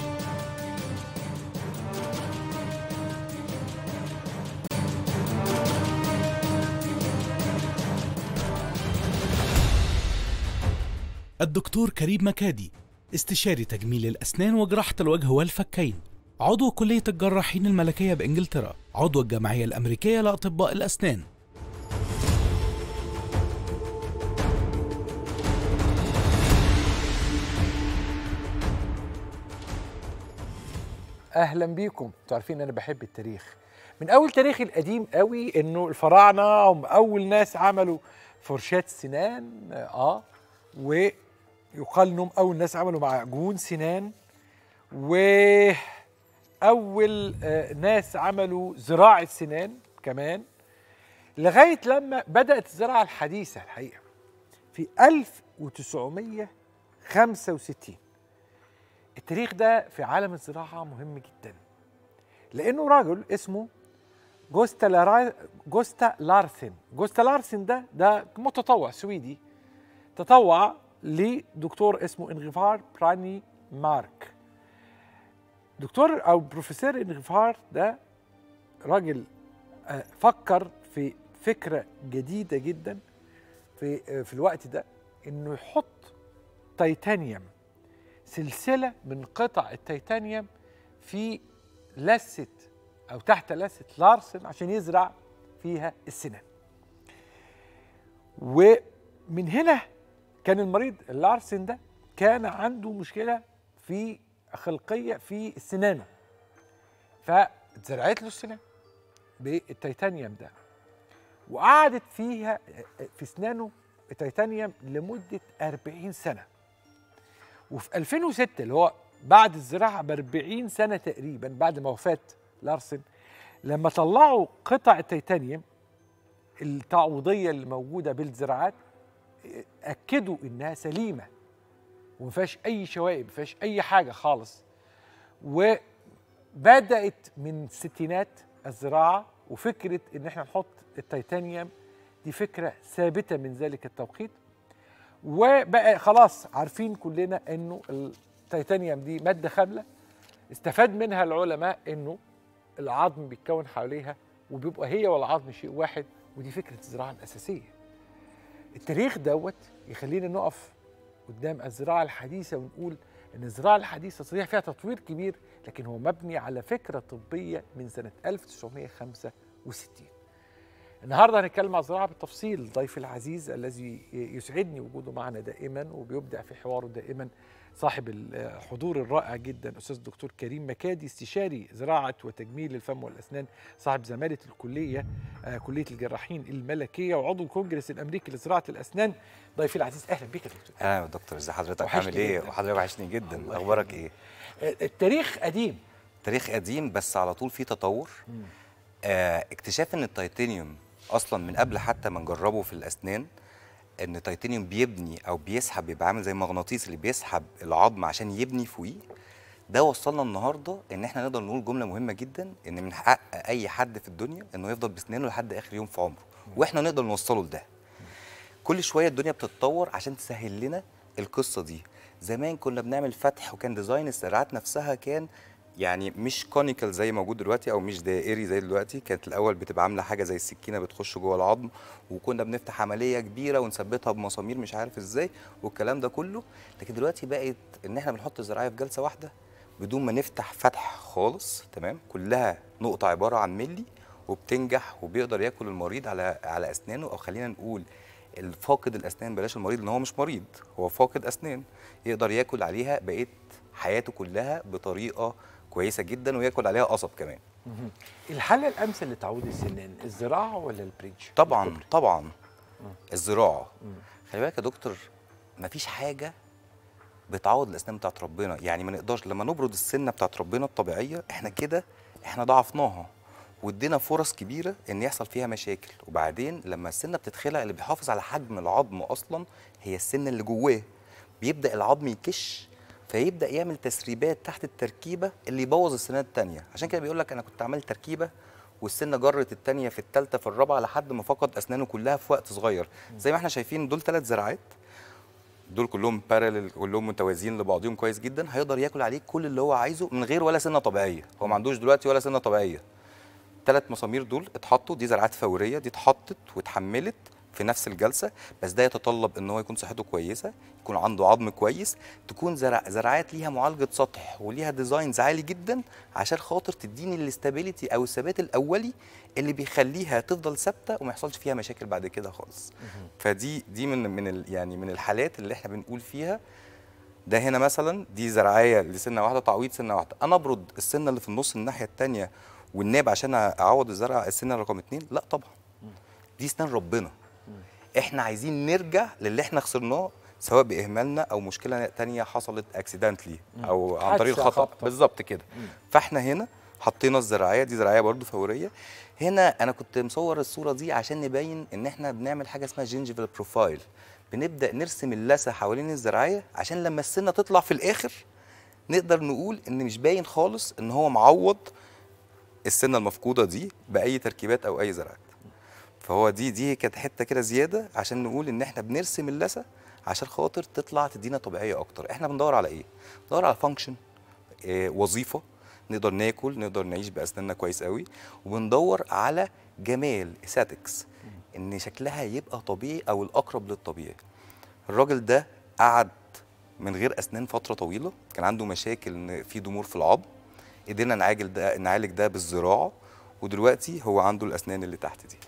الدكتور كريم مكادي استشاري تجميل الأسنان وجراحة الوجه والفكين عضو كلية الجراحين الملكية بإنجلترا عضو الجمعية الأمريكية لأطباء الأسنان اهلا بيكم انتوا عارفين ان انا بحب التاريخ من اول تاريخ القديم قوي انه الفراعنه هم اول ناس عملوا فرشات سنان اه ويقال انهم اول ناس عملوا معجون سنان واول آه ناس عملوا زراعه سنان كمان لغايه لما بدات الزراعه الحديثه الحقيقه في 1965 التاريخ ده في عالم الزراعة مهم جدا لأنه راجل اسمه جوستا لارا... جوستا لارسن جوستا لارسن ده ده متطوع سويدي تطوع لدكتور اسمه انغفار براني مارك دكتور أو بروفيسور انغفار ده راجل آه، فكر في فكرة جديدة جدا في آه، في الوقت ده انه يحط تيتانيوم سلسلة من قطع التيتانيوم في لسة أو تحت لسة لارسن عشان يزرع فيها السنان ومن هنا كان المريض اللارسن ده كان عنده مشكلة في خلقية في سنانه فاتزرعت له السنان بالتيتانيوم ده وقعدت فيها في سنانه التيتانيوم لمدة 40 سنة وفي 2006 اللي هو بعد الزراعه ب 40 سنه تقريبا بعد ما وفاه لارسن لما طلعوا قطع التيتانيوم التعويضيه اللي موجوده بالزراعات اكدوا انها سليمه وما فيهاش اي شوائب ما فيهاش اي حاجه خالص بدات من الستينات الزراعه وفكره ان احنا نحط التيتانيوم دي فكره ثابته من ذلك التوقيت وبقى خلاص عارفين كلنا انه التيتانيوم دي ماده خامله استفاد منها العلماء انه العظم بيتكون حواليها وبيبقى هي والعظم شيء واحد ودي فكره الزراعه الاساسيه التاريخ دوت يخلينا نقف قدام الزراعه الحديثه ونقول ان الزراعه الحديثه صحيح فيها تطوير كبير لكن هو مبني على فكره طبيه من سنه 1965 النهارده هنتكلم عن الزراعه بالتفصيل ضيفي العزيز الذي يسعدني وجوده معنا دائما وبيبدع في حواره دائما صاحب الحضور الرائع جدا استاذ الدكتور كريم مكادي استشاري زراعه وتجميل الفم والاسنان صاحب زماله الكليه آه كليه الجراحين الملكيه وعضو الكونجرس الامريكي لزراعه الاسنان ضيفي العزيز اهلا بك يا دكتور اهلا يا دكتور ازي حضرتك وحشني عامل ايه جداً. وحضرتك وحشني جدا الله اخبارك يخليك. ايه آه، التاريخ قديم تاريخ قديم بس على طول فيه تطور آه اكتشاف ان التيتانيوم اصلا من قبل حتى ما نجربه في الاسنان ان التيتانيوم بيبني او بيسحب بيبقى عامل زي المغناطيس اللي بيسحب العظم عشان يبني فوقيه ده وصلنا النهارده ان احنا نقدر نقول جمله مهمه جدا ان من حق اي حد في الدنيا انه يفضل بسنانه لحد اخر يوم في عمره واحنا نقدر نوصله لده كل شويه الدنيا بتتطور عشان تسهل لنا القصه دي زمان كنا بنعمل فتح وكان ديزاين السرعات نفسها كان يعني مش كونيكال زي موجود دلوقتي او مش دائري زي دلوقتي كانت الاول بتبقى عامله حاجه زي السكينه بتخش جوه العظم وكنا بنفتح عمليه كبيره ونثبتها بمسامير مش عارف ازاي والكلام ده كله لكن دلوقتي بقت ان احنا بنحط الزراعيه في جلسه واحده بدون ما نفتح فتح خالص تمام كلها نقطه عباره عن ملي وبتنجح وبيقدر ياكل المريض على على اسنانه او خلينا نقول الفاقد الاسنان بلاش المريض ان هو مش مريض هو فاقد اسنان يقدر ياكل عليها بقيه حياته كلها بطريقه كويسه جدا وياكل عليها قصب كمان الحل الامثل لتعويض السنان الزراعه ولا البريدج طبعا طبعا الزراعه خلي بالك يا دكتور مفيش حاجه بتعوض الاسنان بتاعت ربنا يعني ما نقدرش لما نبرد السنه بتاعت ربنا الطبيعيه احنا كده احنا ضعفناها وادينا فرص كبيره ان يحصل فيها مشاكل وبعدين لما السنه بتتخلع اللي بيحافظ على حجم العظم اصلا هي السنه اللي جواه بيبدا العظم يكش فيبدا يعمل تسريبات تحت التركيبه اللي يبوظ السنان التانيه عشان كده بيقول لك انا كنت عامل تركيبه والسنه جرت التانيه في التالته في الرابعه لحد ما فقد اسنانه كلها في وقت صغير زي ما احنا شايفين دول ثلاث زراعات دول كلهم بارلل كلهم متوازيين لبعضهم كويس جدا هيقدر ياكل عليه كل اللي هو عايزه من غير ولا سنه طبيعيه هو ما عندوش دلوقتي ولا سنه طبيعيه ثلاث مسامير دول اتحطوا دي زراعات فوريه دي اتحطت واتحملت في نفس الجلسه بس ده يتطلب ان هو يكون صحته كويسه يكون عنده عظم كويس تكون زرع زراعات ليها معالجه سطح وليها ديزاينز عالي جدا عشان خاطر تديني الاستابيليتي او الثبات الاولي اللي بيخليها تفضل ثابته وما يحصلش فيها مشاكل بعد كده خالص فدي دي من من ال- يعني من الحالات اللي احنا بنقول فيها ده هنا مثلا دي زراعيه لسنه واحده تعويض سنه واحده انا ابرد السنه اللي في النص الناحيه الثانيه والناب عشان اعوض الزرع السنه رقم اتنين لا طبعا دي سنان ربنا احنا عايزين نرجع للي احنا خسرناه سواء باهمالنا او مشكله تانية حصلت اكسيدنتلي او عن طريق حادثة الخطا خبطة. بالظبط كده فاحنا هنا حطينا الزراعيه دي زراعيه برضو فوريه هنا انا كنت مصور الصوره دي عشان نبين ان احنا بنعمل حاجه اسمها جينجيفال بروفايل بنبدا نرسم اللثه حوالين الزراعيه عشان لما السنه تطلع في الاخر نقدر نقول ان مش باين خالص ان هو معوض السنه المفقوده دي باي تركيبات او اي زراعات فهو دي دي كانت حته كده زياده عشان نقول ان احنا بنرسم اللثه عشان خاطر تطلع تدينا طبيعيه اكتر احنا بندور على ايه بندور على فانكشن إيه وظيفه نقدر ناكل نقدر نعيش باسناننا كويس قوي وبندور على جمال اساتكس ان شكلها يبقى طبيعي او الاقرب للطبيعي الراجل ده قعد من غير اسنان فتره طويله كان عنده مشاكل ان في ضمور في العظم قدرنا نعالج ده نعالج ده بالزراعه ودلوقتي هو عنده الاسنان اللي تحت دي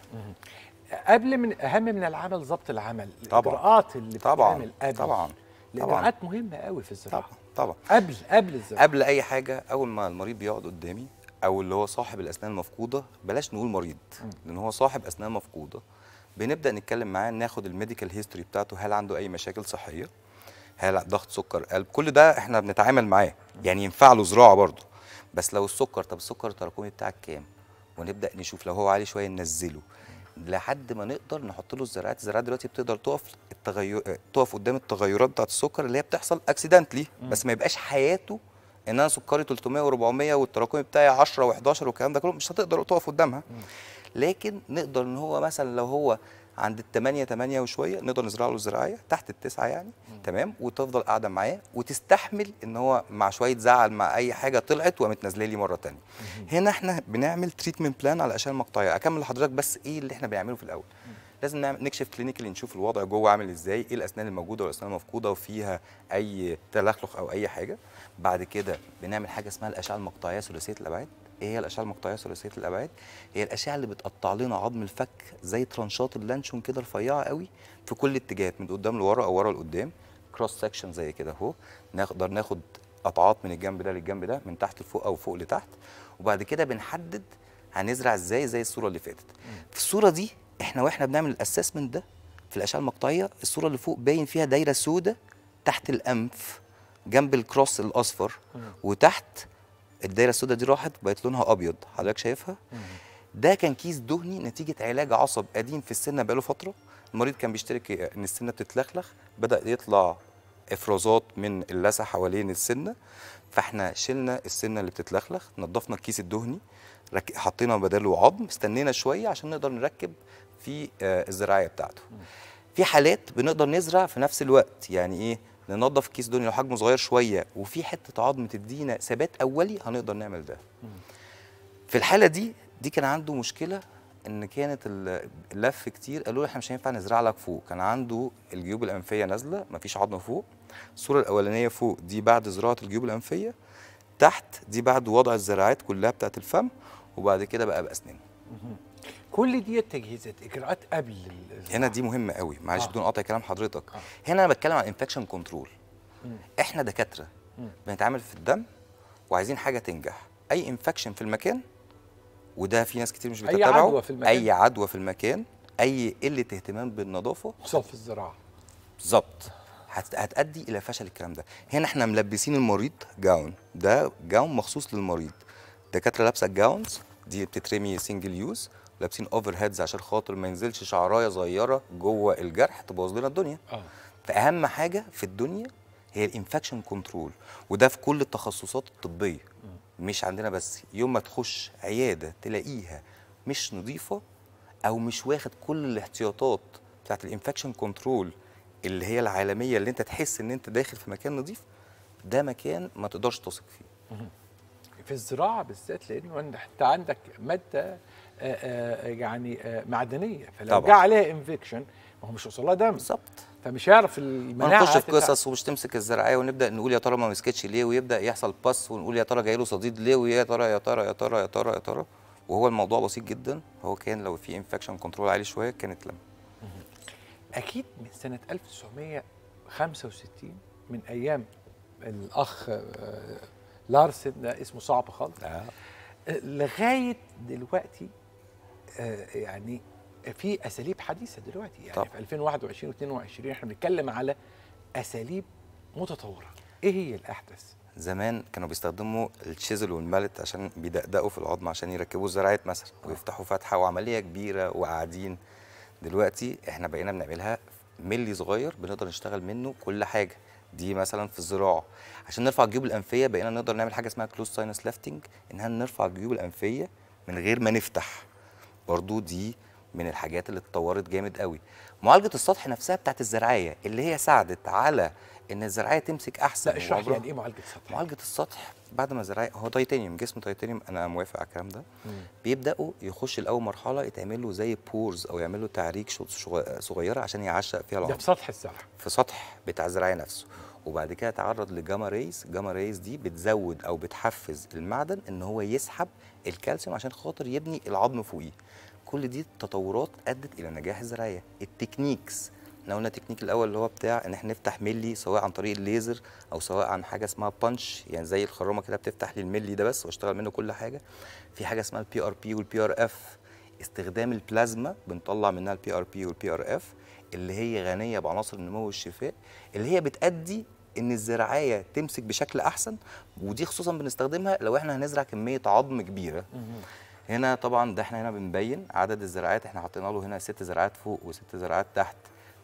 قبل من اهم من العمل ضبط العمل طبعاً. الاجراءات اللي طبعاً. بتتعمل قبل طبعاً. الاجراءات مهمه قوي في الزراعه طبعا قبل قبل الزراعه قبل اي حاجه اول ما المريض بيقعد قدامي او اللي هو صاحب الاسنان المفقوده بلاش نقول مريض لان هو صاحب اسنان مفقوده بنبدا نتكلم معاه ناخد الميديكال هيستوري بتاعته هل عنده اي مشاكل صحيه هل ضغط سكر قلب كل ده احنا بنتعامل معاه يعني ينفع له زراعه برضه بس لو السكر طب السكر التراكمي بتاعك كام ونبدا نشوف لو هو عالي شويه ننزله لحد ما نقدر نحط له الزراعات الزراعات دلوقتي بتقدر تقف التغير تقف قدام التغيرات بتاعت السكر اللي هي بتحصل اكسيدنتلي بس ما يبقاش حياته ان انا سكري 300 و400 والتراكمي بتاعي 10 و11 والكلام ده كله مش هتقدر تقف قدامها لكن نقدر ان هو مثلا لو هو عند الثمانية ثمانية وشوية نقدر نزرع له زراعية تحت التسعة يعني تمام وتفضل قاعدة معاه وتستحمل ان هو مع شوية زعل مع اي حاجة طلعت وقامت نازلة لي مرة تانية هنا احنا بنعمل تريتمنت بلان على الاشياء المقطعية اكمل لحضرتك بس ايه اللي احنا بنعمله في الاول لازم نعمل نكشف كلينيكالي نشوف الوضع جوه عامل ازاي ايه الاسنان الموجوده والاسنان المفقوده وفيها اي تلخلخ او اي حاجه بعد كده بنعمل حاجه اسمها الاشعه المقطعيه ثلاثيه الابعاد ايه هي الاشعه المقطعيه ثلاثيه الابعاد هي الاشعه اللي بتقطع لنا عظم الفك زي ترانشات اللانشون كده رفيعه قوي في كل اتجاهات من قدام لورا او ورا لقدام كروس سكشن زي كده اهو نقدر ناخد قطعات من الجنب ده للجنب ده من تحت لفوق او فوق لتحت وبعد كده بنحدد هنزرع ازاي زي الصوره اللي فاتت في الصوره دي احنا واحنا بنعمل الاسسمنت ده في الاشعه المقطعيه الصوره اللي فوق باين فيها دايره سوداء تحت الانف جنب الكروس الاصفر وتحت الدايره السوداء دي راحت بقت لونها ابيض حضرتك شايفها ده كان كيس دهني نتيجه علاج عصب قديم في السنه بقاله فتره المريض كان بيشترك ان السنه بتتلخلخ بدا يطلع افرازات من اللثه حوالين السنه فاحنا شلنا السنه اللي بتتلخلخ نظفنا الكيس الدهني رك... حطينا بداله عظم استنينا شويه عشان نقدر نركب في آه، الزراعيه بتاعته في حالات بنقدر نزرع في نفس الوقت يعني ايه ننظف الكيس دهني لو حجمه صغير شويه وفي حته عظم تدينا ثبات اولي هنقدر نعمل ده في الحاله دي دي كان عنده مشكله ان كانت ال- اللف كتير قالوا له احنا مش هينفع نزرع لك فوق كان عنده الجيوب الانفيه نازله مفيش عظم فوق الصوره الاولانيه فوق دي بعد زراعه الجيوب الانفيه تحت دي بعد وضع الزراعات كلها بتاعت الفم وبعد كده بقى باسنان كل دي تجهيزات اجراءات قبل ال- هنا دي مهمه قوي معلش آه. بدون قطع كلام حضرتك آه. هنا انا بتكلم عن انفكشن كنترول مم. احنا دكاتره مم. بنتعامل في الدم وعايزين حاجه تنجح اي انفكشن في المكان وده في ناس كتير مش أي بتتابعه عدوى في المكان. اي عدوى في المكان اي قله اهتمام بالنظافه خصوصا في الزراعه بالظبط هت- هتؤدي الى فشل الكلام ده هنا احنا ملبسين المريض جاون ده جاون مخصوص للمريض الدكاتره لابسه الجاونز دي بتترمي سنجل يوز لابسين اوفر هيدز عشان خاطر ما ينزلش شعرايه صغيره جوه الجرح تبوظ لنا الدنيا اه فاهم حاجه في الدنيا هي الانفكشن كنترول وده في كل التخصصات الطبيه مش عندنا بس يوم ما تخش عياده تلاقيها مش نظيفه او مش واخد كل الاحتياطات بتاعت الانفكشن كنترول اللي هي العالميه اللي انت تحس ان انت داخل في مكان نظيف ده مكان ما تقدرش تثق فيه في الزراعه بالذات لانه انت عندك ماده آه، آه، يعني آه، معدنيه فلو طبعاً. جه عليها انفكشن ما هو مش وصل لها دم بالظبط فمش هيعرف ما المناعه نخش في هتتع- قصص ومش تمسك الزراعيه ونبدا نقول يا ترى ما مسكتش ليه ويبدا يحصل باس ونقول يا ترى جاي له صديد ليه ويا ترى يا ترى يا ترى يا ترى يا ترى وهو الموضوع بسيط جدا هو كان لو في انفكشن كنترول عالي شويه كانت لم اكيد من سنه 1965 من ايام الاخ آه، لارسن ده اسمه صعب خالص آه، لغايه دلوقتي آه، يعني في اساليب حديثه دلوقتي يعني طبعا. في 2021 و22 احنا بنتكلم على اساليب متطوره ايه هي الاحدث زمان كانوا بيستخدموا الشيزل والمالت عشان بيدقدقوا في العظم عشان يركبوا الزراعات مثلا ويفتحوا فتحه وعمليه كبيره وقاعدين دلوقتي احنا بقينا بنعملها ملي صغير بنقدر نشتغل منه كل حاجه دي مثلا في الزراعه عشان نرفع الجيوب الانفيه بقينا نقدر نعمل حاجه اسمها كلوز ساينس لافتنج انها نرفع الجيوب الانفيه من غير ما نفتح برضو دي من الحاجات اللي اتطورت جامد قوي معالجه السطح نفسها بتاعت الزراعيه اللي هي ساعدت على ان الزراعيه تمسك احسن لا اشرح لي وعمرها- يعني ايه معالجه سطح معالجه السطح بعد ما الزراعيه هو تيتانيوم جسم تيتانيوم انا موافق على الكلام ده بيبداوا يخش الاول مرحله يتعمل له زي بورز او يعمل له تعريج شو- شغ- صغيره عشان يعشق فيها ده العظم في سطح الزرع في سطح بتاع الزراعيه نفسه وبعد كده تعرض لجاما ريز جاما ريز دي بتزود او بتحفز المعدن ان هو يسحب الكالسيوم عشان خاطر يبني العظم فوقيه كل دي تطورات ادت الى نجاح الزراعيه التكنيكس احنا قلنا التكنيك الاول اللي هو بتاع ان احنا نفتح ملي سواء عن طريق الليزر او سواء عن حاجه اسمها بانش يعني زي الخرامه كده بتفتح لي الملي ده بس واشتغل منه كل حاجه في حاجه اسمها البي ار بي والبي ار اف استخدام البلازما بنطلع منها البي ار بي والبي ار اف اللي هي غنيه بعناصر النمو والشفاء اللي هي بتأدي ان الزراعيه تمسك بشكل احسن ودي خصوصا بنستخدمها لو احنا هنزرع كميه عظم كبيره هنا طبعا ده احنا هنا بنبين عدد الزراعات احنا حطينا له هنا ست زراعات فوق وست زراعات تحت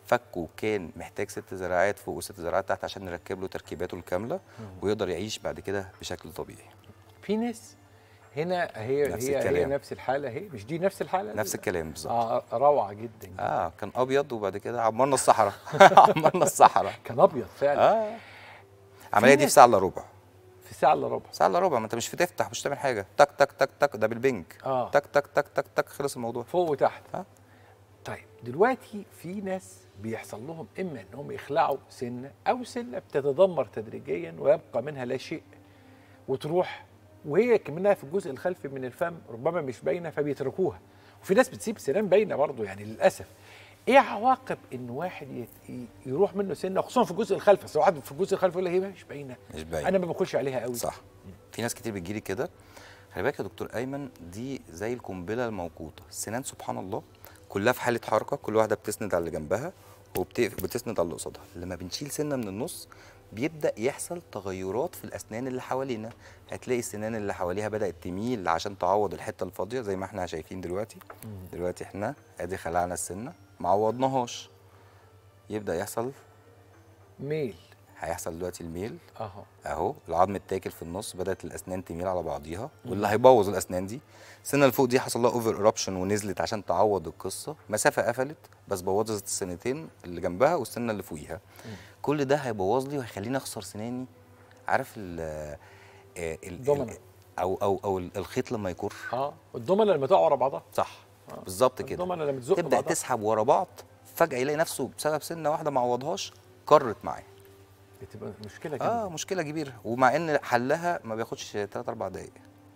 فكه كان محتاج ست زراعات فوق وست زراعات تحت عشان نركب له تركيباته الكامله ويقدر يعيش بعد كده بشكل طبيعي في ناس هنا هي نفس هي هي الكلام. نفس الحاله هي مش دي نفس الحاله نفس الكلام بالظبط اه روعه جدا اه كان ابيض وبعد كده عمرنا الصحراء عمرنا الصحراء كان ابيض فعلا اه العمليه دي في ناس- ساعه الا ربع في ساعه الا ربع ساعه الا ربع ما انت مش بتفتح مش تعمل حاجه تك تك تك تك ده بالبنج اه تك تك تك تك تك خلص الموضوع فوق وتحت آه. طيب دلوقتي في ناس بيحصل لهم اما انهم يخلعوا سنه او سنه بتتدمر تدريجيا ويبقى منها لا شيء وتروح وهي كمنها في الجزء الخلفي من الفم ربما مش باينه فبيتركوها وفي ناس بتسيب سنان باينه برضه يعني للاسف ايه عواقب ان واحد يت- ي- يروح منه سنه خصوصا في الجزء الخلفي اصل واحد في الجزء الخلفي يقول لك هي مش باينه مش باين انا ما باكلش عليها قوي صح في ناس كتير بتجيلي كده خلي بالك يا دكتور ايمن دي زي القنبله الموقوته السنان سبحان الله كلها في حاله حركه كل واحده بتسند على اللي جنبها وبتسند على اللي قصادها لما بنشيل سنه من النص بيبدا يحصل تغيرات في الاسنان اللي حوالينا هتلاقي السنان اللي حواليها بدات تميل عشان تعوض الحته الفاضيه زي ما احنا شايفين دلوقتي دلوقتي احنا ادي خلعنا السنه ما عوضناهاش يبدا يحصل ميل هيحصل دلوقتي الميل اهو اهو العظم التاكل في النص بدات الاسنان تميل على بعضيها واللي هيبوظ الاسنان دي السنه اللي فوق دي حصل لها اوفر ايربشن ونزلت عشان تعوض القصه مسافه قفلت بس بوظت السنتين اللي جنبها والسنه اللي فوقيها كل ده هيبوظ لي وهيخليني اخسر سناني عارف ال ال- ال- ضمنة. او او او الخيط لما يكر اه الضمنه لما تقع ورا بعضها صح بالظبط كده الضمنه لما تزق تبدا بعضها. تسحب ورا بعض فجاه يلاقي نفسه بسبب سنه واحده ما عوضهاش كرت معاه بتبقى مشكله كده اه مشكله كبيره ومع ان حلها ما بياخدش 3 4 دقائق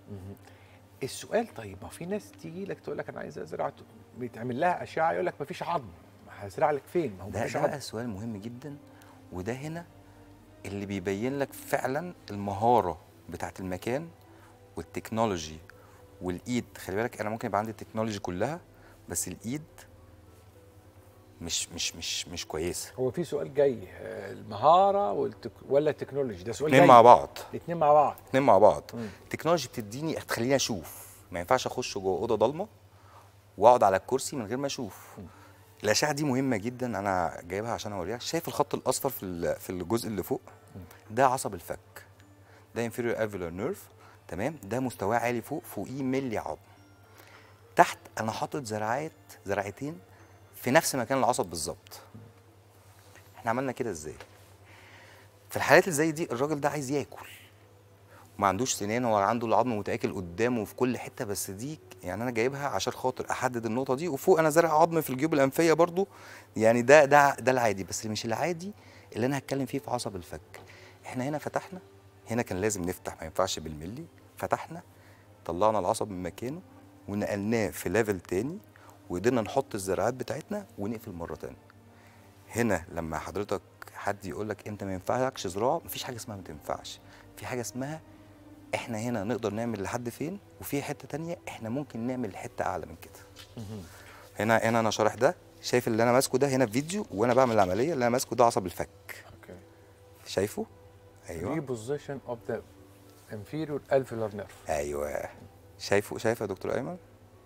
السؤال طيب ما في ناس تيجي لك تقول لك انا عايز ازرع بيتعمل لها اشعه يقول لك ما فيش عظم هزرع لك فين ما هو ما ده فيش ده عظم بقى سؤال مهم جدا وده هنا اللي بيبين لك فعلا المهاره بتاعت المكان والتكنولوجي والايد خلي بالك انا ممكن يبقى عندي التكنولوجي كلها بس الايد مش مش مش مش كويسه هو في سؤال جاي آه، المهاره والتك... ولا التكنولوجي ده سؤال اتنين جاي مع بعض الاثنين مع بعض اتنين مع بعض مم. التكنولوجي بتديني تخليني اشوف ما ينفعش اخش جوه اوضه ضلمه واقعد على الكرسي من غير ما اشوف الاشعه دي مهمه جدا انا جايبها عشان اوريها شايف الخط الاصفر في ال- في الجزء اللي فوق ده عصب الفك ده inferior alveolar nerve تمام ده مستواه عالي فوق فوقيه ملي عظم تحت انا حاطط زراعات زراعتين في نفس مكان العصب بالظبط احنا عملنا كده ازاي في الحالات اللي زي دي الراجل ده عايز ياكل وما عندوش سنان هو عنده العظم متاكل قدامه في كل حته بس دي يعني انا جايبها عشان خاطر احدد النقطه دي وفوق انا زارع عظم في الجيوب الانفيه برضو يعني ده ده ده العادي بس اللي مش العادي اللي انا هتكلم فيه في عصب الفك احنا هنا فتحنا هنا كان لازم نفتح ما ينفعش بالملي فتحنا طلعنا العصب من مكانه ونقلناه في ليفل تاني وقدرنا نحط الزراعات بتاعتنا ونقفل مره تانية هنا لما حضرتك حد يقول لك انت ما ينفعكش زراعه مفيش حاجه اسمها ما تنفعش في حاجه اسمها احنا هنا نقدر نعمل لحد فين وفي حته تانية احنا ممكن نعمل حته اعلى من كده هنا هنا انا شارح ده شايف اللي انا ماسكه ده هنا في فيديو وانا بعمل العمليه اللي انا ماسكه ده عصب الفك اوكي شايفه ايوه ريبوزيشن اوف ذا inferior alveolar nerve ايوه شايفه شايفه يا دكتور ايمن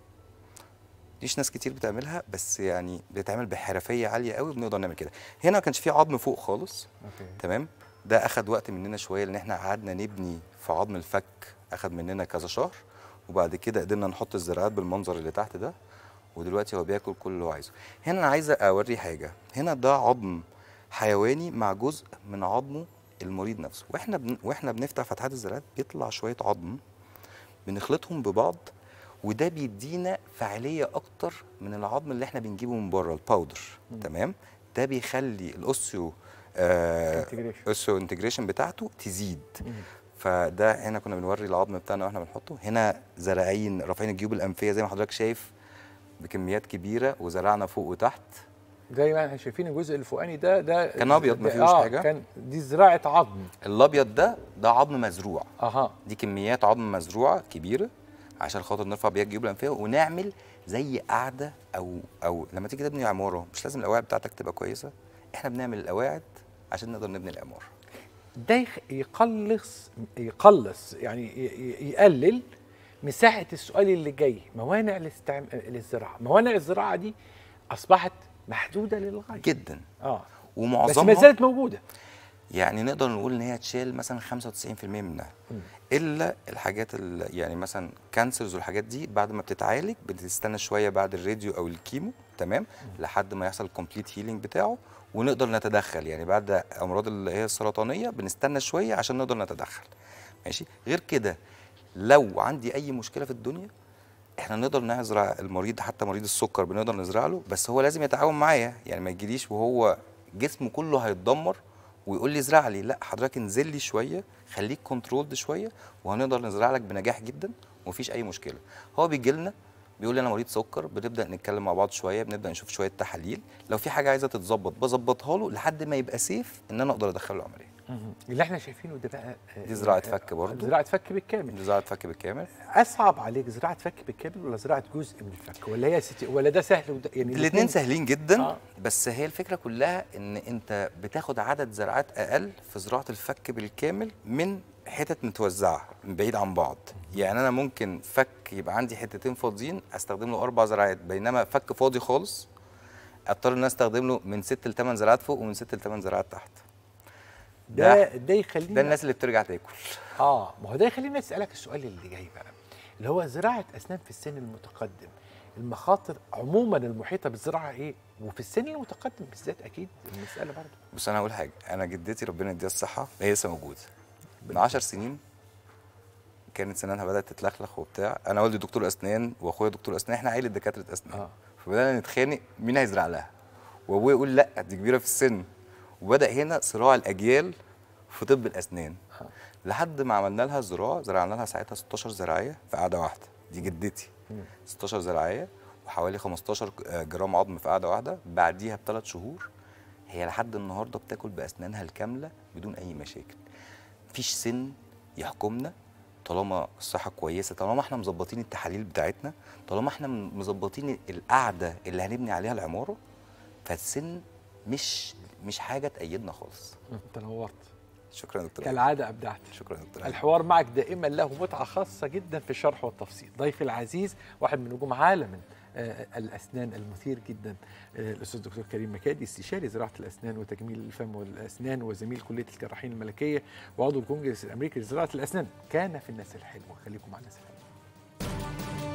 ديش ناس كتير بتعملها بس يعني بتتعمل بحرفيه عاليه قوي بنقدر نعمل كده هنا ما كانش في عظم فوق خالص اوكي تمام ده اخد وقت مننا شويه لان احنا قعدنا نبني في عظم الفك اخد مننا كذا شهر وبعد كده قدرنا نحط الزراعات بالمنظر اللي تحت ده ودلوقتي هو بياكل كل اللي هو عايزه هنا انا عايز اوري حاجه هنا ده عظم حيواني مع جزء من عظمه المريض نفسه واحنا بن... واحنا بنفتح فتحات الزراعات بيطلع شويه عظم بنخلطهم ببعض وده بيدينا فعاليه اكتر من العظم اللي احنا بنجيبه من بره الباودر تمام ده بيخلي الاوسيو آه Integration. اوسيو انتجريشن بتاعته تزيد فده هنا كنا بنوري العظم بتاعنا واحنا بنحطه هنا زراعين رافعين الجيوب الانفيه زي ما حضرتك شايف بكميات كبيره وزرعنا فوق وتحت زي ما احنا شايفين الجزء الفوقاني ده ده كان أبيض ما ده- فيهوش آه حاجة. كان دي زراعه عظم الابيض ده ده عظم مزروع اها دي كميات عظم مزروعه كبيره عشان خاطر نرفع بيها الجيوب الانفيه ونعمل زي قاعده او او لما تيجي تبني عماره مش لازم القواعد بتاعتك تبقى كويسه احنا بنعمل القواعد عشان نقدر نبني العماره ده يخ- يقلص يقلص يعني ي- ي- يقلل مساحه السؤال اللي جاي موانع الاستعم... للزراعه موانع الزراعه دي اصبحت محدوده للغايه جدا اه بس ومعظمها ما زالت موجوده يعني نقدر نقول ان هي تشيل مثلا 95% منها الا الحاجات اللي يعني مثلا كانسرز والحاجات دي بعد ما بتتعالج بتستنى شويه بعد الراديو او الكيمو تمام لحد ما يحصل الكومبليت هيلينج بتاعه ونقدر نتدخل يعني بعد امراض اللي هي السرطانيه بنستنى شويه عشان نقدر نتدخل ماشي غير كده لو عندي اي مشكله في الدنيا احنا نقدر نزرع المريض حتى مريض السكر بنقدر نزرع له بس هو لازم يتعاون معايا يعني ما يجيليش وهو جسمه كله هيتدمر ويقول لي ازرع لي لا حضرتك انزل لي شويه خليك كنترولد شويه وهنقدر نزرع لك بنجاح جدا ومفيش اي مشكله هو بيجي لنا بيقول لي انا مريض سكر بنبدا نتكلم مع بعض شويه بنبدا نشوف شويه تحاليل لو في حاجه عايزه تتظبط بظبطها له لحد ما يبقى سيف ان انا اقدر ادخله العمليه اللي احنا شايفينه ده بقى آه، دي زراعه آه، فك برضه زراعه فك بالكامل دي زراعه فك بالكامل اصعب عليك زراعه فك بالكامل ولا زراعه جزء من الفك ولا هي ست... ولا ده سهل وده يعني الاثنين سهلين جدا آه. آه. بس هي الفكره كلها ان انت بتاخد عدد زراعات اقل في زراعه الفك بالكامل من حتت متوزعه من بعيد عن بعض يعني انا ممكن فك يبقى عندي حتتين فاضيين استخدم له اربع زراعات بينما فك فاضي خالص اضطر ان انا استخدم له من ست لثمان زراعات فوق ومن ست لثمان زراعات تحت ده ده يخلينا ده الناس اللي بترجع تاكل اه ما هو ده يخليني اسالك السؤال اللي جاي بقى اللي هو زراعه اسنان في السن المتقدم المخاطر عموما المحيطه بالزراعه ايه وفي السن المتقدم بالذات اكيد المساله برضه بس انا هقول حاجه انا جدتي ربنا يديها الصحه هي لسه موجوده من 10 سنين كانت سنانها بدات تتلخلخ وبتاع انا والدي دكتور اسنان واخويا دكتور اسنان احنا عيله دكاتره اسنان آه. فبدانا نتخانق مين هيزرع لها وابويا يقول لا دي كبيره في السن وبدا هنا صراع الاجيال في طب الاسنان لحد ما عملنا لها زراعه زرعنا لها ساعتها 16 زراعيه في قعده واحده دي جدتي 16 زراعيه وحوالي 15 جرام عظم في قعده واحده بعديها بثلاث شهور هي لحد النهارده بتاكل باسنانها الكامله بدون اي مشاكل مفيش سن يحكمنا طالما الصحه كويسه طالما احنا مظبطين التحاليل بتاعتنا طالما احنا مظبطين القعده اللي هنبني عليها العماره فالسن مش مش حاجه تأيدنا خالص انت نورت شكرا يا دكتور كالعاده ابدعت شكرا يا دكتور الحوار معك دائما له متعه خاصه جدا في الشرح والتفصيل ضيفي العزيز واحد من نجوم عالم آه، الاسنان المثير جدا آه، الاستاذ الدكتور كريم مكادي استشاري زراعه الاسنان وتجميل الفم والاسنان وزميل كليه الجراحين الملكيه وعضو الكونجرس الامريكي لزراعه الاسنان كان في الناس الحلوه خليكم مع الناس الحلوه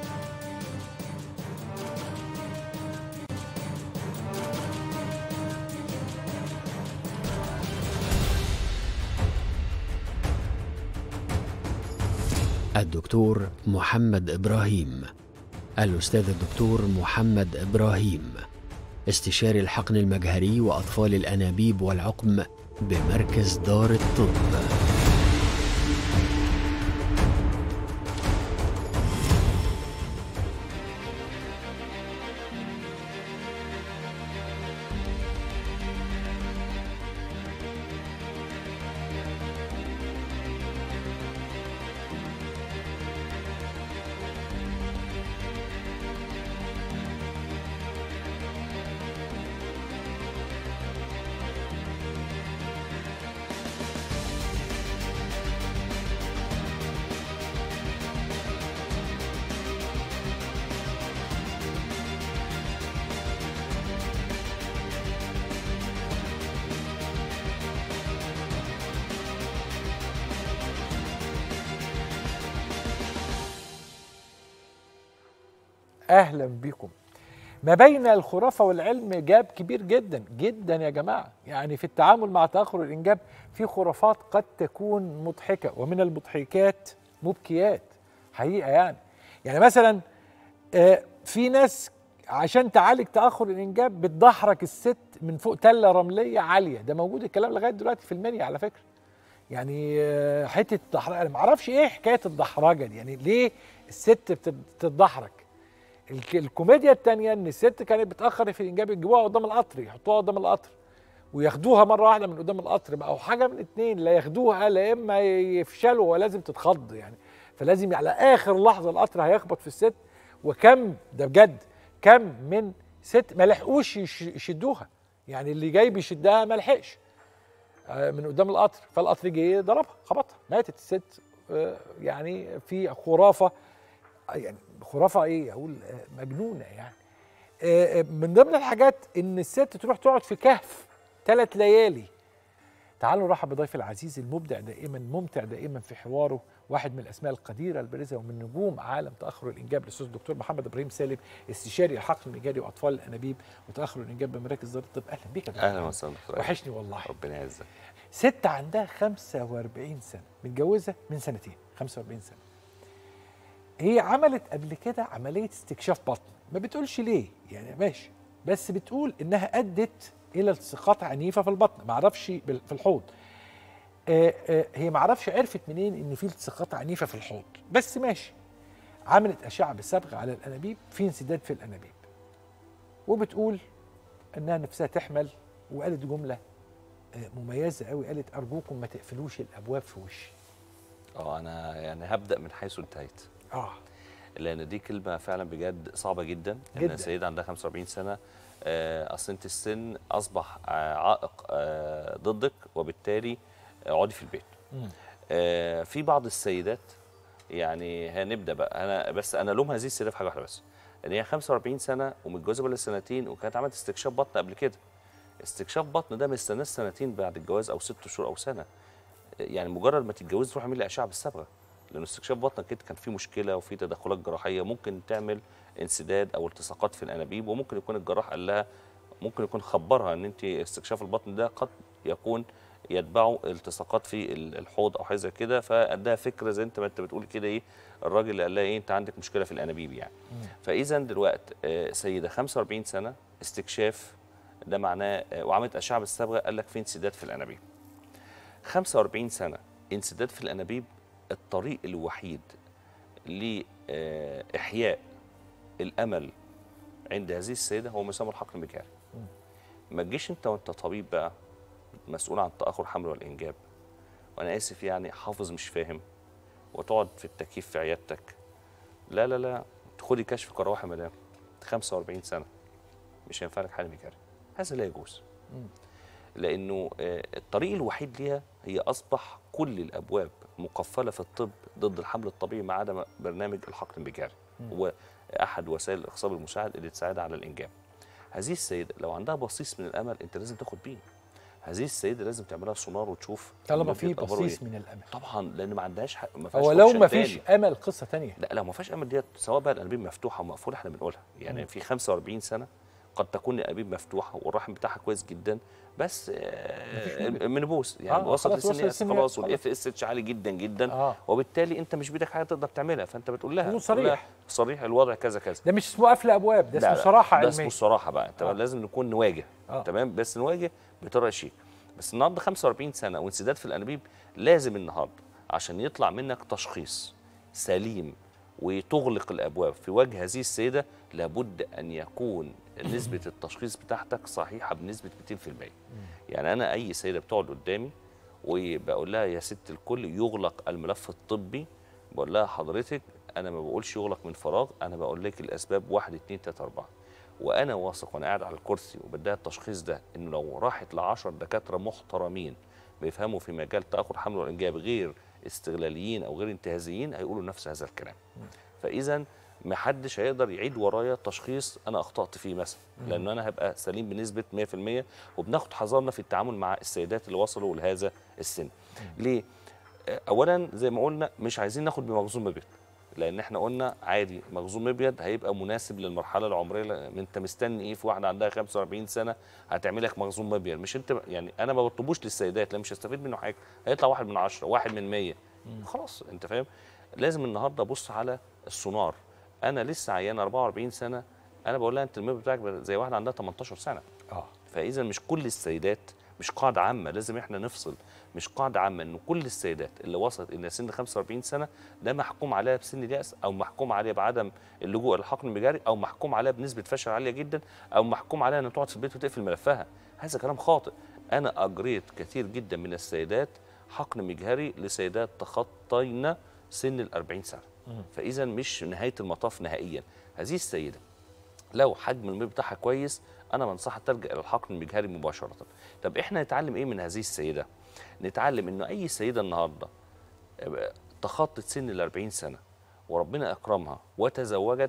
الدكتور محمد إبراهيم الأستاذ الدكتور محمد إبراهيم استشاري الحقن المجهري وأطفال الأنابيب والعقم بمركز دار الطب اهلا بكم ما بين الخرافه والعلم جاب كبير جدا جدا يا جماعه يعني في التعامل مع تاخر الانجاب في خرافات قد تكون مضحكه ومن المضحكات مبكيات حقيقه يعني يعني مثلا آه، في ناس عشان تعالج تاخر الانجاب بتدحرج الست من فوق تله رمليه عاليه ده موجود الكلام لغايه دلوقتي في المنيا على فكره يعني آه، حته الدحرجه انا ما اعرفش ايه حكايه الدحرجه دي يعني ليه الست بتت- بتتدحرج الك- الكوميديا التانية ان الست كانت بتاخر في الانجاب يجيبوها قدام القطر يحطوها قدام القطر وياخدوها مره واحده من قدام القطر بقى او حاجه من اتنين لا ياخدوها لا اما يفشلوا ولازم تتخض يعني فلازم على اخر لحظه القطر هيخبط في الست وكم ده بجد كم من ست ما لحقوش يش- يشدوها يعني اللي جاي بيشدها ما لحقش آه، من قدام القطر فالقطر جه ضربها خبطها ماتت الست آه، يعني في خرافه يعني خرافه ايه اقول آه، مجنونه يعني آه، آه، من ضمن الحاجات ان الست تروح تقعد في كهف ثلاث ليالي تعالوا نرحب بضيف العزيز المبدع دائما ممتع دائما في حواره واحد من الاسماء القديره البارزه ومن نجوم عالم تاخر الانجاب الاستاذ الدكتور محمد ابراهيم سالم استشاري الحقل المجاري واطفال الانابيب وتاخر الانجاب بمراكز دار الطب اهلا بك يا دكتور اهلا محمد. وسهلا دكتور. وحشني والله ربنا يعزك ست عندها 45 سنه متجوزه من سنتين 45 سنه هي عملت قبل كده عمليه استكشاف بطن ما بتقولش ليه يعني ماشي بس بتقول انها ادت الى التصاقات عنيفه في البطن ما اعرفش بال- في الحوض آه، آه، هي ما اعرفش عرفت منين ان في التصاقات عنيفه في الحوض بس ماشي عملت اشعه بالصبغ على الانابيب في انسداد في الانابيب وبتقول انها نفسها تحمل وقالت جمله آه، مميزه قوي قالت ارجوكم ما تقفلوش الابواب في وشي اه انا يعني هبدا من حيث انتهيت اه لان دي كلمه فعلا بجد صعبه جدا جداً. ان سيده عندها 45 سنه آه، اصل انت السن اصبح آه، عائق آه، ضدك وبالتالي اقعدي في البيت مم. آه، في بعض السيدات يعني هنبدا بقى انا بس انا لوم هذه السيده في حاجه واحده بس ان هي 45 سنه ومتجوزه بقى سنتين وكانت عملت استكشاف بطن قبل كده استكشاف بطن ده ما يستناش سنتين بعد الجواز او ست شهور او سنه يعني مجرد ما تتجوز تروح اعمل لي اشعه بالصبغه لان استكشاف بطن كده كان فيه مشكله وفي تدخلات جراحيه ممكن تعمل انسداد او التصاقات في الانابيب وممكن يكون الجراح قال لها ممكن يكون خبرها ان انت استكشاف البطن ده قد يكون يتبعه التصاقات في ال- الحوض او حاجه زي كده فاداها فكره زي انت ما انت بتقول كده ايه الراجل اللي قال لها ايه انت عندك مشكله في الانابيب يعني فاذا دلوقتي آه، سيده 45 سنه استكشاف ده معناه آه، وعملت اشعه بالصبغه قال لك في انسداد في الانابيب 45 سنه انسداد في الانابيب الطريق الوحيد لاحياء الامل عند هذه السيده هو مسام الحقن المجاري ما تجيش انت وانت طبيب بقى مسؤول عن تاخر حمل والانجاب وانا اسف يعني حافظ مش فاهم وتقعد في التكييف في عيادتك لا لا لا خدي كشف كراوح يا مدام 45 سنه مش هينفع لك حل مجاري هذا لا يجوز لانه آه، الطريق الوحيد ليها هي اصبح كل الابواب مقفله في الطب ضد الحمل الطبيعي ما عدا برنامج الحقن المجاري هو احد وسائل الاخصاب المساعد اللي تساعدها على الانجاب هذه السيده لو عندها بصيص من الامل انت لازم تاخد بيه هذه السيده لازم تعملها سونار وتشوف طالما مدة في أخباره بصيص إيه. من الامل طبعا لان ما عندهاش حق ما فيهاش هو لو option ما فيش تاني. امل قصه تانية لا لو ما فيهاش امل ديت سواء بقى الانابيب مفتوحه او مقفوله احنا بنقولها يعني في 45 سنه قد تكون الانابيب مفتوحه والرحم بتاعها كويس جدا بس آه، المنبوس يعني آه، وصل خلاص وصل لسن يأس لسن خلاص يأس، والاف اس اتش عالي جدا جدا آه. وبالتالي انت مش بايدك حاجه تقدر تعملها فانت بتقول لها تكون بتقول لها صريح. صريح الوضع كذا كذا ده مش اسمه قفل ابواب ده لا، اسمه لا، صراحه ده اسمه علميه الصراحه بقى انت آه. لازم نكون نواجه آه. تمام بس نواجه بطريقه شيك بس النهارده 45 سنه وانسداد في الانابيب لازم النهارده عشان يطلع منك تشخيص سليم وتغلق الابواب في وجه هذه السيده لابد ان يكون نسبه التشخيص بتاعتك صحيحه بنسبه 200% يعني انا اي سيده بتقعد قدامي وبقول لها يا ست الكل يغلق الملف الطبي بقول لها حضرتك انا ما بقولش يغلق من فراغ انا بقول لك الاسباب 1 2 3 4 وانا واثق وانا قاعد على الكرسي وبديها التشخيص ده انه لو راحت ل 10 دكاتره محترمين بيفهموا في مجال تاخر حمل والانجاب غير استغلاليين او غير انتهازيين هيقولوا نفس هذا الكلام فاذا ما حدش هيقدر يعيد ورايا تشخيص انا اخطات فيه مثلا لان انا هبقى سليم بنسبه 100% وبناخد حذرنا في التعامل مع السيدات اللي وصلوا لهذا السن ليه آه، اولا زي ما قلنا مش عايزين ناخد بمخزون مبيض لان احنا قلنا عادي مخزون مبيض هيبقى مناسب للمرحله العمريه ل- انت مستني ايه في واحده عندها 45 سنه هتعمل لك مخزون مبيض مش انت يعني انا ما بطلبوش للسيدات لا مش هستفيد منه حاجه هيطلع واحد من عشرة واحد من 100 خلاص انت فاهم لازم النهارده ابص على السونار انا لسه عيان 44 سنه انا بقول لها انت المبيض بتاعك زي واحده عندها 18 سنه اه فاذا مش كل السيدات مش قاعده عامه لازم احنا نفصل مش قاعده عامه ان كل السيدات اللي وصلت الى سن 45 سنه ده محكوم عليها بسن الياس او محكوم عليها بعدم اللجوء الى الحقن المجاري او محكوم عليها بنسبه فشل عاليه جدا او محكوم عليها انها تقعد في البيت وتقفل ملفها هذا كلام خاطئ انا اجريت كثير جدا من السيدات حقن مجهري لسيدات تخطين سن ال 40 سنه فاذا مش نهايه المطاف نهائيا هذه السيده لو حجم المبيض بتاعها كويس انا بنصحها تلجا الى الحقن المجهري مباشره طب احنا نتعلم ايه من هذه السيده نتعلم انه اي سيده النهارده تخطت سن ال 40 سنه وربنا اكرمها وتزوجت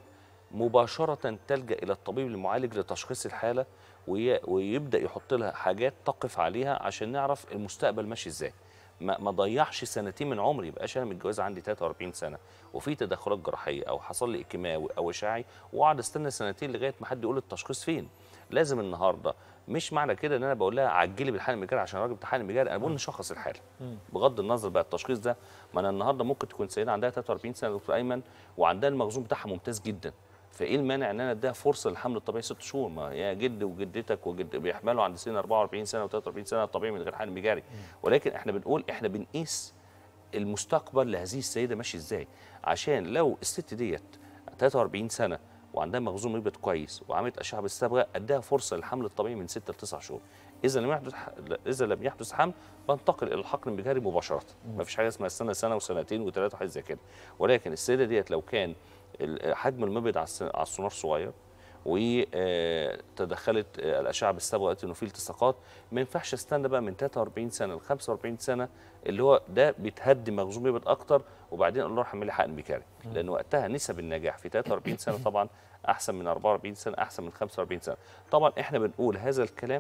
مباشره تلجا الى الطبيب المعالج لتشخيص الحاله وي- ويبدا يحط لها حاجات تقف عليها عشان نعرف المستقبل ماشي ازاي ما ما ضيعش سنتين من عمري يبقاش انا متجوزه عندي 43 سنه وفي تدخلات جراحيه او حصل لي كيماوي او اشعاعي واقعد استنى سنتين لغايه ما حد يقول التشخيص فين لازم النهارده مش معنى كده ان انا بقول لها عجلي بالحقن المجاري عشان الراجل بتاع الحقن المجاري انا بقول نشخص الحاله بغض النظر بقى التشخيص ده ما انا النهارده ممكن تكون سيده عندها 43 سنه دكتور ايمن وعندها المخزون بتاعها ممتاز جدا فايه المانع ان انا اديها فرصه للحمل الطبيعي ست شهور ما يا جد وجدتك وجد بيحملوا عند سن 44 سنه و43 سنه طبيعي من غير حمل مجاري ولكن احنا بنقول احنا بنقيس المستقبل لهذه السيده ماشي ازاي عشان لو الست ديت 43 سنه وعندها مخزون مبيض كويس وعملت اشعه بالصبغه اديها فرصه للحمل الطبيعي من 6 ل 9 شهور اذا لم يحدث اذا لم يحدث حمل بنتقل الى الحقن المجهري مباشره ما فيش حاجه اسمها استنى سنه وسنتين وثلاثه وحاجات زي كده ولكن السيده ديت لو كان ال- حجم المبيض على الس- على السونار صغير وتدخلت الاشعه بالصبغه لقيت انه في التصاقات ما ينفعش استنى بقى من 43 سنه ل 45 سنه اللي هو ده بيتهدي مخزون مبيض اكتر وبعدين اقول له روح اعمل لي حقن ميكاري لان وقتها نسب النجاح في 43 سنه طبعا احسن من 44 سنه احسن من 45 سنه طبعا احنا بنقول هذا الكلام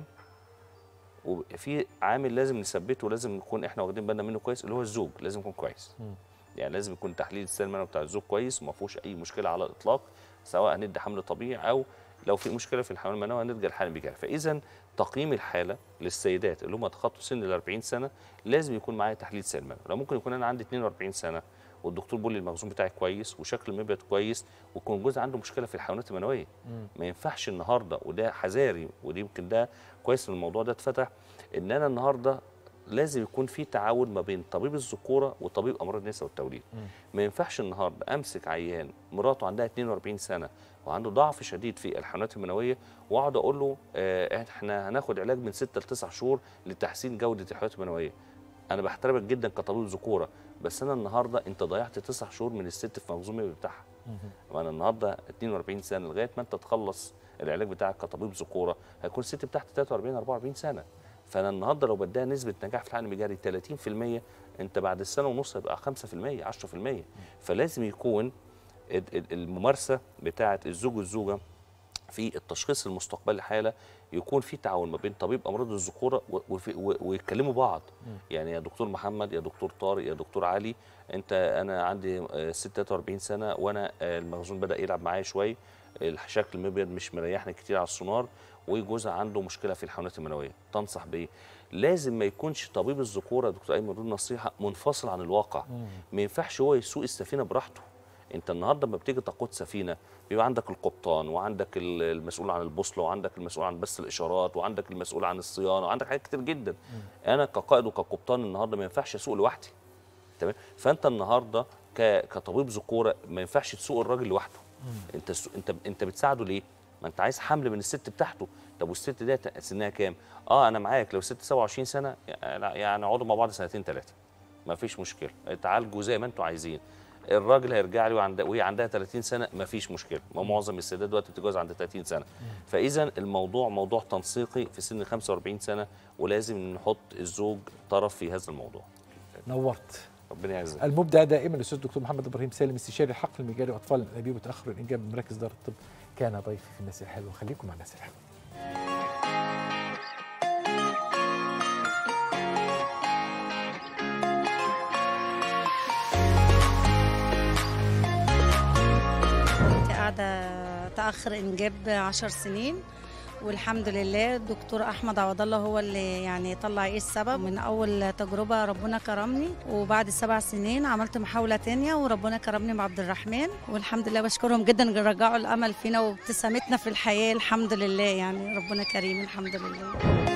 وفي عامل لازم نثبته ولازم نكون احنا واخدين بالنا منه كويس اللي هو الزوج لازم يكون كويس يعني لازم يكون تحليل السائل المنوي بتاع الزوج كويس وما فيهوش اي مشكله على الاطلاق سواء هندي حمل طبيعي او لو في مشكله في الحمل المنوي هنلجا للحمل المجاري فاذا تقييم الحاله للسيدات اللي هم تخطوا سن ال 40 سنه لازم يكون معايا تحليل سائل منوي لو ممكن يكون انا عندي 42 سنه والدكتور بيقول لي المخزون بتاعي كويس وشكل المبيض كويس ويكون جوزي عنده مشكله في الحيوانات المنويه ما ينفعش النهارده وده حذاري ودي يمكن ده كويس ان الموضوع ده اتفتح ان انا النهارده لازم يكون في تعاون ما بين طبيب الذكوره وطبيب امراض النساء والتوليد ما ينفعش النهارده امسك عيان مراته عندها 42 سنه وعنده ضعف شديد في الحيوانات المنويه واقعد اقول له آه احنا هناخد علاج من 6 ل 9 شهور لتحسين جوده الحيوانات المنويه انا بحترمك جدا كطبيب ذكوره بس انا النهارده انت ضيعت 9 شهور من الست في مخزون المبيض بتاعها وانا النهارده 42 سنه لغايه ما انت تخلص العلاج بتاعك كطبيب ذكوره هيكون الست بتاعتي 43 44 سنه فانا النهارده لو بديها نسبه نجاح في الحقن المجاري 30% انت بعد السنه ونص هيبقى 5% 10% فلازم يكون ال- ال- الممارسه بتاعه الزوج والزوجه في التشخيص المستقبلي للحاله يكون في تعاون ما بين طبيب امراض الذكوره و- وفي- و- ويتكلموا بعض يعني يا دكتور محمد يا دكتور طارق يا دكتور علي انت انا عندي آه، 46 سنه وانا آه، المخزون بدا يلعب معايا شويه الشكل المبيض مش مريحني كتير على السونار وجوزها عنده مشكله في الحيوانات المنويه تنصح بايه لازم ما يكونش طبيب الذكوره يا دكتور ايمن دول نصيحه منفصل عن الواقع ما ينفعش هو يسوق السفينه براحته انت النهارده لما بتيجي تقود سفينه بيبقى عندك القبطان وعندك ال- المسؤول عن البوصله وعندك المسؤول عن بث الاشارات وعندك المسؤول عن الصيانه وعندك حاجات كتير جدا انا كقائد وكقبطان النهارده ما ينفعش اسوق لوحدي تمام فانت النهارده ك- كطبيب ذكوره ما ينفعش تسوق الراجل لوحده انت الس- انت انت بتساعده ليه ما انت عايز حمل من الست بتاعته طب والست دي سنها كام اه انا معاك لو ست 27 سنه يعني يعني اقعدوا مع بعض سنتين ثلاثه ما فيش مشكله تعالجوا زي ما انتوا عايزين الراجل هيرجع لي وعند وهي عندها 30 سنه ما فيش مشكله ما معظم السيدات دلوقتي بتتجوز عند 30 سنه فاذا الموضوع موضوع تنسيقي في سن 45 سنه ولازم نحط الزوج طرف في هذا الموضوع نورت ربنا يعزك المبدع دائما الاستاذ الدكتور محمد ابراهيم سالم استشاري الحقل المجاري واطفال الانابيب وتاخر الانجاب بمراكز دار الطب كان ضيفي في الناس الحلوه خليكم مع الناس الحلوه كنت قاعدة تأخر إنجاب عشر سنين والحمد لله الدكتور أحمد عوض الله هو اللي يعني طلع إيه السبب من أول تجربة ربنا كرمني وبعد سبع سنين عملت محاولة تانية وربنا كرمني مع عبد الرحمن والحمد لله بشكرهم جدا رجعوا الأمل فينا وابتسامتنا في الحياة الحمد لله يعني ربنا كريم الحمد لله